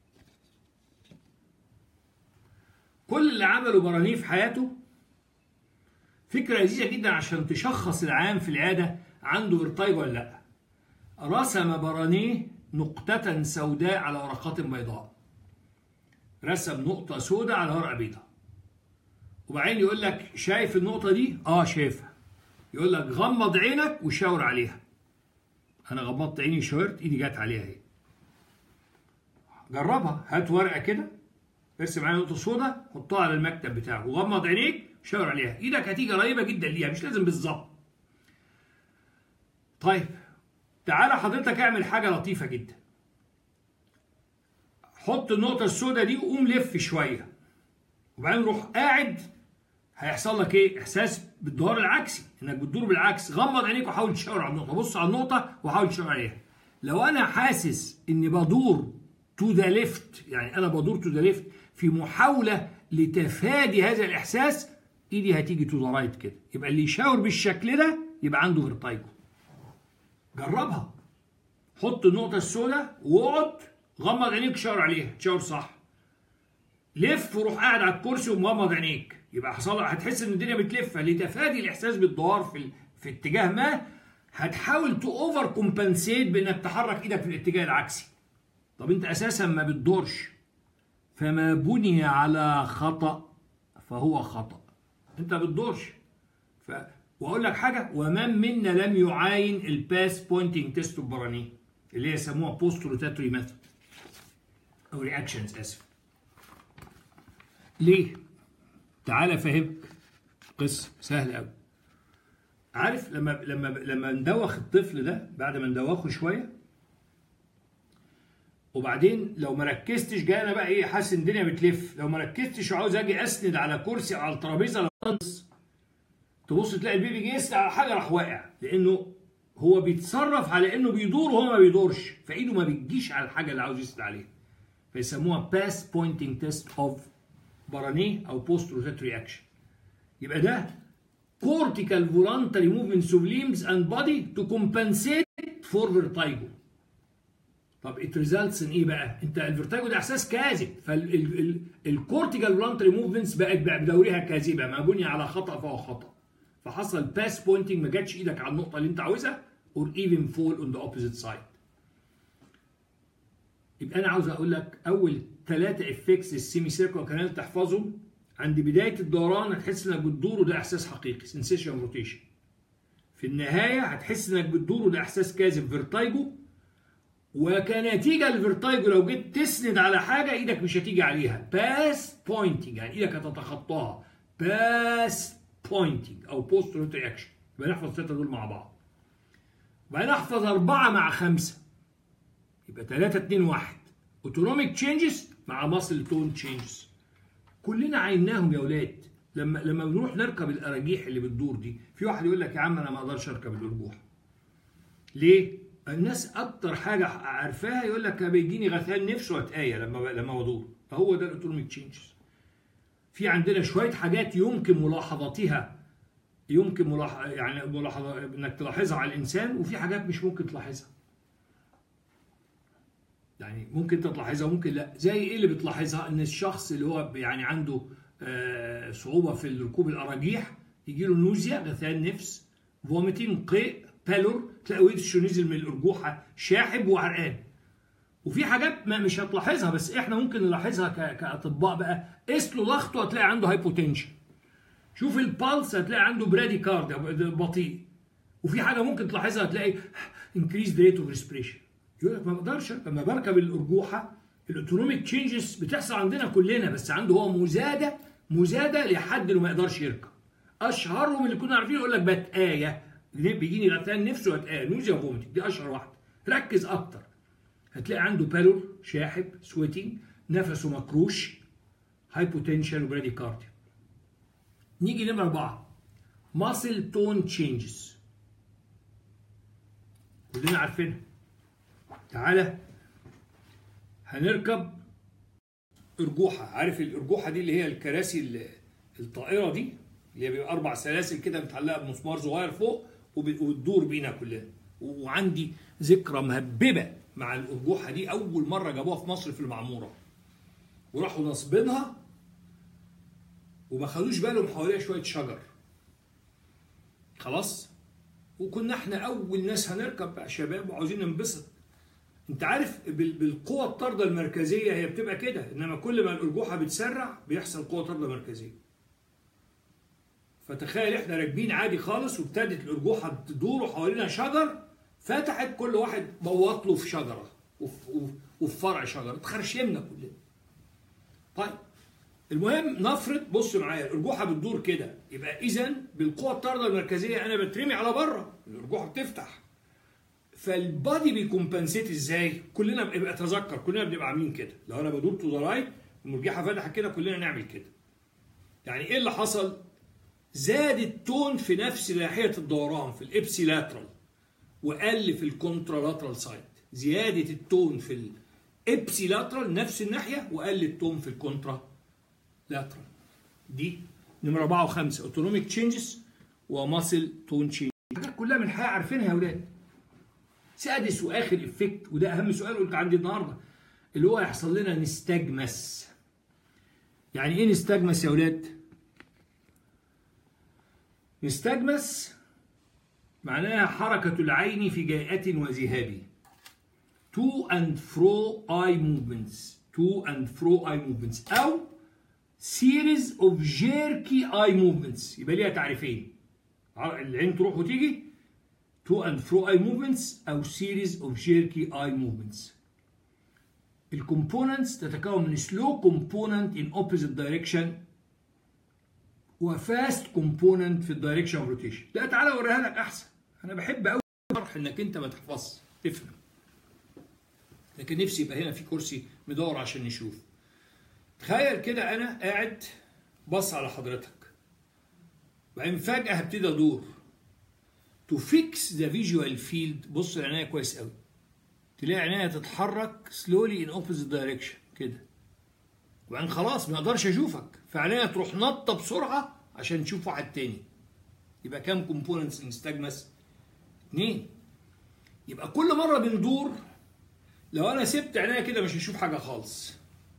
كل اللي عمله برانيه في حياته فكره لذيذه جدا عشان تشخص العام في العياده عنده فيرتايجو ولا لا رسم برانيه نقطة سوداء على ورقات بيضاء رسم نقطة سوداء على ورقة بيضاء وبعدين يقول لك شايف النقطة دي؟ اه شايفها يقول لك غمض عينك وشاور عليها انا غمضت عيني شاورت ايدي جت عليها اهي جربها هات ورقة كده ارسم عليها نقطة سوداء حطها على المكتب بتاعك وغمض عينيك شاور عليها ايدك هتيجي قريبة جدا ليها مش لازم بالظبط طيب تعالى حضرتك اعمل حاجة لطيفة جدا حط النقطة السوداء دي وقوم لف شوية وبعدين روح قاعد هيحصل لك ايه؟ احساس بالدوار العكسي انك بتدور بالعكس غمض عينيك وحاول تشاور على النقطة بص على النقطة وحاول تشاور عليها لو انا حاسس اني بدور تو ذا ليفت يعني انا بدور تو ذا ليفت في محاولة لتفادي هذا الاحساس ايدي هتيجي تو ذا رايت كده يبقى اللي يشاور بالشكل ده يبقى عنده فيرتايجو جربها حط النقطة السوداء واقعد غمض عينيك شاور عليها تشاور صح لف وروح قاعد على الكرسي ومغمض عينيك يبقى حصل هتحس ان الدنيا بتلف لتفادي الاحساس بالدوار في ال... في اتجاه ما هتحاول تو اوفر كومبنسيت بانك تحرك ايدك في الاتجاه العكسي طب انت اساسا ما بتدورش فما بني على خطأ فهو خطأ انت ما بتدورش ف... واقول لك حاجه ومن منا لم يعاين الباس بوينتنج تيست البرانيه اللي هي يسموها بوست روتاتوري ميثود او رياكشنز اسف ليه تعال افهمك قصه سهله قوي عارف لما لما لما ندوخ الطفل ده بعد ما ندوخه شويه وبعدين لو ما ركزتش جاي انا بقى ايه حاسس ان الدنيا بتلف لو ما ركزتش وعاوز اجي اسند على كرسي او على الترابيزه تبص تلاقي البيبي جه يسند على حاجه راح واقع لانه هو بيتصرف على انه بيدور وهو ما بيدورش فايده ما بتجيش على الحاجه اللي عاوز يسند عليها فيسموها باس بوينتنج تيست اوف برانيه او بوست روتاتوري اكشن يبقى ده cortical voluntary movements of limbs and body to compensate for vertigo طب it results in ايه بقى؟ انت الفيرتايجو ده احساس كاذب فالكورتيكال فولنتري موفمنتس بقت بدورها كاذبه ما بني على خطا فهو خطا فحصل باس بوينتنج ما جاتش ايدك على النقطه اللي انت عاوزها or even fall on the opposite side يبقى انا عاوز اقول لك اول ثلاثه افكتس السيمي سيركل كانال تحفظهم عند بدايه الدوران هتحس انك بتدور وده احساس حقيقي سنسيشن روتيشن في النهايه هتحس انك بتدور وده احساس كاذب فيرتايجو وكنتيجه للفيرتايجو لو جيت تسند على حاجه ايدك مش هتيجي عليها باس بوينتنج يعني ايدك هتتخطاها باس بوينتنج او بوست روت رياكشن يبقى نحفظ الثلاثه دول مع بعض وبعدين احفظ اربعه مع خمسه يبقى 3 2 1 اوتونوميك تشينجز مع ماسل تون تشينجز كلنا عيناهم يا اولاد لما لما بنروح نركب الاراجيح اللي بتدور دي في واحد يقول لك يا عم انا ما اقدرش اركب الارجوح ليه الناس اكتر حاجه عارفاها يقول لك بيجيني غثيان نفس واتقايه لما لما بدور فهو ده الاوتونوميك تشينجز في عندنا شويه حاجات يمكن ملاحظتها يمكن ملاحظة يعني ملاحظة انك تلاحظها على الانسان وفي حاجات مش ممكن تلاحظها يعني ممكن انت تلاحظها ممكن لا زي ايه اللي بتلاحظها ان الشخص اللي هو يعني عنده آه صعوبه في ركوب الاراجيح يجي له نوزيا غثيان نفس فوميتنج قيء بالور تلاقي وشه نزل من الارجوحه شاحب وعرقان وفي حاجات ما مش هتلاحظها بس احنا ممكن نلاحظها كاطباء بقى قيس له ضغطه هتلاقي عنده هايبوتنشن شوف البالس هتلاقي عنده برادي كارد بطيء وفي حاجه ممكن تلاحظها هتلاقي انكريز ريت اوف ريسبريشن يقول لك ما بقدرش لما بركب الارجوحه الاوتونوميك تشينجز بتحصل عندنا كلنا بس عنده هو مزاده مزاده لحد انه ما يقدرش يركب اشهرهم اللي كنا عارفين يقول لك بتآية بيجيني غثيان نفسه بتآية نوزيا فومتنج دي اشهر واحده ركز اكتر هتلاقي عنده بالور شاحب سويتنج نفسه مكروش هايبوتنشال وبرادي كارديا نيجي نمرة أربعة ماسل تون تشينجز كلنا عارفينها تعالى هنركب ارجوحه عارف الارجوحه دي اللي هي الكراسي ال- الطائره دي اللي هي بيبقى اربع سلاسل كده متعلقه بمسمار صغير فوق وب- وتدور بينا كلنا وعندي ذكرى مهببه مع الارجوحه دي اول مره جابوها في مصر في المعموره وراحوا نصبينها وما خدوش بالهم حواليها شويه شجر خلاص وكنا احنا اول ناس هنركب بقى شباب وعاوزين ننبسط انت عارف بال- بالقوه الطارده المركزيه هي بتبقى كده انما كل ما الارجوحه بتسرع بيحصل قوه طارده مركزيه فتخيل احنا راكبين عادي خالص وابتدت الارجوحه تدور حوالينا شجر فتحت كل واحد بوط له في شجره وفي, وفي- وفي فرع شجره اتخرشمنا كلنا طيب المهم نفرض بص معايا الارجوحه بتدور كده يبقى اذا بالقوه الطارده المركزيه انا بترمي على بره الارجوحه بتفتح فالبادي بيكمبنسيت ازاي؟ كلنا بيبقى تذكر كلنا بنبقى عاملين كده لو انا بدور تو ذا رايت والمرجحه فتحت كده كلنا نعمل كده يعني ايه اللي حصل؟ زاد التون في نفس ناحيه الدوران في الابسي لاترال وقل في الكونترا لاترال سايد زياده التون في الابسي لاترال نفس الناحيه وقل التون في الكونترا لاترال دي نمره 4 و5 اوتونوميك تشينجز وماسل تون تشينج حاجات كلها من الحياه عارفينها يا اولاد سادس واخر افكت وده اهم سؤال قلت عندي النهارده اللي هو يحصل لنا نستجمس يعني ايه نستجمس يا اولاد نستجمس معناها حركة العين في جيئة وذهاب to and fro eye movements to and fro eye movements أو series of jerky eye movements يبقى ليها تعريفين العين تروح وتيجي to and fro eye movements أو series of jerky eye movements الكومبوننتس تتكون من slow component in opposite direction وفاست كومبوننت في الدايركشن اوف روتيشن لا تعالى اوريها لك احسن انا بحب قوي فرح انك انت ما تحفظش تفهم لكن نفسي يبقى هنا في كرسي مدور عشان نشوف تخيل كده انا قاعد بص على حضرتك وبعدين فجاه هبتدي ادور تو فيكس ذا فيجوال فيلد بص لعينيا كويس قوي تلاقي عينيا تتحرك سلولي ان اوبوزيت دايركشن كده وبعدين خلاص ما اقدرش اشوفك فعلينا تروح نطه بسرعه عشان تشوف واحد تاني يبقى كام كومبوننتس نستجمس اتنين يبقى كل مره بندور لو انا سبت عينيا كده مش هشوف حاجه خالص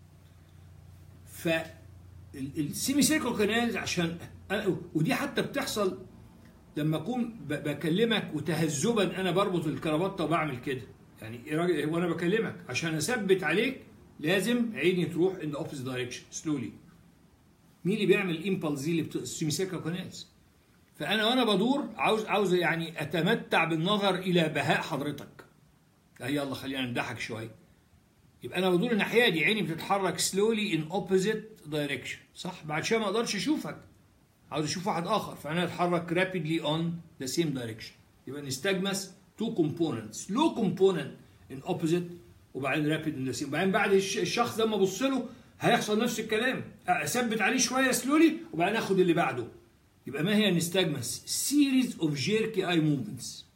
ف السيمي سيركل كانالز عشان أنا ودي حتى بتحصل لما اكون ب- بكلمك وتهذبا انا بربط الكرافته وبعمل كده يعني يا راجل وانا بكلمك عشان اثبت عليك لازم عيني تروح ان اوبوزيت دايركشن سلولي مين اللي بيعمل الامبلز دي اللي بت... السيميسيكا كونالز فانا وانا بدور عاوز عاوز يعني اتمتع بالنظر الى بهاء حضرتك لا يلا خلينا نضحك شويه يبقى انا بدور الناحيه دي عيني بتتحرك سلولي ان اوبوزيت دايركشن صح بعد شويه ما اقدرش اشوفك عاوز اشوف واحد اخر فانا اتحرك رابيدلي اون ذا سيم دايركشن يبقى نستجمس تو كومبوننتس لو كومبوننت ان اوبوزيت وبعدين رابيد ان ذا سيم وبعدين بعد الش- الشخص ده اما ابص له هيحصل نفس الكلام اثبت عليه شويه سلولي وبعدين اخد اللي بعده يبقى ما هي نستجمس سيريز اوف جيركي اي موفمنتس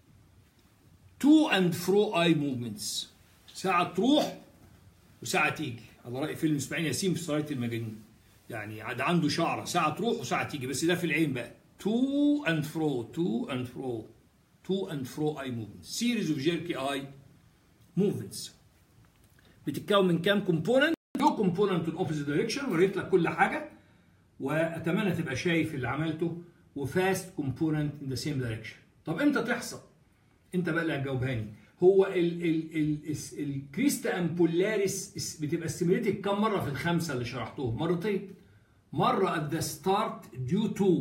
تو اند فرو اي موفمنتس ساعه تروح وساعه تيجي على راي فيلم اسماعيل ياسين في صلاة المجانين يعني ده عنده شعره ساعه تروح وساعه تيجي بس ده في العين بقى تو اند فرو تو اند فرو تو اند فرو اي موفمنت سيريز اوف جيركي اي موفمنتس بتتكون من كام كومبوننت لو كومبوننت ان اوبوزيت دايركشن وريت لك كل حاجه واتمنى تبقى شايف اللي عملته وفاست كومبوننت ان ذا سيم دايركشن طب امتى تحصل انت بقى اللي هتجاوبهاني هو ال ال ال الكريستا امبولاريس بتبقى ستيميليتد كم مره في الخمسه اللي شرحتهم مرتين مره at the start due to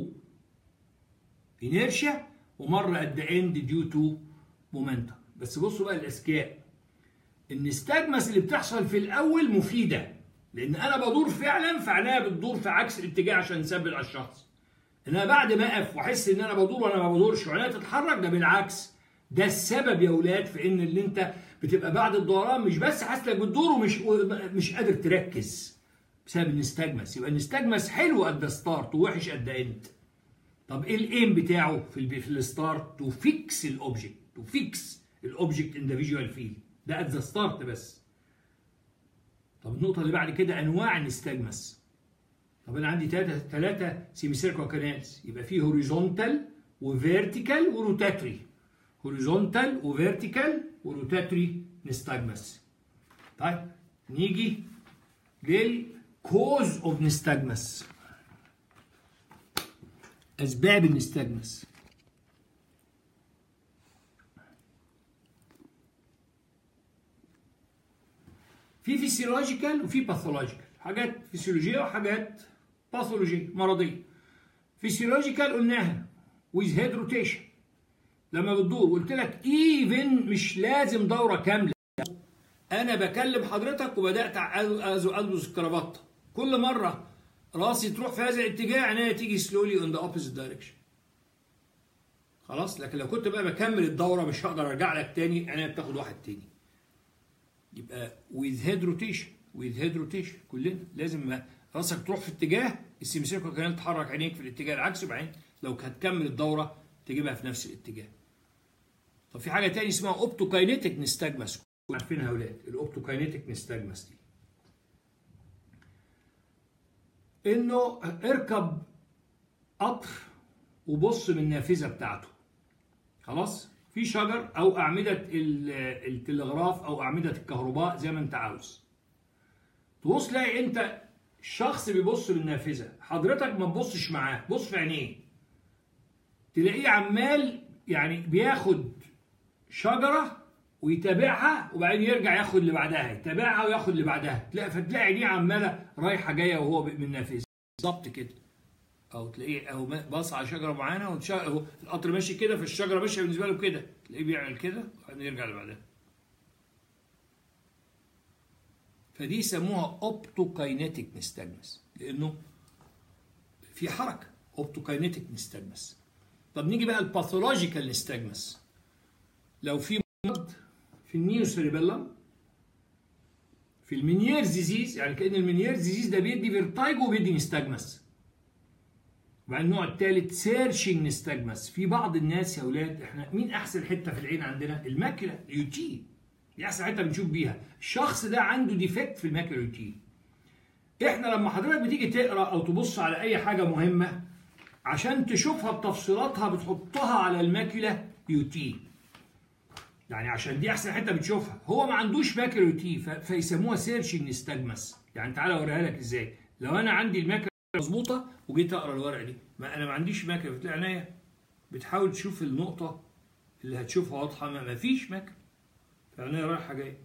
inertia ومره at the end due to momentum بس بصوا بقى الاذكياء النستجمس اللي بتحصل في الاول مفيده لان انا بدور فعلا فعليها بتدور في عكس الاتجاه عشان نثبت على الشخص انما بعد ما اقف واحس ان انا بدور وانا ما بدورش وعينيا تتحرك ده بالعكس ده السبب يا اولاد في ان اللي انت بتبقى بعد الدوران مش بس حاسس انك بتدور ومش مش قادر تركز بسبب النستجمس يبقى النستجمس حلو قد ستارت ووحش قد اند طب ايه الايم بتاعه في ال في الستارت تو فيكس الاوبجكت تو فيكس الاوبجكت ان ذا فيجوال فيلد ده ات ذا ستارت بس طب النقطه اللي بعد كده انواع النستجمس طب انا عندي ثلاثه ثلاثه سيميسيركو كانالز يبقى في هوريزونتال وفيرتيكال وروتاتري هوريزونتال وفيرتيكال وروتاتري نستجمس طيب نيجي للكوز اوف نستجمس اسباب النستجمس في فيسيولوجيكال وفي باثولوجيكال حاجات فيسيولوجيه وحاجات باثولوجيه مرضيه فيسيولوجيكال قلناها ويز هيد روتيشن لما بتدور قلت لك ايفن مش لازم دوره كامله انا بكلم حضرتك وبدات البس الكرافته كل مره راسي تروح في هذا الاتجاه عينيا تيجي سلولي اون ذا اوبوزيت دايركشن خلاص لكن لو كنت بقى بكمل الدوره مش هقدر ارجع لك تاني عينيا بتاخد واحد تاني يبقى with head rotation with head rotation كلنا لازم راسك تروح في اتجاه السيميسيركو كانال تحرك عينيك في الاتجاه العكسي وبعدين لو هتكمل الدوره تجيبها في نفس الاتجاه طب في حاجه تاني اسمها اوبتوكاينيتك نستجمس عارفينها يا اولاد الاوبتوكاينيتك نستجمس دي انه اركب قطر وبص من النافذه بتاعته خلاص في شجر او اعمده التلغراف او اعمده الكهرباء زي ما انت عاوز تبص تلاقي انت الشخص بيبص للنافذه حضرتك ما تبصش معاه بص في عينيه تلاقيه عمال يعني بياخد شجره ويتابعها وبعدين يرجع ياخد اللي بعدها يتابعها وياخد اللي بعدها تلاقي فتلاقي عينيه عماله رايحه جايه وهو من النافذه بالظبط كده او تلاقيه اهو باص على شجره معينه اهو القطر ماشي كده فالشجره ماشيه بالنسبه له كده تلاقيه بيعمل كده وبعدين يرجع اللي بعدها فدي يسموها اوبتوكاينيتيك نستجمس لانه في حركه اوبتوكاينيتيك نستجمس طب نيجي بقى الباثولوجيكال نستجمس لو في مرض في النيو سيريبيلم في المنييرز ديزيز يعني كان المنييرز ديزيز ده بيدي فيرتايجو وبيدي نستجمس وبعدين النوع الثالث سيرشنج نستجمس في بعض الناس يا اولاد احنا مين احسن حته في العين عندنا الماكله اليو تي دي احسن حته بنشوف بيها الشخص ده عنده ديفكت في الماكله اليو تي احنا لما حضرتك بتيجي تقرا او تبص على اي حاجه مهمه عشان تشوفها بتفصيلاتها بتحطها على الماكله يو تي يعني عشان دي احسن حته بتشوفها هو ما عندوش ماكله يو تي فيسموها سيرشنج نستجمس يعني تعالى اوريها لك ازاي لو انا عندي الماكله مظبوطه وجيت اقرا الورقه دي ما انا ما عنديش ماكله بتلاقي عينيا بتحاول تشوف النقطه اللي هتشوفها واضحه ما فيش ماكله فعينيا رايحه جايه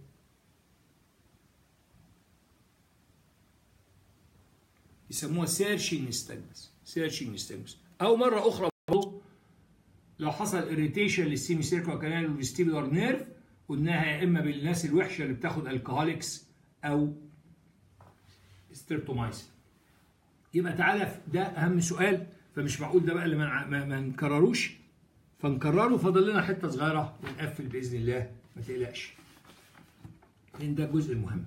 يسموها سيرشنج نستجمس سيرشنج نستجمس او مره اخرى برضه لو حصل اريتيشن للسيمي سيركو كانال والفيستيبولار نيرف قلناها يا اما بالناس الوحشه اللي بتاخد الكهوليكس او ستريبتومايسين يبقى تعالى ده اهم سؤال فمش معقول ده بقى اللي ما, ما, ما نكرروش فنكرره فاضل لنا حته صغيره ونقفل باذن الله ما تقلقش لان ده الجزء المهم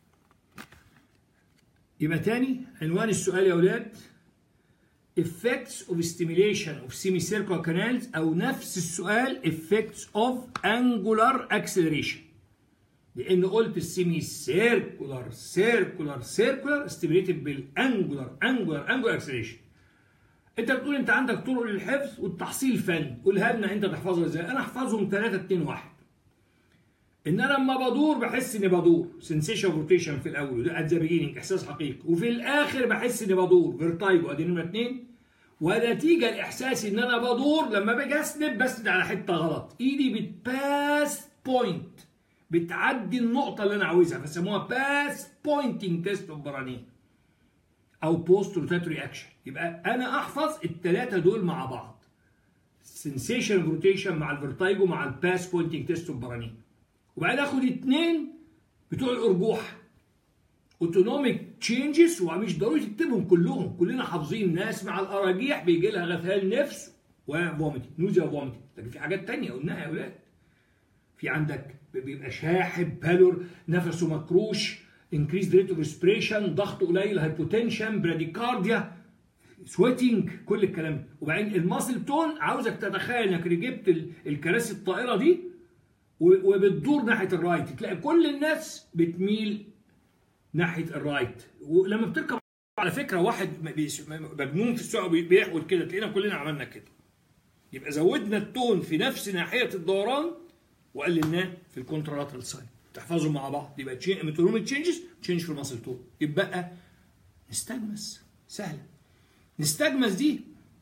يبقى تاني عنوان السؤال يا اولاد effects of stimulation of semicircular canals او نفس السؤال effects of angular acceleration لان قلت السيمي سيركولار سيركولار سيركولار ستيميليتد بالانجولار انجولار انجولار اكسلريشن انت بتقول انت عندك طرق للحفظ والتحصيل فن قولها لنا انت تحفظها ازاي انا احفظهم 3 2 1 ان انا لما بدور بحس اني بدور سنسيشن روتيشن في الاول وده ات ذا بيجيننج احساس حقيقي وفي الاخر بحس اني بدور فيرتايجو ادي نمره 2 ونتيجه لاحساسي ان انا بدور لما باجي اسند بسند على حته غلط ايدي بتباس بوينت بتعدي النقطه اللي انا عاوزها فسموها باس بوينتنج تيست اوف برانين او بوست روتاتوري اكشن يبقى انا احفظ الثلاثه دول مع بعض سنسيشن روتيشن مع الفيرتايجو مع الباس بوينتنج تيست اوف برانين وبعدين اخد اثنين بتوع الارجوح اوتونوميك تشينجز ومش ضروري تكتبهم كلهم كلنا حافظين ناس مع الاراجيح بيجي لها غثيان نفس وفوميتنج نوزيا وفوميتنج لكن في حاجات تانية قلناها يا اولاد في عندك بيبقى شاحب بالور نفسه مكروش انكريز ريت اوف ريسبريشن ضغط قليل هايبوتنشن براديكارديا سويتنج كل الكلام ده وبعدين الماسل تون عاوزك تتخيل انك ركبت الكراسي الطائره دي وبتدور ناحيه الرايت تلاقي كل الناس بتميل ناحيه الرايت ولما بتركب على فكره واحد مجنون في السوق بيحول كده تلاقينا كلنا عملنا كده يبقى زودنا التون في نفس ناحيه الدوران وقللناه في الكونترالاترال سايد تحفظوا مع بعض يبقى ميتونوميك تشينجز تشينج في الماسل تون يبقى نستجمس سهله نستجمس دي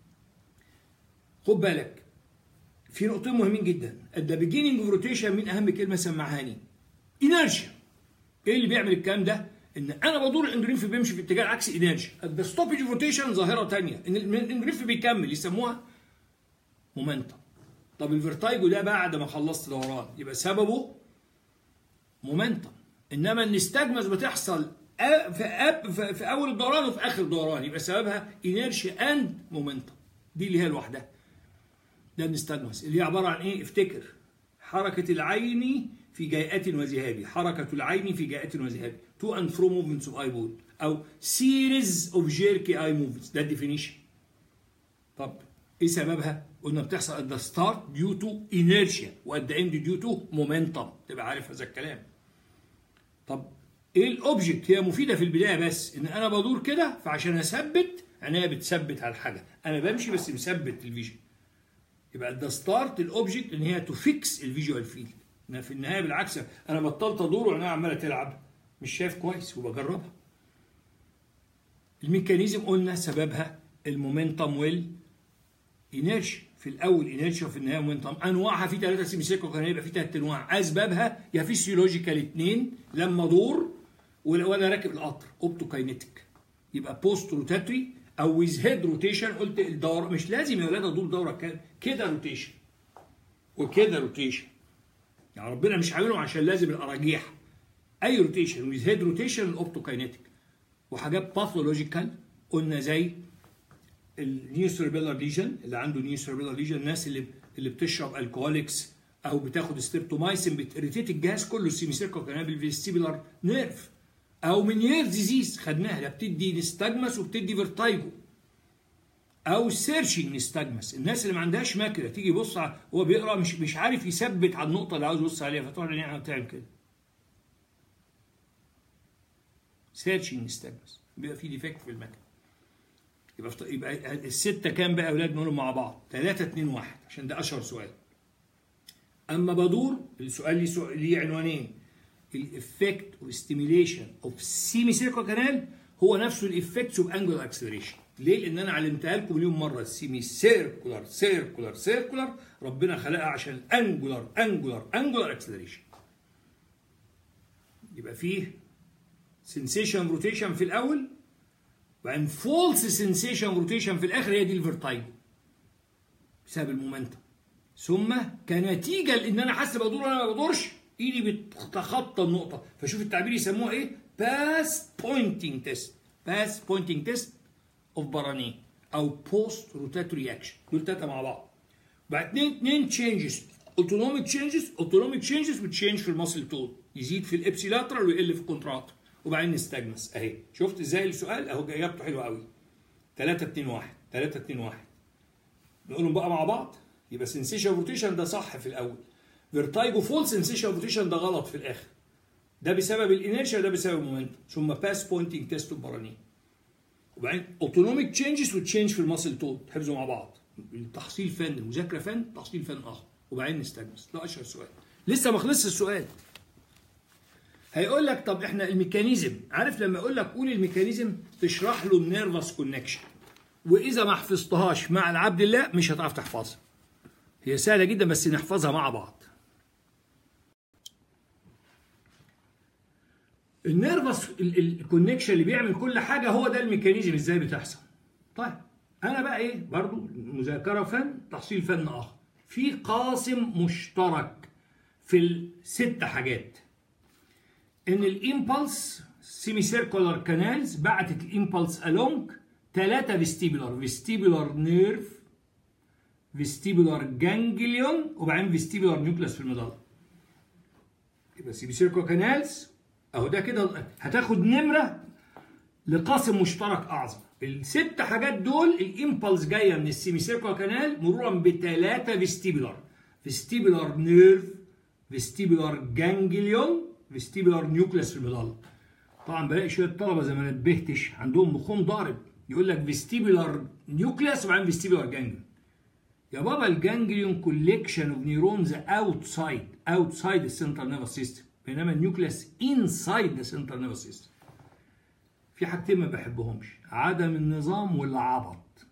خد بالك في نقطتين مهمين جدا at the beginning of rotation مين اهم كلمه سمعهاني انرشيا ايه اللي بيعمل الكلام ده ان انا بدور الاندورينف بيمشي في اتجاه عكس انرجي ذا ستوبج روتيشن ظاهره ثانيه ان الاندورينف بيكمل يسموها مومنتم طب الفيرتايجو ده بعد ما خلصت دوران يبقى سببه مومنتم انما النستجمس بتحصل في أب في اول الدوران وفي اخر الدوران يبقى سببها انرشيا اند مومنتم دي اللي هي لوحدها ده النستجمس اللي هي عباره عن ايه افتكر حركه العين في جيئات وذهاب حركة العين في جيئات وذهاب to and fro movements of eyeball أو series of jerky eye movements ده الديفينيشن طب إيه سببها؟ قلنا بتحصل at the start due to inertia و at the end due to momentum تبقى عارف هذا الكلام طب ايه الاوبجكت هي مفيده في البدايه بس ان انا بدور كده فعشان اثبت عينيا بتثبت على الحاجه انا بمشي بس مثبت الفيجن يبقى ده ستارت الاوبجكت ان هي تو فيكس الفيجوال فيلد في النهايه بالعكس انا بطلت ادور وعينيا عماله تلعب مش شايف كويس وبجربها الميكانيزم قلنا سببها المومنتم ويل انيرشيا في الاول انيرشيا وفي النهايه مومنتم انواعها في ثلاثه سيميسيكو كان يبقى في ثلاث انواع اسبابها يا فيسيولوجيكال اثنين لما ادور وانا راكب القطر اوبتوكاينيتيك يبقى بوست روتاتري او ويز هيد روتيشن قلت الدوره مش لازم يا ولاد ادور دوره كده روتيشن وكده روتيشن يعني ربنا مش عاملهم عشان لازم الاراجيح اي روتيشن ويز هيد روتيشن الاوبتوكاينيتيك وحاجات باثولوجيكال قلنا زي النيو سيربيلر ليجن اللي عنده نيو سيربيلر ليجن الناس اللي اللي بتشرب الكوليكس او بتاخد ستريبتومايسين بتريتيت الجهاز كله السيميسيركو كانال فيستيبولار نيرف او منيير ديزيز خدناها ده بتدي نستجمس وبتدي فيرتايجو او سيرشنج نستجمس الناس اللي ما عندهاش ماكله تيجي يبص هو بيقرا مش مش عارف يثبت على النقطه اللي عاوز يبص عليها فتروح عينيه تعمل كده سيرشنج نستجمس بيبقى في ديفكت في المكنه يبقى يبقى السته كام بقى يا اولاد نقولهم مع بعض 3 2 1 عشان ده اشهر سؤال اما بدور السؤال ليه سؤال ليه عنوانين الافكت والستيميليشن اوف سيمي سيركل كانال هو نفسه الافكتس اوف انجولار اكسلريشن ليه؟ لان انا علمتها لكم مليون مره السيمي سيركولار سيركولار سيركولار ربنا خلقها عشان انجولار انجولار انجولار اكسلريشن يبقى فيه سنسيشن روتيشن في الاول وبعدين فولس سنسيشن روتيشن في الاخر هي دي الفيرتايجو بسبب المومنتم ثم كنتيجه لان انا حاسس بدور وانا ما بدورش ايدي بتتخطى النقطه فشوف التعبير يسموها ايه باس بوينتنج تيست باس بوينتنج تيست اوف براني او بوست روتاتوري اكشن دول ثلاثه مع بعض بعد اثنين اثنين تشينجز اوتونوميك تشينجز اوتونوميك تشينجز وتشينج في الماسل تون يزيد في الابسيلاترال ويقل في الكونترات وبعدين نستجمس اهي شفت ازاي السؤال اهو اجابته حلوه قوي 3 2 1 3 2 1 نقولهم بقى مع بعض يبقى سنسيشن روتيشن ده صح في الاول فيرتايجو فول سنسيشن روتيشن ده غلط في الاخر ده بسبب الانيرشيا ده بسبب المومنتم ثم باس بوينتنج تيست برانين وبعدين اوتونوميك تشينجز وتشينج في الماسل تون تحفظوا مع بعض تحصيل فن مذاكره فن تحصيل فن اخر وبعدين نستجمس ده اشهر سؤال لسه ما خلصش السؤال هيقول لك طب احنا الميكانيزم عارف لما اقول لك قول الميكانيزم تشرح له النيرفس كونكشن واذا ما حفظتهاش مع العبد الله مش هتعرف تحفظها هي سهله جدا بس نحفظها مع بعض النيرفس الكونكشن اللي بيعمل كل حاجه هو ده الميكانيزم ازاي بتحصل طيب انا بقى ايه برضو مذاكره فن تحصيل فن اخر في قاسم مشترك في الست حاجات ان الامبلس سيمي سيركولار كانالز بعتت الامبلس الونج ثلاثه فيستيبولار فيستيبولار نيرف فيستيبولار جانجليون وبعدين فيستيبولار نيوكلاس في المضله يبقى سيمي سيركولار كانالز اهو ده كده هتاخد نمره لقاسم مشترك اعظم الست حاجات دول الامبلس جايه من السيمي سيركولار كانال مرورا بثلاثه فيستيبولار فيستيبولار نيرف فيستيبولار جانجليون فيستيبولار نيوكليس في المضله طبعا بلاقي شويه طلبه زي ما نبهتش عندهم مخهم ضارب يقول لك فيستيبولار نيوكليس وبعدين فيستيبولار جانجليون يا بابا الجانجليون كوليكشن اوف نيورونز اوتسايد اوتسايد السنترال نيرفس سيستم بينما النيوكليس انسايد ذا سنترال نيرفس سيستم في حاجتين ما بحبهمش عدم النظام والعبط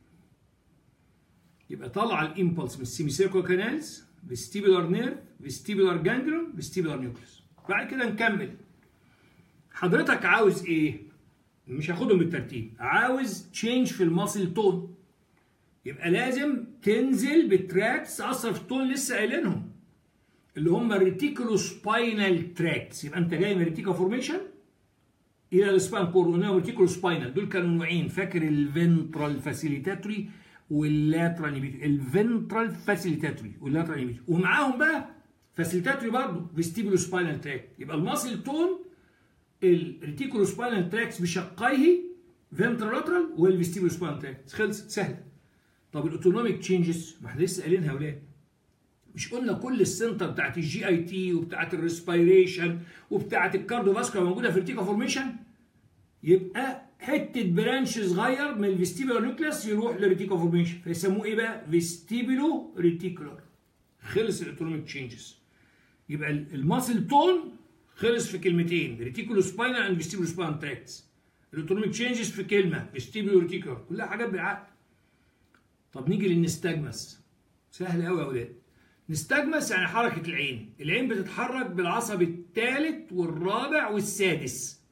يبقى طلع الامبلس من السيمي سيركل كانالز فيستيبولار نيرف فيستيبولار جانجليون فيستيبولار نيوكليس بعد كده نكمل حضرتك عاوز ايه مش هاخدهم بالترتيب عاوز تشينج في الماسل تون يبقى لازم تنزل بتراكس اثر في التون لسه قايلينهم اللي هم الريتيكولو سباينال تراكس يبقى انت جاي من ريتيكا فورميشن الى السباين كور قلنا ريتيكولو سباينال دول كانوا نوعين فاكر الفنترال فاسيليتاتوري واللاترال نيبيتوري الفنترال فاسيليتاتوري واللاترال نيبيتوري ومعاهم بقى فاسيليتاتوري برضه فيستيبولو سباينال تراك يبقى الماسل تون الريتيكولو سباينال تراكس بشقيه فنترالاترال والفيستيبولو سباينال تراكس خلصت سهله طب الاوتونوميك تشينجز ما احنا لسه قايلينها يا اولاد مش قلنا كل السنتر بتاعت الجي اي تي وبتاعت الريسبيريشن وبتاعت الكارديو فاسكولار موجوده في الريتيكا فورميشن يبقى حته برانش صغير من الفيستيبولار نيوكليس يروح للريتيكا فورميشن فيسموه ايه بقى؟ فيستيبولو ريتيكولار خلص الاوتونوميك تشينجز يبقى الماسل تون خلص في كلمتين ريتيكولو سباينال اند فيستيبولو سباينال تراكتس الاوتونوميك تشينجز في كلمه فيستيبولو ريتيكولار كلها حاجات بالعقل طب نيجي للنستجمس سهل قوي يا اولاد نستجمس يعني حركه العين العين بتتحرك بالعصب الثالث والرابع والسادس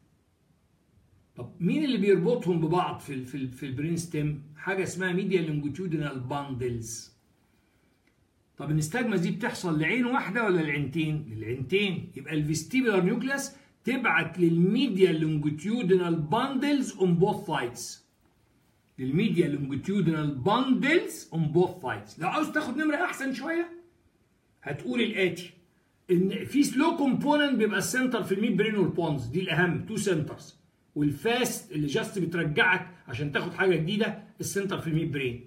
طب مين اللي بيربطهم ببعض في ال في, ال في البرين ستيم حاجه اسمها ميديا لونجيتيودينال باندلز طب النستجمس دي بتحصل لعين واحده ولا لعينتين للعينتين يبقى الفيستيبولار نيوكليس تبعت للميديا لونجيتيودينال باندلز اون بوث سايدز للميديا لونجيتيودينال باندلز اون بوث سايدز لو عاوز تاخد نمره احسن شويه هتقول الاتي ان في سلو كومبوننت بيبقى السنتر في الميد برين والبونز دي الاهم تو سنترز والفاست اللي جاست بترجعك عشان تاخد حاجه جديده السنتر في الميد برين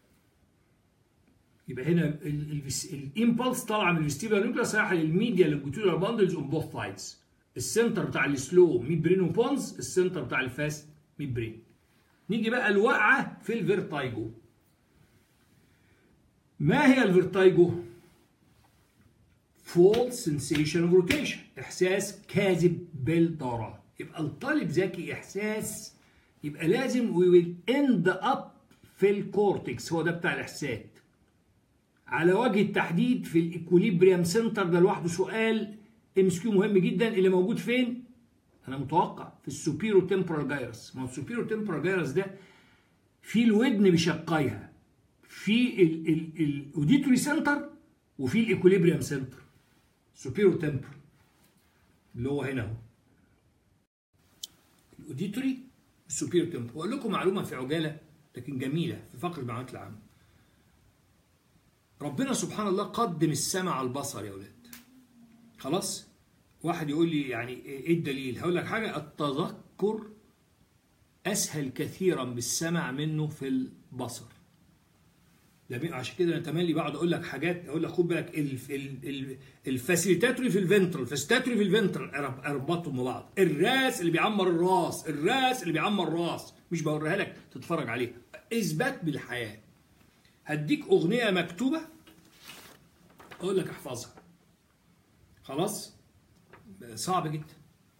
يبقى هنا الامبلس طالعه من الفيستيبولار نيوكليس رايحه للميديا لونجيتيودينال باندلز اون بوث سايدز السنتر بتاع السلو ميد برين وبونز السنتر بتاع الفاست ميد برين نيجي بقى الوقعه في الفيرتايجو ما هي الفيرتايجو false sensation of rotation احساس كاذب بالدوران يبقى الطالب ذكي احساس يبقى لازم we will end up في الكورتكس هو ده بتاع الاحساس على وجه التحديد في الايكوليبريم سنتر ده لوحده سؤال ام اس كيو مهم جدا اللي موجود فين انا متوقع في السوبيرو تمبرال جايرس ما هو السوبيرو تمبرال جايرس ده في الودن بشقيها في الاوديتوري سنتر وفي الايكوليبريم سنتر سوبيرو تمبر اللي هو هنا اهو الاوديتوري السوبيرو تمبر واقول لكم معلومه في عجاله لكن جميله في فقر المعلومات العامه ربنا سبحان الله قدم السمع على البصر يا اولاد خلاص واحد يقول لي يعني ايه الدليل هقول لك حاجه التذكر اسهل كثيرا بالسمع منه في البصر عشان كده انا تملي بقعد اقول لك حاجات اقول لك خد بالك الفاسيليتاتوري في الفنترال الفاسيليتاتوري في الفنترال اربطهم ببعض الراس اللي بيعمر الراس الراس اللي بيعمر الراس مش بوريها لك تتفرج عليها اثبات بالحياه هديك اغنيه مكتوبه اقول لك احفظها خلاص صعب جدا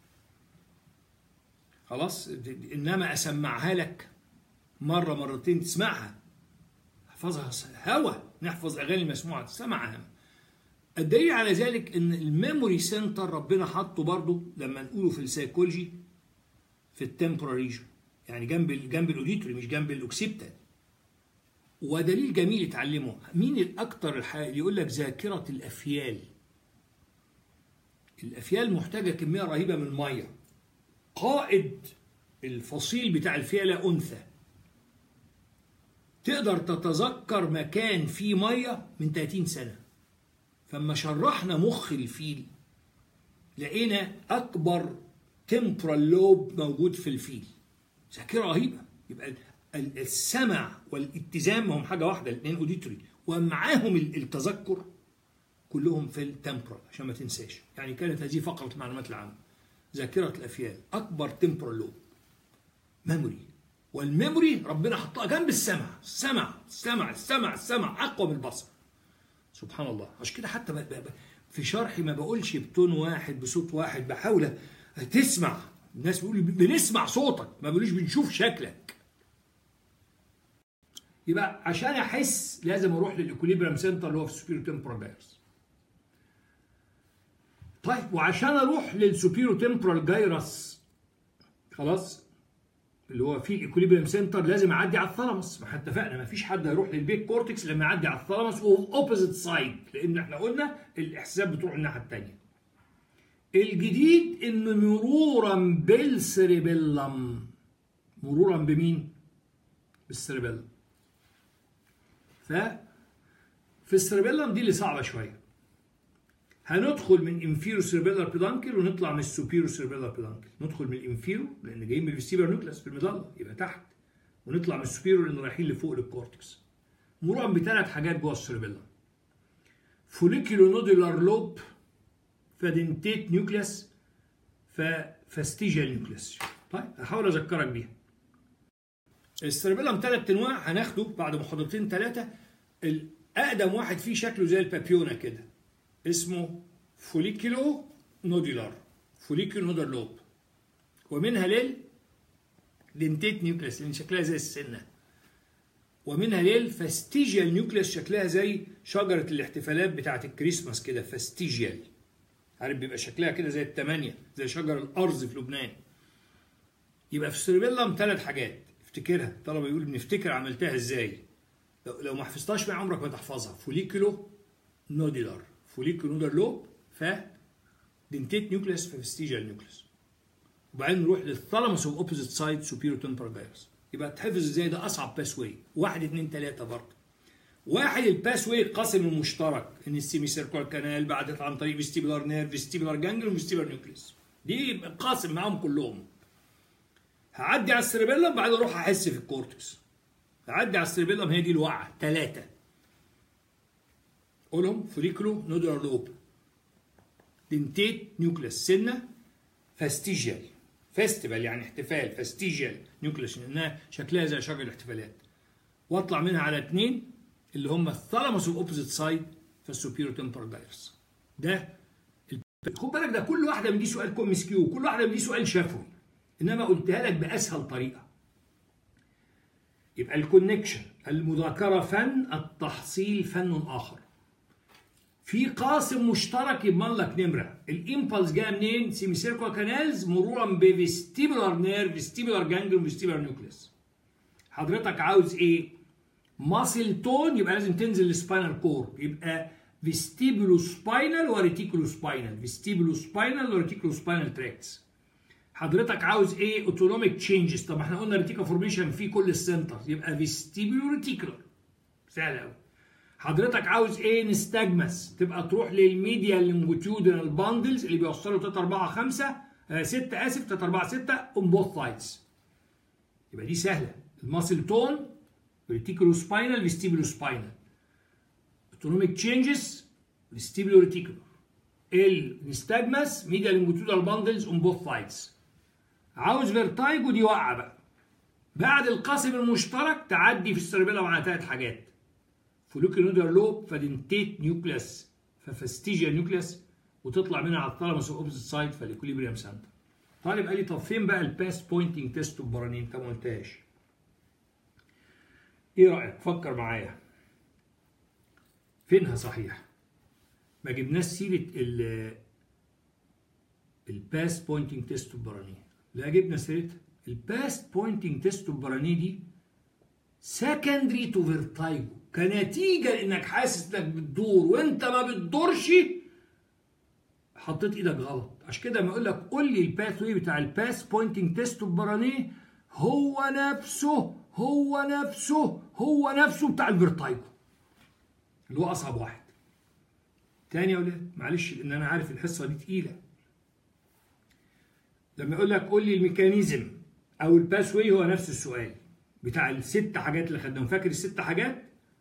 خلاص انما اسمعها لك مره مرتين تسمعها احفظها هوا نحفظ اغاني مسموعه سمعها الدليل على ذلك ان الميموري سنتر ربنا حاطه برضه لما نقوله في السيكولوجي في التمبورال ريجن يعني جنب جنب الاوديتوري مش جنب الاوكسيبتال ودليل جميل اتعلمه مين الاكثر الحقيقة يقول لك ذاكره الافيال الافيال محتاجه كميه رهيبه من الميه قائد الفصيل بتاع الفيله انثى تقدر تتذكر مكان فيه ميه من 30 سنه فما شرحنا مخ الفيل لقينا اكبر تمبرال لوب موجود في الفيل ذاكره رهيبه يبقى السمع والاتزان هم حاجه واحده الاثنين اوديتوري ومعاهم التذكر كلهم في التمبرال عشان ما تنساش يعني كانت هذه فقره المعلومات العامه ذاكره الافيال اكبر تمبرال لوب ميموري والميموري ربنا حطها جنب السمع السمع السمع السمع السمع اقوى من البصر سبحان الله عشان كده حتى ب- ب- ب- في شرحي ما بقولش بتون واحد بصوت واحد بحاول تسمع الناس بيقولوا بنسمع صوتك ما بيقولوش بنشوف شكلك يبقى عشان احس لازم اروح للاكوليبريم سنتر اللي هو في السوبيرو تمبرال جايرس طيب وعشان اروح للسوبيرو تمبرال جايرس خلاص اللي هو فيه الاكوليبريم سنتر لازم اعدي على الثالاموس ما احنا اتفقنا ما فيش حد هيروح للبيك كورتكس لما يعدي على الثالاموس اوبوزيت سايد لان احنا قلنا الاحساسات بتروح الناحيه الثانيه الجديد انه مرورا بالسريبيلم مرورا بمين بالسريبيلم ف في السريبيلم دي اللي صعبه شويه هندخل من انفيرو سيربيلار بيدانكل ونطلع من السوبيرو سيربيلار بيدانكل ندخل من الانفيرو لان جايين من الفيستيبر نوكلاس في المظله يبقى تحت ونطلع من السوبيرو لان رايحين لفوق للكورتكس مرورا بثلاث حاجات جوه السيربيلم فوليكيولو نودولار لوب فدنتيت نيوكليس ففاستيجيال نيوكليس طيب هحاول اذكرك بيها السيربيلم ثلاث انواع هناخده بعد محاضرتين ثلاثه الاقدم واحد فيه شكله زي البابيونا كده اسمه فوليكيلو نودولار فوليكيلو نودولار لوب ومنها ليل دنتيت نيوكليس لان شكلها زي السنه ومنها ليل فاستيجيال نيوكليس شكلها زي شجره الاحتفالات بتاعه الكريسماس كده فاستيجيال عارف بيبقى شكلها كده زي التمانية زي شجر الأرز في لبنان يبقى في السيربيلم ثلاث حاجات افتكرها الطلبة يقول بنفتكر عملتها ازاي لو, لو ما حفظتهاش مع عمرك ما تحفظها فوليكولو نوديلار فوليكولو نودر لوب ف دنتيت نيوكليس ففستيجيال نيوكليس وبعدين نروح للثالاموس اوف اوبوزيت سايد سوبيريور تمبرال جايرس يبقى تحفظ ازاي ده اصعب باس واي واحد اثنين ثلاثه برضه واحد الباس واي القاسم المشترك ان السيمي سيركول كانال بعدت عن طريق فيستيبولار نيرف فيستيبولار جانجل وفيستيبولار نيوكليس دي قاسم معاهم كلهم هعدي على السيربيلم بعدين اروح احس في الكورتكس هعدي على السيربيلم هي دي الوعه ثلاثه قولهم فوليكولو نودولار لوب دنتيت نيوكليس سنه فاستيجيال فيستيفال يعني احتفال فاستيجيال نيوكليس لانها شكلها زي شجر الاحتفالات واطلع منها على اثنين اللي هم الثالاموس اوبوزيت سايد في السوبيرو تمبرال جايرس ده خد بالك ده كل واحده من دي سؤال كوم كيو كل واحده من دي سؤال شفوي انما قلتها لك باسهل طريقه يبقى الكونكشن المذاكره فن التحصيل فن اخر في قاسم مشترك يضمن لك نمره الامبلس جايه منين سيمي سيركو كانالز مرورا بفيستيبولار نيرف فيستيبولار جانجلون فيستيبولار نيوكليس حضرتك عاوز ايه ماسل تون يبقى لازم تنزل للسباينال كور يبقى فيستيبولو سباينال وريتيكولو سباينال فيستيبولو سباينال وريتيكولو سباينال تراكس حضرتك عاوز ايه اوتونوميك تشينجز طب احنا قلنا ريتيكا فورميشن في كل السنتر يبقى فيستيبولو ريتيكولار سهل قوي حضرتك عاوز ايه نستجمس تبقى تروح للميديا لونجيتيودنال باندلز اللي بيوصلوا 3 4 5 6 اسف 3 4 6 اون بوث سايدز يبقى دي سهله الماسل تون ريتيكولو سباينال فيستيبولو سباينال اوتونوميك تشينجز فيستيبولو ريتيكولو النستجمس ميديا لونجيتيودنال باندلز اون بوث سايدز عاوز فيرتايجو دي واقعه بقى بعد القاسم المشترك تعدي في السيربيلم على ثلاث حاجات فوليكولودر لوب فدنتيت نيوكليس ففستيجيا نيوكليس وتطلع منها على الثالاموس اوبوزيت سايد فاليكوليبريم سنتر طالب قال لي طب فين بقى الباس بوينتنج تيست البرانين انت ما قلتهاش ايه رايك فكر معايا فينها صحيح ما جبناش سيره ال الباس بوينتنج تيست البرانين لا جبنا سيرتها الباس بوينتنج تيست البرانين دي سكندري تو فيرتايجو كنتيجه لانك حاسس انك بتدور وانت ما بتدورش حطيت ايدك غلط عشان كده ما اقول لك قول لي الباث واي بتاع الباس بوينتنج تيست البرانيه هو نفسه هو نفسه هو نفسه بتاع الفيرتايجو اللي هو اصعب واحد تاني يا ولاد معلش لان انا عارف الحصه دي تقيله لما يقول لك قول لي الميكانيزم او الباس واي هو نفس السؤال بتاع الست حاجات اللي خدناهم فاكر الست حاجات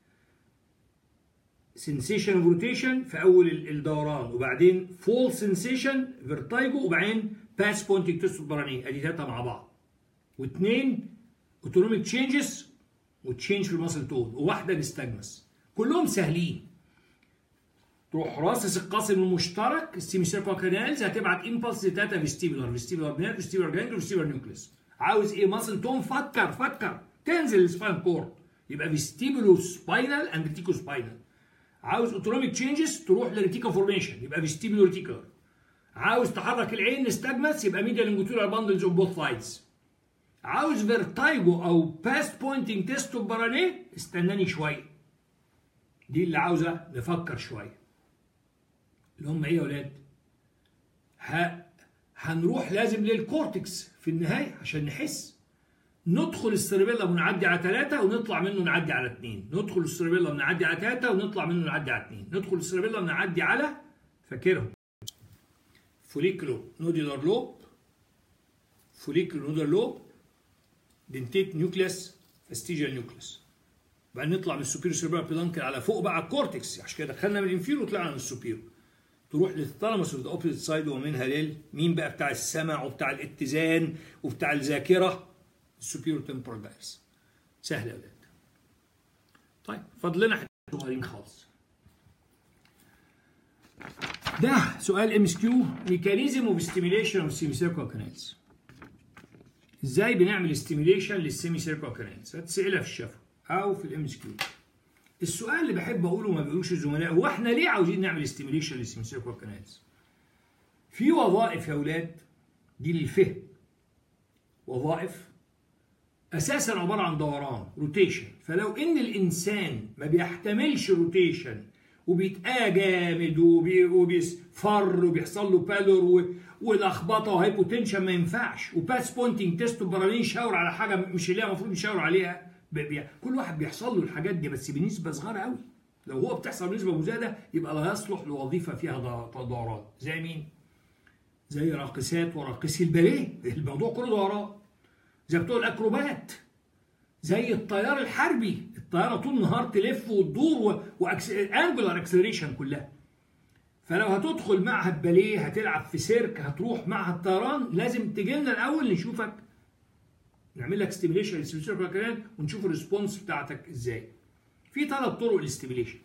سنسيشن اوف روتيشن في اول الدوران وبعدين فول سنسيشن فيرتايجو وبعدين باس بوينتنج تيست برانيه ادي ثلاثه مع بعض واثنين اوتونوميك تشينجز وتشينج في الماسل تون وواحده نستجمس كلهم سهلين تروح راصص القاسم المشترك السيمي سيركل كانالز هتبعت امبلس لتاتا فيستيبولار فيستيبولار نيرف فيستيبولار جلاند فيستيبولار نيوكليس عاوز ايه ماسل تون فكر فكر تنزل السباين كورد يبقى فيستيبولو سباينال اند ريتيكو سباينال عاوز اوتونوميك تشينجز تروح لريتيكا فورميشن يبقى فيستيبولو ريتيكولار عاوز تحرك العين نستجمس يبقى ميديا لونجيتودال باندلز اون بوث سايدز عاوز فيرتايجو او باست بوينتنج تيست اوف برانيه استناني شويه دي اللي عاوزه نفكر شويه اللي هم ايه يا ولاد ه... هنروح لازم للكورتكس في النهايه عشان نحس ندخل السيربيلا ونعدي على ثلاثة ونطلع منه نعدي على اثنين ندخل السيربيلا ونعدي على ثلاثة ونطلع منه نعدي على اثنين ندخل السيربيلا ونعدي على فاكرهم فوليكلو نوديلر لوب فوليكلو نوديلر لوب دنتيت نيوكليس فاستيجيال نيوكليس بعدين نطلع من السوبيرو سيربيلار بيدانكل على فوق بقى على الكورتكس عشان كده دخلنا من الانفيرو وطلعنا من السوبيرو تروح للثالاموس اوف اوبوزيت سايد ومنها لل مين بقى بتاع السمع وبتاع الاتزان وبتاع الذاكره السوبيرو تمبرال دايرس سهل يا ولاد طيب فضلنا حته صغيرين خالص ده سؤال ام اس كيو ميكانيزم اوف ستيميليشن اوف سيمي سيركل كانالز ازاي بنعمل ستيميليشن للسيمي سيركل كانالز هتسالها في الشفا او في الام اس كيو السؤال اللي بحب اقوله ما بيقولوش الزملاء هو احنا ليه عاوزين نعمل ستيميليشن للسيمي سيركل كانالز في وظائف يا اولاد دي للفهم وظائف اساسا عباره عن دوران روتيشن فلو ان الانسان ما بيحتملش روتيشن وبيتقى جامد وبي وبيصفر وبيحصل له بالور ولخبطه وهايبوتنشن ما ينفعش وباس بوينتنج تيست وبرالين يشاور على حاجه مش اللي هي المفروض يشاور عليها بي كل واحد بيحصل له الحاجات دي بس بنسبه صغيره قوي لو هو بتحصل بنسبه مزايده يبقى لا يصلح لوظيفه فيها دوران زي مين؟ زي راقصات وراقصي الباليه الموضوع كله دوران زي بتوع الاكروبات زي الطيار الحربي الطياره طول النهار تلف وتدور وانجولار اكسلريشن كلها فلو هتدخل معهد باليه هتلعب في سيرك هتروح معهد طيران لازم تجي لنا الاول نشوفك نعمل لك ستيميليشن للسيركل كانال ونشوف الريسبونس بتاعتك ازاي في ثلاث طرق للاستيميليشن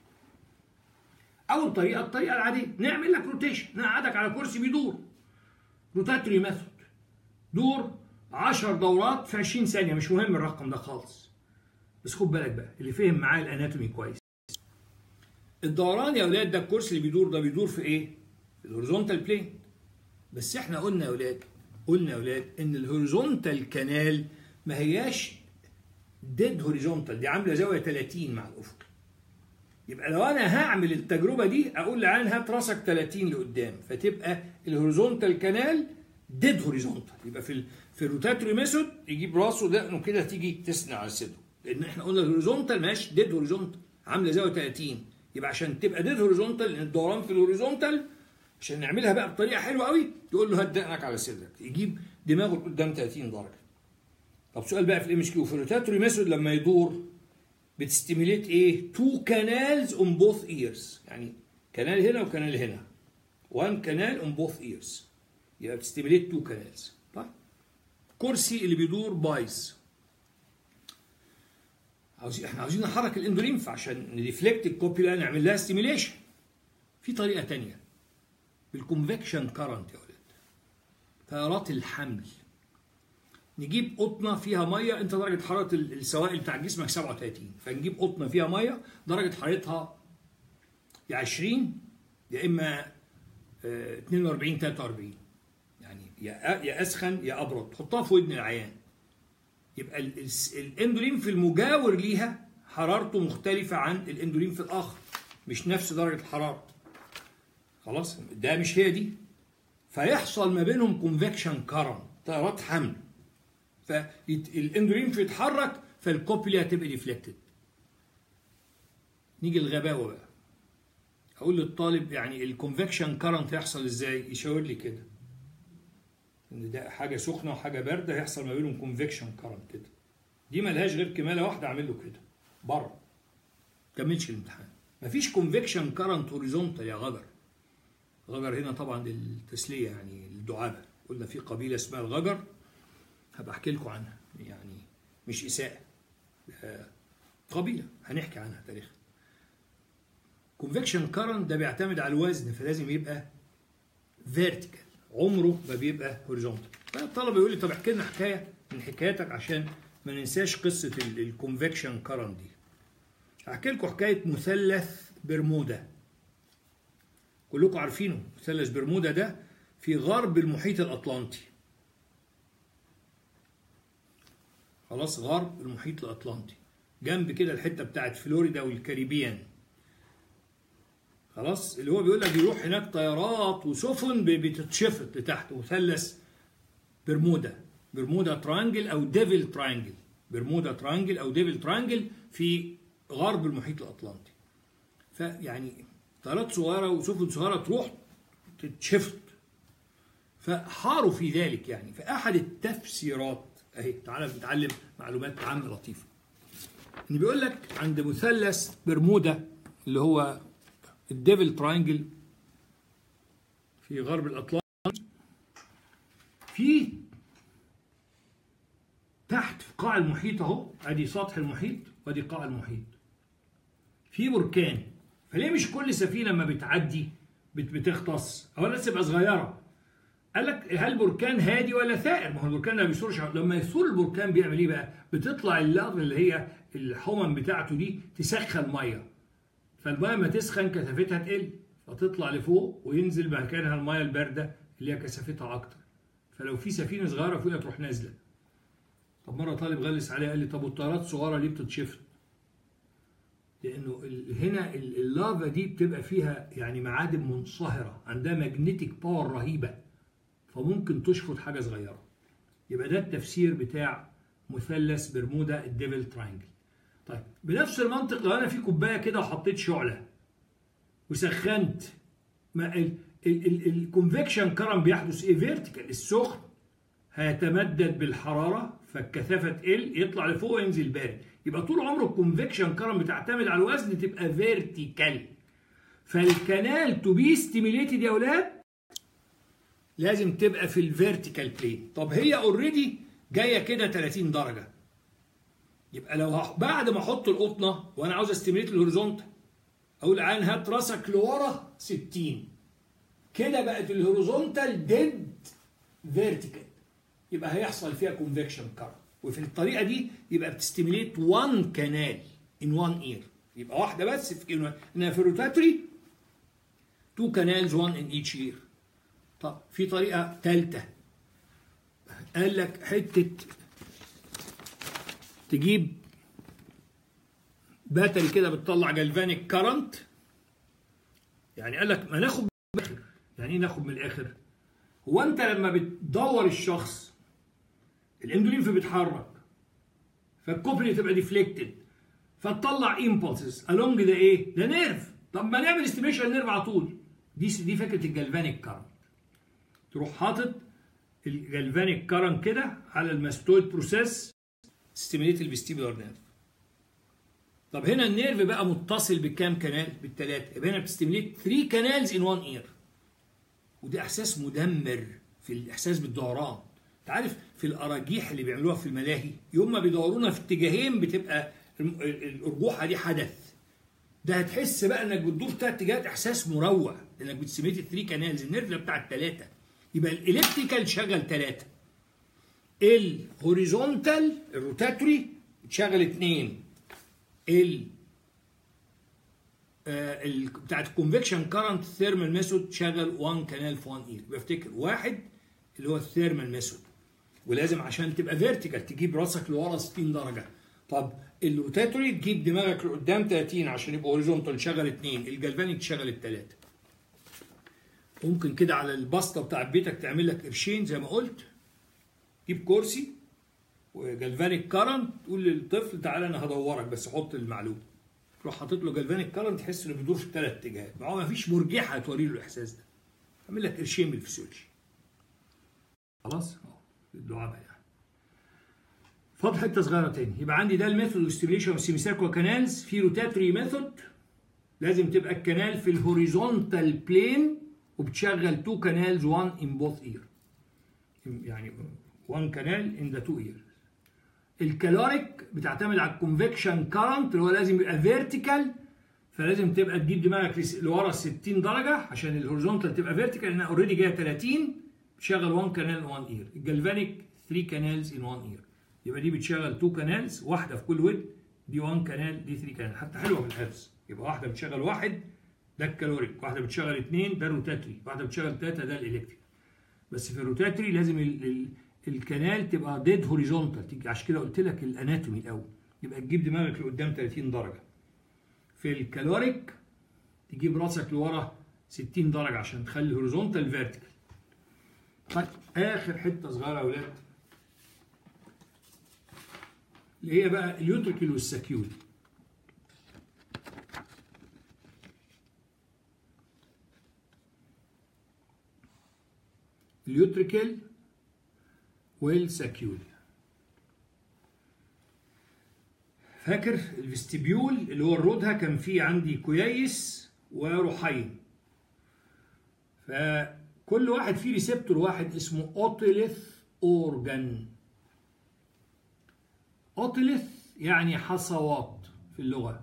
اول طريقه الطريقه العاديه نعمل لك روتيشن نقعدك على كرسي بيدور روتاتوري ميثود دور 10 دورات في 20 ثانيه مش مهم الرقم ده خالص بس خد بالك بقى اللي فهم معاه الاناتومي كويس الدوران يا اولاد ده الكرسي اللي بيدور ده بيدور في ايه في الهوريزونتال بلين بس احنا قلنا يا اولاد قلنا يا اولاد ان الهوريزونتال كانال ما هياش ديد هوريزونتال دي عامله زاويه 30 مع الافق يبقى لو انا هعمل التجربه دي اقول لعين هات راسك 30 لقدام فتبقى الهوريزونتال كانال ديد هوريزونتال يبقى في ال في الروتاتوري ميثود يجيب راسه دقنه كده تيجي تسنى على صدره لان احنا قلنا الهوريزونتال ماشي ديد هوريزونتال عامله زاويه 30 يبقى عشان تبقى ديد هوريزونتال لان الدوران في الهوريزونتال عشان نعملها بقى بطريقه حلوه قوي تقول له هات دقنك على صدرك يجيب دماغه قدام 30 درجه طب سؤال بقى في الام اس كيو في الروتاتوري ميثود لما يدور بتستيميليت ايه؟ تو كانالز اون بوث ايرز يعني كانال هنا وكانال هنا وان كانال اون بوث ايرز يبقى بتستيميليت تو كانالز طيب كرسي اللي بيدور بايظ عاوزين احنا عاوزين نحرك الاندوليمف عشان نديفلكت الكوبيلا نعمل لها ستيميليشن في طريقه تانية بالكونفكشن كارنت يا ولاد تيارات الحمل نجيب قطنه فيها ميه انت درجه حراره السوائل بتاع جسمك 37 فنجيب قطنه فيها ميه درجه حرارتها يا 20 يا اما 42 43 يعني يا يا اسخن يا ابرد تحطها في ودن العيان يبقى الاندولين في المجاور ليها حرارته مختلفه عن الاندولين في الاخر مش نفس درجه الحراره خلاص ده مش هي دي فيحصل ما بينهم كونفكشن كارنت تيارات حمل فالاندولين يتحرك فالكوبيلا هتبقى ديفلكتد نيجي الغباوه بقى اقول للطالب يعني الكونفكشن كارنت هيحصل ازاي يشاور لي كده ان ده حاجه سخنه وحاجه بارده هيحصل ما بينهم كونفكشن كارنت كده دي ملهاش غير كماله واحده اعمل له كده بره كملش الامتحان مفيش كونفكشن كارنت هوريزونتال يا غدر غدر هنا طبعا للتسليه يعني الدعابه قلنا في قبيله اسمها الغجر هبقى احكي لكم عنها يعني مش اساءه قبيله هنحكي عنها تاريخ كونفكشن كارنت ده بيعتمد على الوزن فلازم يبقى فيرتيكال عمره ما بيبقى هوريزونتال فالطلبه يقول لي طب احكي لنا حكايه من حكاياتك عشان ما ننساش قصه الكونفكشن كارنت دي هحكي لكم حكايه مثلث برمودا كلكم عارفينه مثلث برمودا ده في غرب المحيط الاطلنطي خلاص غرب المحيط الاطلنطي جنب كده الحته بتاعت فلوريدا والكاريبيان خلاص اللي هو بيقول لك بيروح هناك طيارات وسفن بتتشفط لتحت مثلث برمودا برمودا ترانجل او ديفل ترانجل برمودا ترانجل او ديفل ترانجل في غرب المحيط الاطلنطي فيعني طيارات صغيره وسفن صغيره تروح تتشفط فحاروا في ذلك يعني فاحد التفسيرات اهي تعالى بنتعلم معلومات عامه لطيفه ان بيقول لك عند مثلث برمودا اللي هو الديفل تراينجل في غرب الاطلنطي في تحت في قاع المحيط اهو ادي سطح المحيط وادي قاع المحيط في بركان فليه مش كل سفينه لما بتعدي بتغطس اولا تبقى صغيره قال لك هل بركان هادي ولا ثائر ما هو البركان ما بيثورش لما يثور البركان بيعمل ايه بقى بتطلع اللغم اللي هي الحمم بتاعته دي تسخن ميه فالميه ما تسخن كثافتها تقل فتطلع لفوق وينزل مكانها الميه البارده اللي هي كثافتها اكتر فلو في سفينه صغيره فوقها تروح نازله طب مره طالب غلس عليها قال لي طب والطيارات الصغيره ليه بتتشفط لانه هنا اللافا دي بتبقى فيها يعني معادن منصهره عندها ماجنتيك باور رهيبه فممكن تشفط حاجه صغيره يبقى ده التفسير بتاع مثلث برمودا الديفل تراينجل طيب بنفس المنطق لو انا في كوبايه كده وحطيت شعله وسخنت ما الكونفكشن كرم بيحدث ايه فيرتيكال السخن هيتمدد بالحراره فالكثافه تقل يطلع لفوق وينزل بارد يبقى طول عمره الكونفكشن كرم بتعتمد على الوزن تبقى فيرتيكال فالكنال تو بي ستيميليتد يا اولاد لازم تبقى في الفيرتيكال بلين طب هي اوريدي جايه كده 30 درجه يبقى لو بعد ما احط القطنه وانا عاوز استيميليت الهوريزونتال اقول عين هات راسك لورا 60 كده بقت الهوريزونتال ديد فيرتيكال يبقى هيحصل فيها كونفكشن كارنت وفي الطريقه دي يبقى بتستيميليت 1 كانال ان 1 اير يبقى واحده بس في انها في الروتاتوري 2 كانالز 1 ان ايتش اير طب في طريقه ثالثه قال لك حته تجيب باتري كده بتطلع جلفانيك كارنت يعني قال لك ما ناخد من الاخر يعني ايه ناخد من الاخر هو انت لما بتدور الشخص الاندولينف بيتحرك فالكوبري تبقى ديفليكتد فتطلع امبulses along ده ايه ده نيرف طب ما نعمل استيميشن نيرف على طول دي دي فكره الجلفانيك كارنت تروح حاطط الجلفانيك كارنت كده على الماستويد بروسيس ستيميليت الفيستيبولار نيرف طب هنا النيرف بقى متصل بكام كانال بالثلاثه يبقى هنا بتستيميليت 3 كانالز ان 1 اير وده احساس مدمر في الاحساس بالدوران انت عارف في الاراجيح اللي بيعملوها في الملاهي يوم ما بيدورونا في اتجاهين بتبقى الارجوحه دي حدث ده هتحس بقى انك بتدور ثلاث اتجاهات احساس مروع لانك بتستيميليت 3 كانالز النيرف بتاع الثلاثه يبقى الالكتريكال شغل ثلاثه الهوريزونتال الروتاتوري تشغل اثنين ال آه بتاعت الكونفكشن كارنت ثيرمال ميثود تشغل 1 كانال في 1 اير بفتكر واحد اللي هو الثيرمال ميثود ولازم عشان تبقى فيرتيكال تجيب راسك لورا 60 درجه طب الروتاتوري تجيب دماغك لقدام 30 عشان يبقى هوريزونتال تشغل اثنين الجلفانيك تشغل الثلاثه ممكن كده على البسطه بتاع بيتك تعمل لك قرشين زي ما قلت جيب كرسي وجلفانيك كارنت تقول للطفل تعالى انا هدورك بس حط المعلومه تروح حاطط له جلفانيك كارنت تحس انه بيدور في الثلاث اتجاهات ما هو ما فيش مرجحه توري له الاحساس ده اعمل لك قرشين بالفسيولوجي خلاص اهو الدعاء يعني فاضل حته صغيره تاني يبقى عندي ده الميثود ستيميليشن اوف سيميسيركو كانالز في روتاتوري ميثود لازم تبقى الكنال في الهوريزونتال بلين وبتشغل تو كانالز 1 ان بوث اير يعني one canal in the two ears الكالوريك بتعتمد على الكونفكشن كارنت اللي هو لازم يبقى فيرتيكال فلازم تبقى تجيب دماغك لورا 60 درجه عشان الهوريزونتال تبقى فيرتيكال لانها اوريدي جايه 30 تشغل 1 كانال 1 اير الجلفانيك 3 كانالز ان 1 اير يبقى دي بتشغل 2 كانالز واحده في كل ود دي 1 كانال دي 3 كانال حتى حلوه في الحفظ يبقى واحده بتشغل واحد ده الكالوريك واحده بتشغل اثنين ده الروتاتري واحده بتشغل ثلاثه ده الالكتريك بس في الروتاتري لازم ال ال الكنال تبقى ديد هوريزونتال عشان كده قلت لك الاناتومي الاول يبقى تجيب دماغك لقدام 30 درجه في الكالوريك تجيب راسك لورا 60 درجه عشان تخلي هوريزونتال فيرتيكال طيب اخر حته صغيره يا اولاد اللي هي بقى اليوتريكل والسكيول اليوتريكل والسكيول فاكر الفستيبيول اللي هو الرودها كان فيه عندي كويس ورحيم فكل واحد فيه ريسبتور واحد اسمه اوتيليث اورجان اوتيليث يعني حصوات في اللغه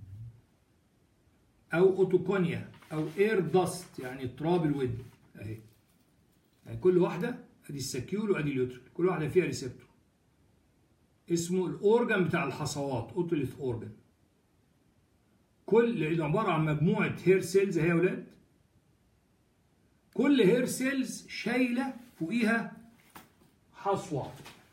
او اوتوكونيا او اير داست يعني تراب الود اهي يعني كل واحده ادي السكيول وادي اليوتريك كل واحده فيها ريسبتور اسمه الاورجن بتاع الحصوات اوتوليث اورجن كل عباره عن مجموعه هير سيلز اهي يا اولاد كل هير سيلز شايله فوقيها حصوه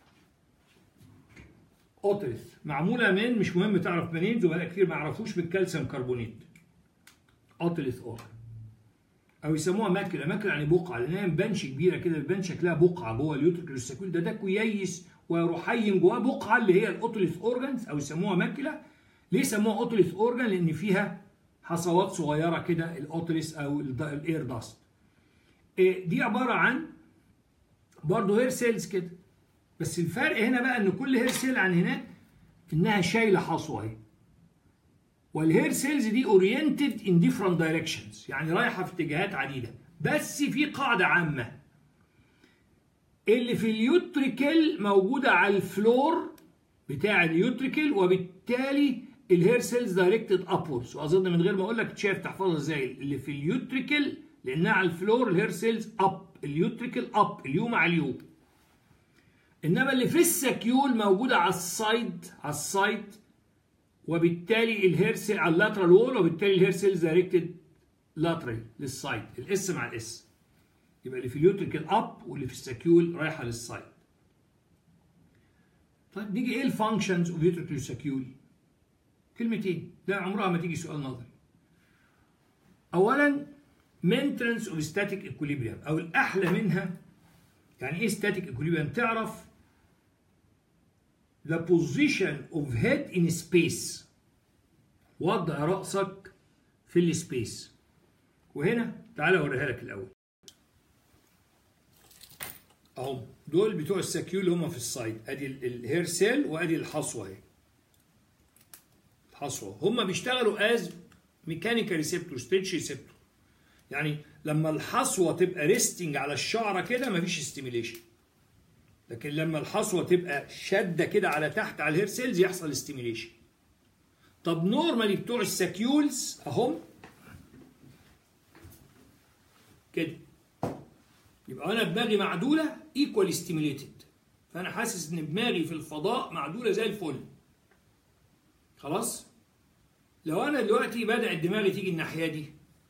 اوتوليث معموله من مش مهم تعرف منين زملاء كتير ما يعرفوش بالكالسيوم كربونيت اوتوليث اورجن او يسموها ماكله ماكله يعني بقعه لانها بنش كبيره كده البنش شكلها بقعه جوه اليوتريك والسكول ده ده كويس ورحيم جواه بقعه اللي هي الاوتوليث اورجانز او يسموها ماكله ليه سموها اوتوليث اورجان لان فيها حصوات صغيره كده الاوتوليث او الاير داست دي عباره عن برضه هير سيلز كده بس الفرق هنا بقى ان كل هير سيل عن هناك انها شايله حصوه اهي والهير سيلز دي اورينتد ان ديفرنت دايركشنز يعني رايحه في اتجاهات عديده بس في قاعده عامه اللي في اليوتريكل موجوده على الفلور بتاع اليوتريكل وبالتالي الهير سيلز دايركتد ابوردز واظن من غير ما اقول لك شايف تحفظها ازاي اللي في اليوتريكل لانها على الفلور الهير سيلز اب اليوتريكل اب اليو مع اليو انما اللي في السكيول موجوده على السايد على السايد وبالتالي الهير سيل على اللاترال وول وبالتالي الهير سيلز دايركتد لاترال للسايد الاس مع الاس يبقى اللي في اليوتريكال اب واللي في السكيول رايحه للسايد طيب نيجي ايه الفانكشنز اوف يوتريكال سكيول كلمتين ده عمرها ما تيجي سؤال نظري اولا maintenance of static equilibrium او الاحلى منها يعني ايه static equilibrium تعرف the position of head in space وضع رأسك في السبيس وهنا تعالى اوريها لك الاول اهو دول بتوع السكيول اللي هم في السايد ادي الهير سيل وادي الحصوه اهي الحصوه هم بيشتغلوا از ميكانيكال ريسبتور ستريتش ريسبتور يعني لما الحصوه تبقى ريستنج على الشعره كده مفيش ستيميليشن لكن لما الحصوه تبقى شاده كده على تحت على الهير سيلز يحصل ستيميليشن طب نورمالي بتوع السكيولز اهم كده يبقى انا دماغي معدوله ايكوال ستيميليتد فانا حاسس ان دماغي في الفضاء معدوله زي الفل خلاص لو انا دلوقتي بدات دماغي تيجي الناحيه دي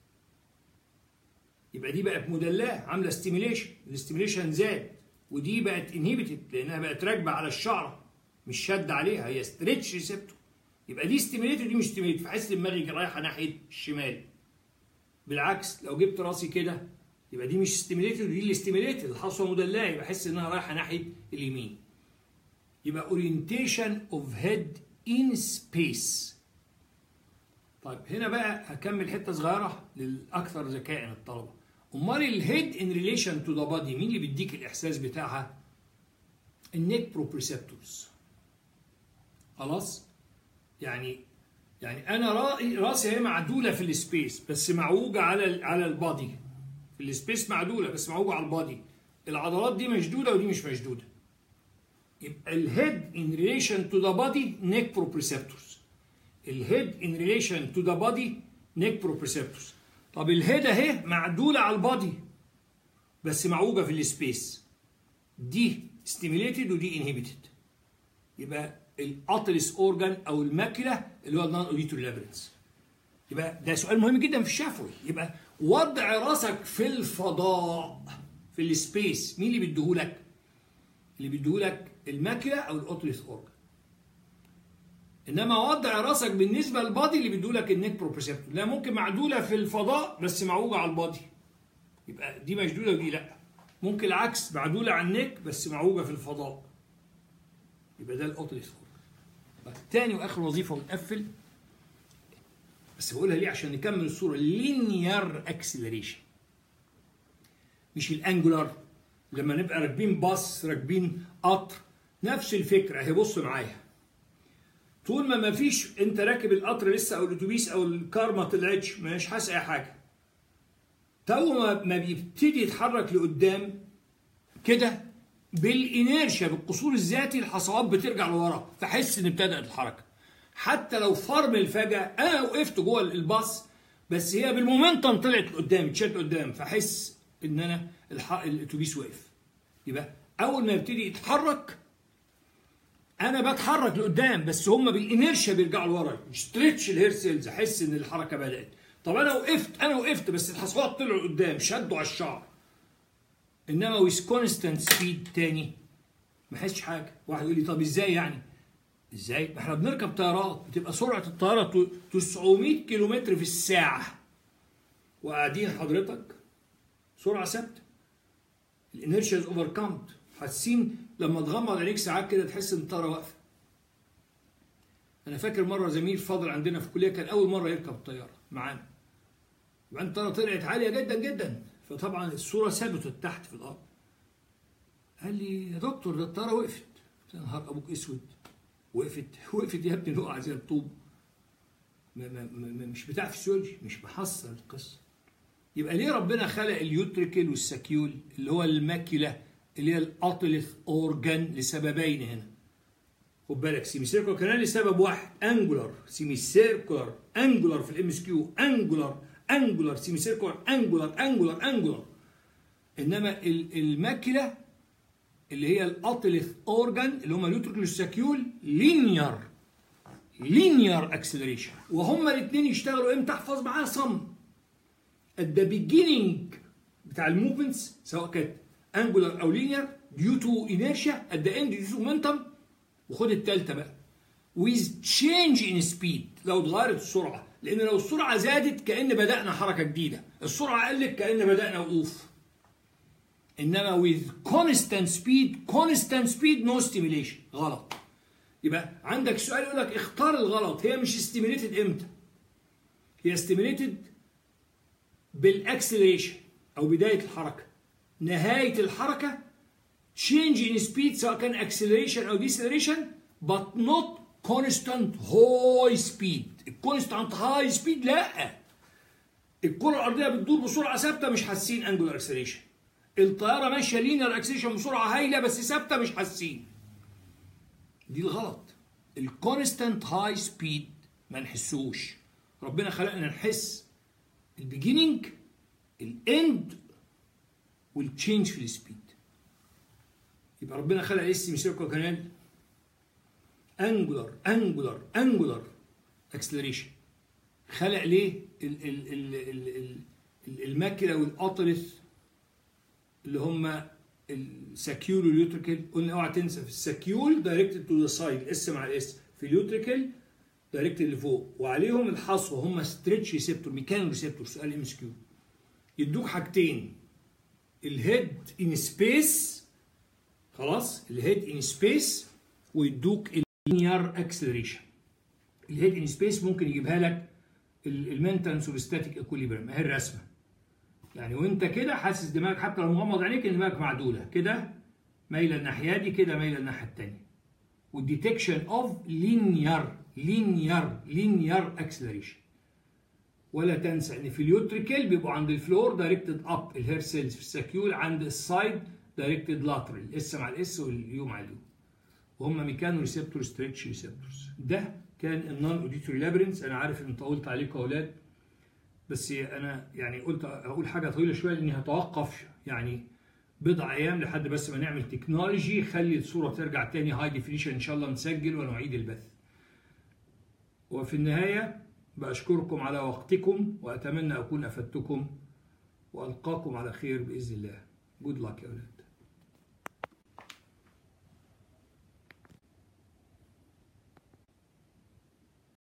يبقى دي بقت مدلاه عامله ستيميليشن الاستيميليشن زاد ودي بقت انهبيتد لانها بقت راكبه على الشعره مش شد عليها هي ستريتش ريسبتور يبقى دي ستيميليتد ودي مش ستيميليتد فحس دماغي رايحه ناحيه الشمال بالعكس لو جبت راسي كده يبقى دي مش ستيميليتد ودي اللي ستيميليتد الحصوه مدلاه يبقى احس انها رايحه ناحيه اليمين يبقى اورينتيشن اوف هيد ان سبيس طيب هنا بقى هكمل حته صغيره للاكثر ذكاء الطلبه امال الهيد ان ريليشن تو ذا بادي مين اللي بيديك الاحساس بتاعها النيك بروبريسبتورز خلاص يعني يعني انا راسي هي معدوله في السبيس بس معوجه على ال على البادي في السبيس معدوله بس معوجه على البادي العضلات دي مشدوده ودي مش مشدوده يبقى الهيد ان ريليشن تو ذا بادي نيك بروبريسبتورز الهيد ان ريليشن تو ذا بادي نيك بروبريسبتورز طب الهيد اهي معدوله على البادي بس معوجه في السبيس دي ستيميليتد ودي انهبيتد يبقى الاطلس اورجان او الماكله اللي هو النون اوديتوري لابرنس يبقى ده سؤال مهم جدا في الشفوي يبقى وضع راسك في الفضاء في السبيس مين اللي بيديهولك اللي بيديهولك الماكله او الاوتلس اورجان انما وضع راسك بالنسبه للبادي اللي بيديهولك النيك بروبريسبتور لا ممكن معدوله في الفضاء بس معوجه على البادي يبقى دي مشدوده ودي لا ممكن العكس معدوله على النيك بس معوجه في الفضاء يبقى ده الاوتلس اورجان تاني واخر وظيفه ونقفل بس بقولها ليه عشان نكمل الصوره لينير اكسلريشن مش الانجولار لما نبقى راكبين باص راكبين قطر نفس الفكره اهي بص معايا طول ما ما فيش انت راكب القطر لسه او الاتوبيس او الكار ما طلعتش مش حاسس اي حاجه تو ما ما بيبتدي يتحرك لقدام كده بالانيرشيا بالقصور الذاتي الحصوات بترجع لورا فحس ان ابتدات الحركه حتى لو فرمل فجاه انا وقفت جوه الباص بس هي بالمومنتم طلعت لقدام اتشالت قدام فحس ان انا الاتوبيس وقف يبقى اول ما يبتدي يتحرك انا بتحرك لقدام بس هم بالانيرشيا بيرجعوا لورا ستريتش الهير سيلز احس ان الحركه بدات طب انا وقفت انا وقفت بس الحصوات طلعوا قدام شدوا على الشعر انما ويز كونستانت سبيد تاني ما احسش حاجه واحد يقول لي طب ازاي يعني ازاي ما احنا بنركب طيارات بتبقى سرعه الطياره 900 كيلومتر في الساعه وقاعدين حضرتك سرعه ثابته الانرشيا از اوفر حاسين لما تغمض عينيك ساعات كده تحس ان الطياره واقفه انا فاكر مره زميل فاضل عندنا في الكليه كان اول مره يركب الطياره معانا وبعدين الطياره طلعت عاليه جدا جدا فطبعا الصوره ثبتت تحت في الارض قال لي يا دكتور ده الطياره وقفت يا نهار ابوك اسود وقفت وقفت يا ابني نقع زي الطوب ما ما ما مش بتاع فيسيولوجي مش محصل القصه يبقى ليه ربنا خلق اليوتريكل والسكيول اللي هو الماكله اللي هي الاطلث اورجان لسببين هنا خد بالك سيمي سيركولار كانال لسبب واحد انجولار سيمي سيركولار انجولار في الام اس كيو انجولار انجولار سيمي سيركولار انجولار انجولار انجولار انما الماكله اللي هي الاطلث اورجان اللي هم اليوتريكل والسكيول لينير لينير اكسلريشن وهما الاثنين يشتغلوا امتى احفظ معايا صم at the beginning بتاع الموفمنتس سواء كانت انجولار او لينير due to inertia at the end due to momentum وخد الثالثه بقى with change in speed لو اتغيرت السرعه لان لو السرعه زادت كان بدانا حركه جديده السرعه قلت كان بدانا وقوف انما with constant speed constant speed no stimulation غلط يبقى عندك سؤال يقول لك اختار الغلط هي مش stimulated امتى هي stimulated بالاكسلريشن او بدايه الحركه نهايه الحركه change in speed سواء كان acceleration او deceleration but not constant high speed الكونستانت هاي سبيد لا الكره الارضيه بتدور بسرعه ثابته مش حاسين انجولار اكسلريشن الطياره ماشيه لينير اكسلريشن بسرعه هايله بس ثابته مش حاسين دي الغلط الكونستانت هاي سبيد ما نحسوش ربنا خلقنا نحس البيجيننج الاند والتشينج في السبيد يبقى ربنا خلق اس ميسيركو كانال انجولار انجولار انجولار اكسلريشن خلق ليه ال ال ال ال ال الماكله والاطلس اللي هم السكيول واليوتريكل قلنا اوعى تنسى في السكيول دايركتد تو ذا سايد اس مع الاس في اليوتريكل دايركتد لفوق وعليهم الحصوه هم ستريتش ريسبتور ميكانو ريسبتور سؤال ام اس كيو يدوك حاجتين الهيد ان سبيس خلاص الهيد ان سبيس ويدوك اللينير اكسلريشن الهيد ان سبيس ممكن يجيبها لك المينتنس والستاتيك اكوليبريم اهي الرسمه يعني وانت كده حاسس دماغك حتى لو مغمض عينيك ان دماغك معدوله كده مايله الناحيه دي كده مايله الناحيه الثانيه والديتكشن اوف لينير لينير لينير اكسلريشن ولا تنسى ان في اليوتريكل بيبقوا عند الفلور دايركتد اب الهير سيلز في السكيول عند السايد دايركتد لاترال الاس مع الاس واليو مع اليو وهم ميكانو ريسبتور ستريتش ريسبتورز ده كان النون اوديتوري لابرنس انا عارف ان طولت عليكم يا اولاد بس انا يعني قلت اقول حاجه طويله شويه لاني هتوقف يعني بضع ايام لحد بس ما نعمل تكنولوجي يخلي الصوره ترجع تاني هاي ديفينيشن ان شاء الله نسجل ونعيد البث وفي النهايه باشكركم على وقتكم واتمنى اكون افدتكم والقاكم على خير باذن الله جود لك يا اولاد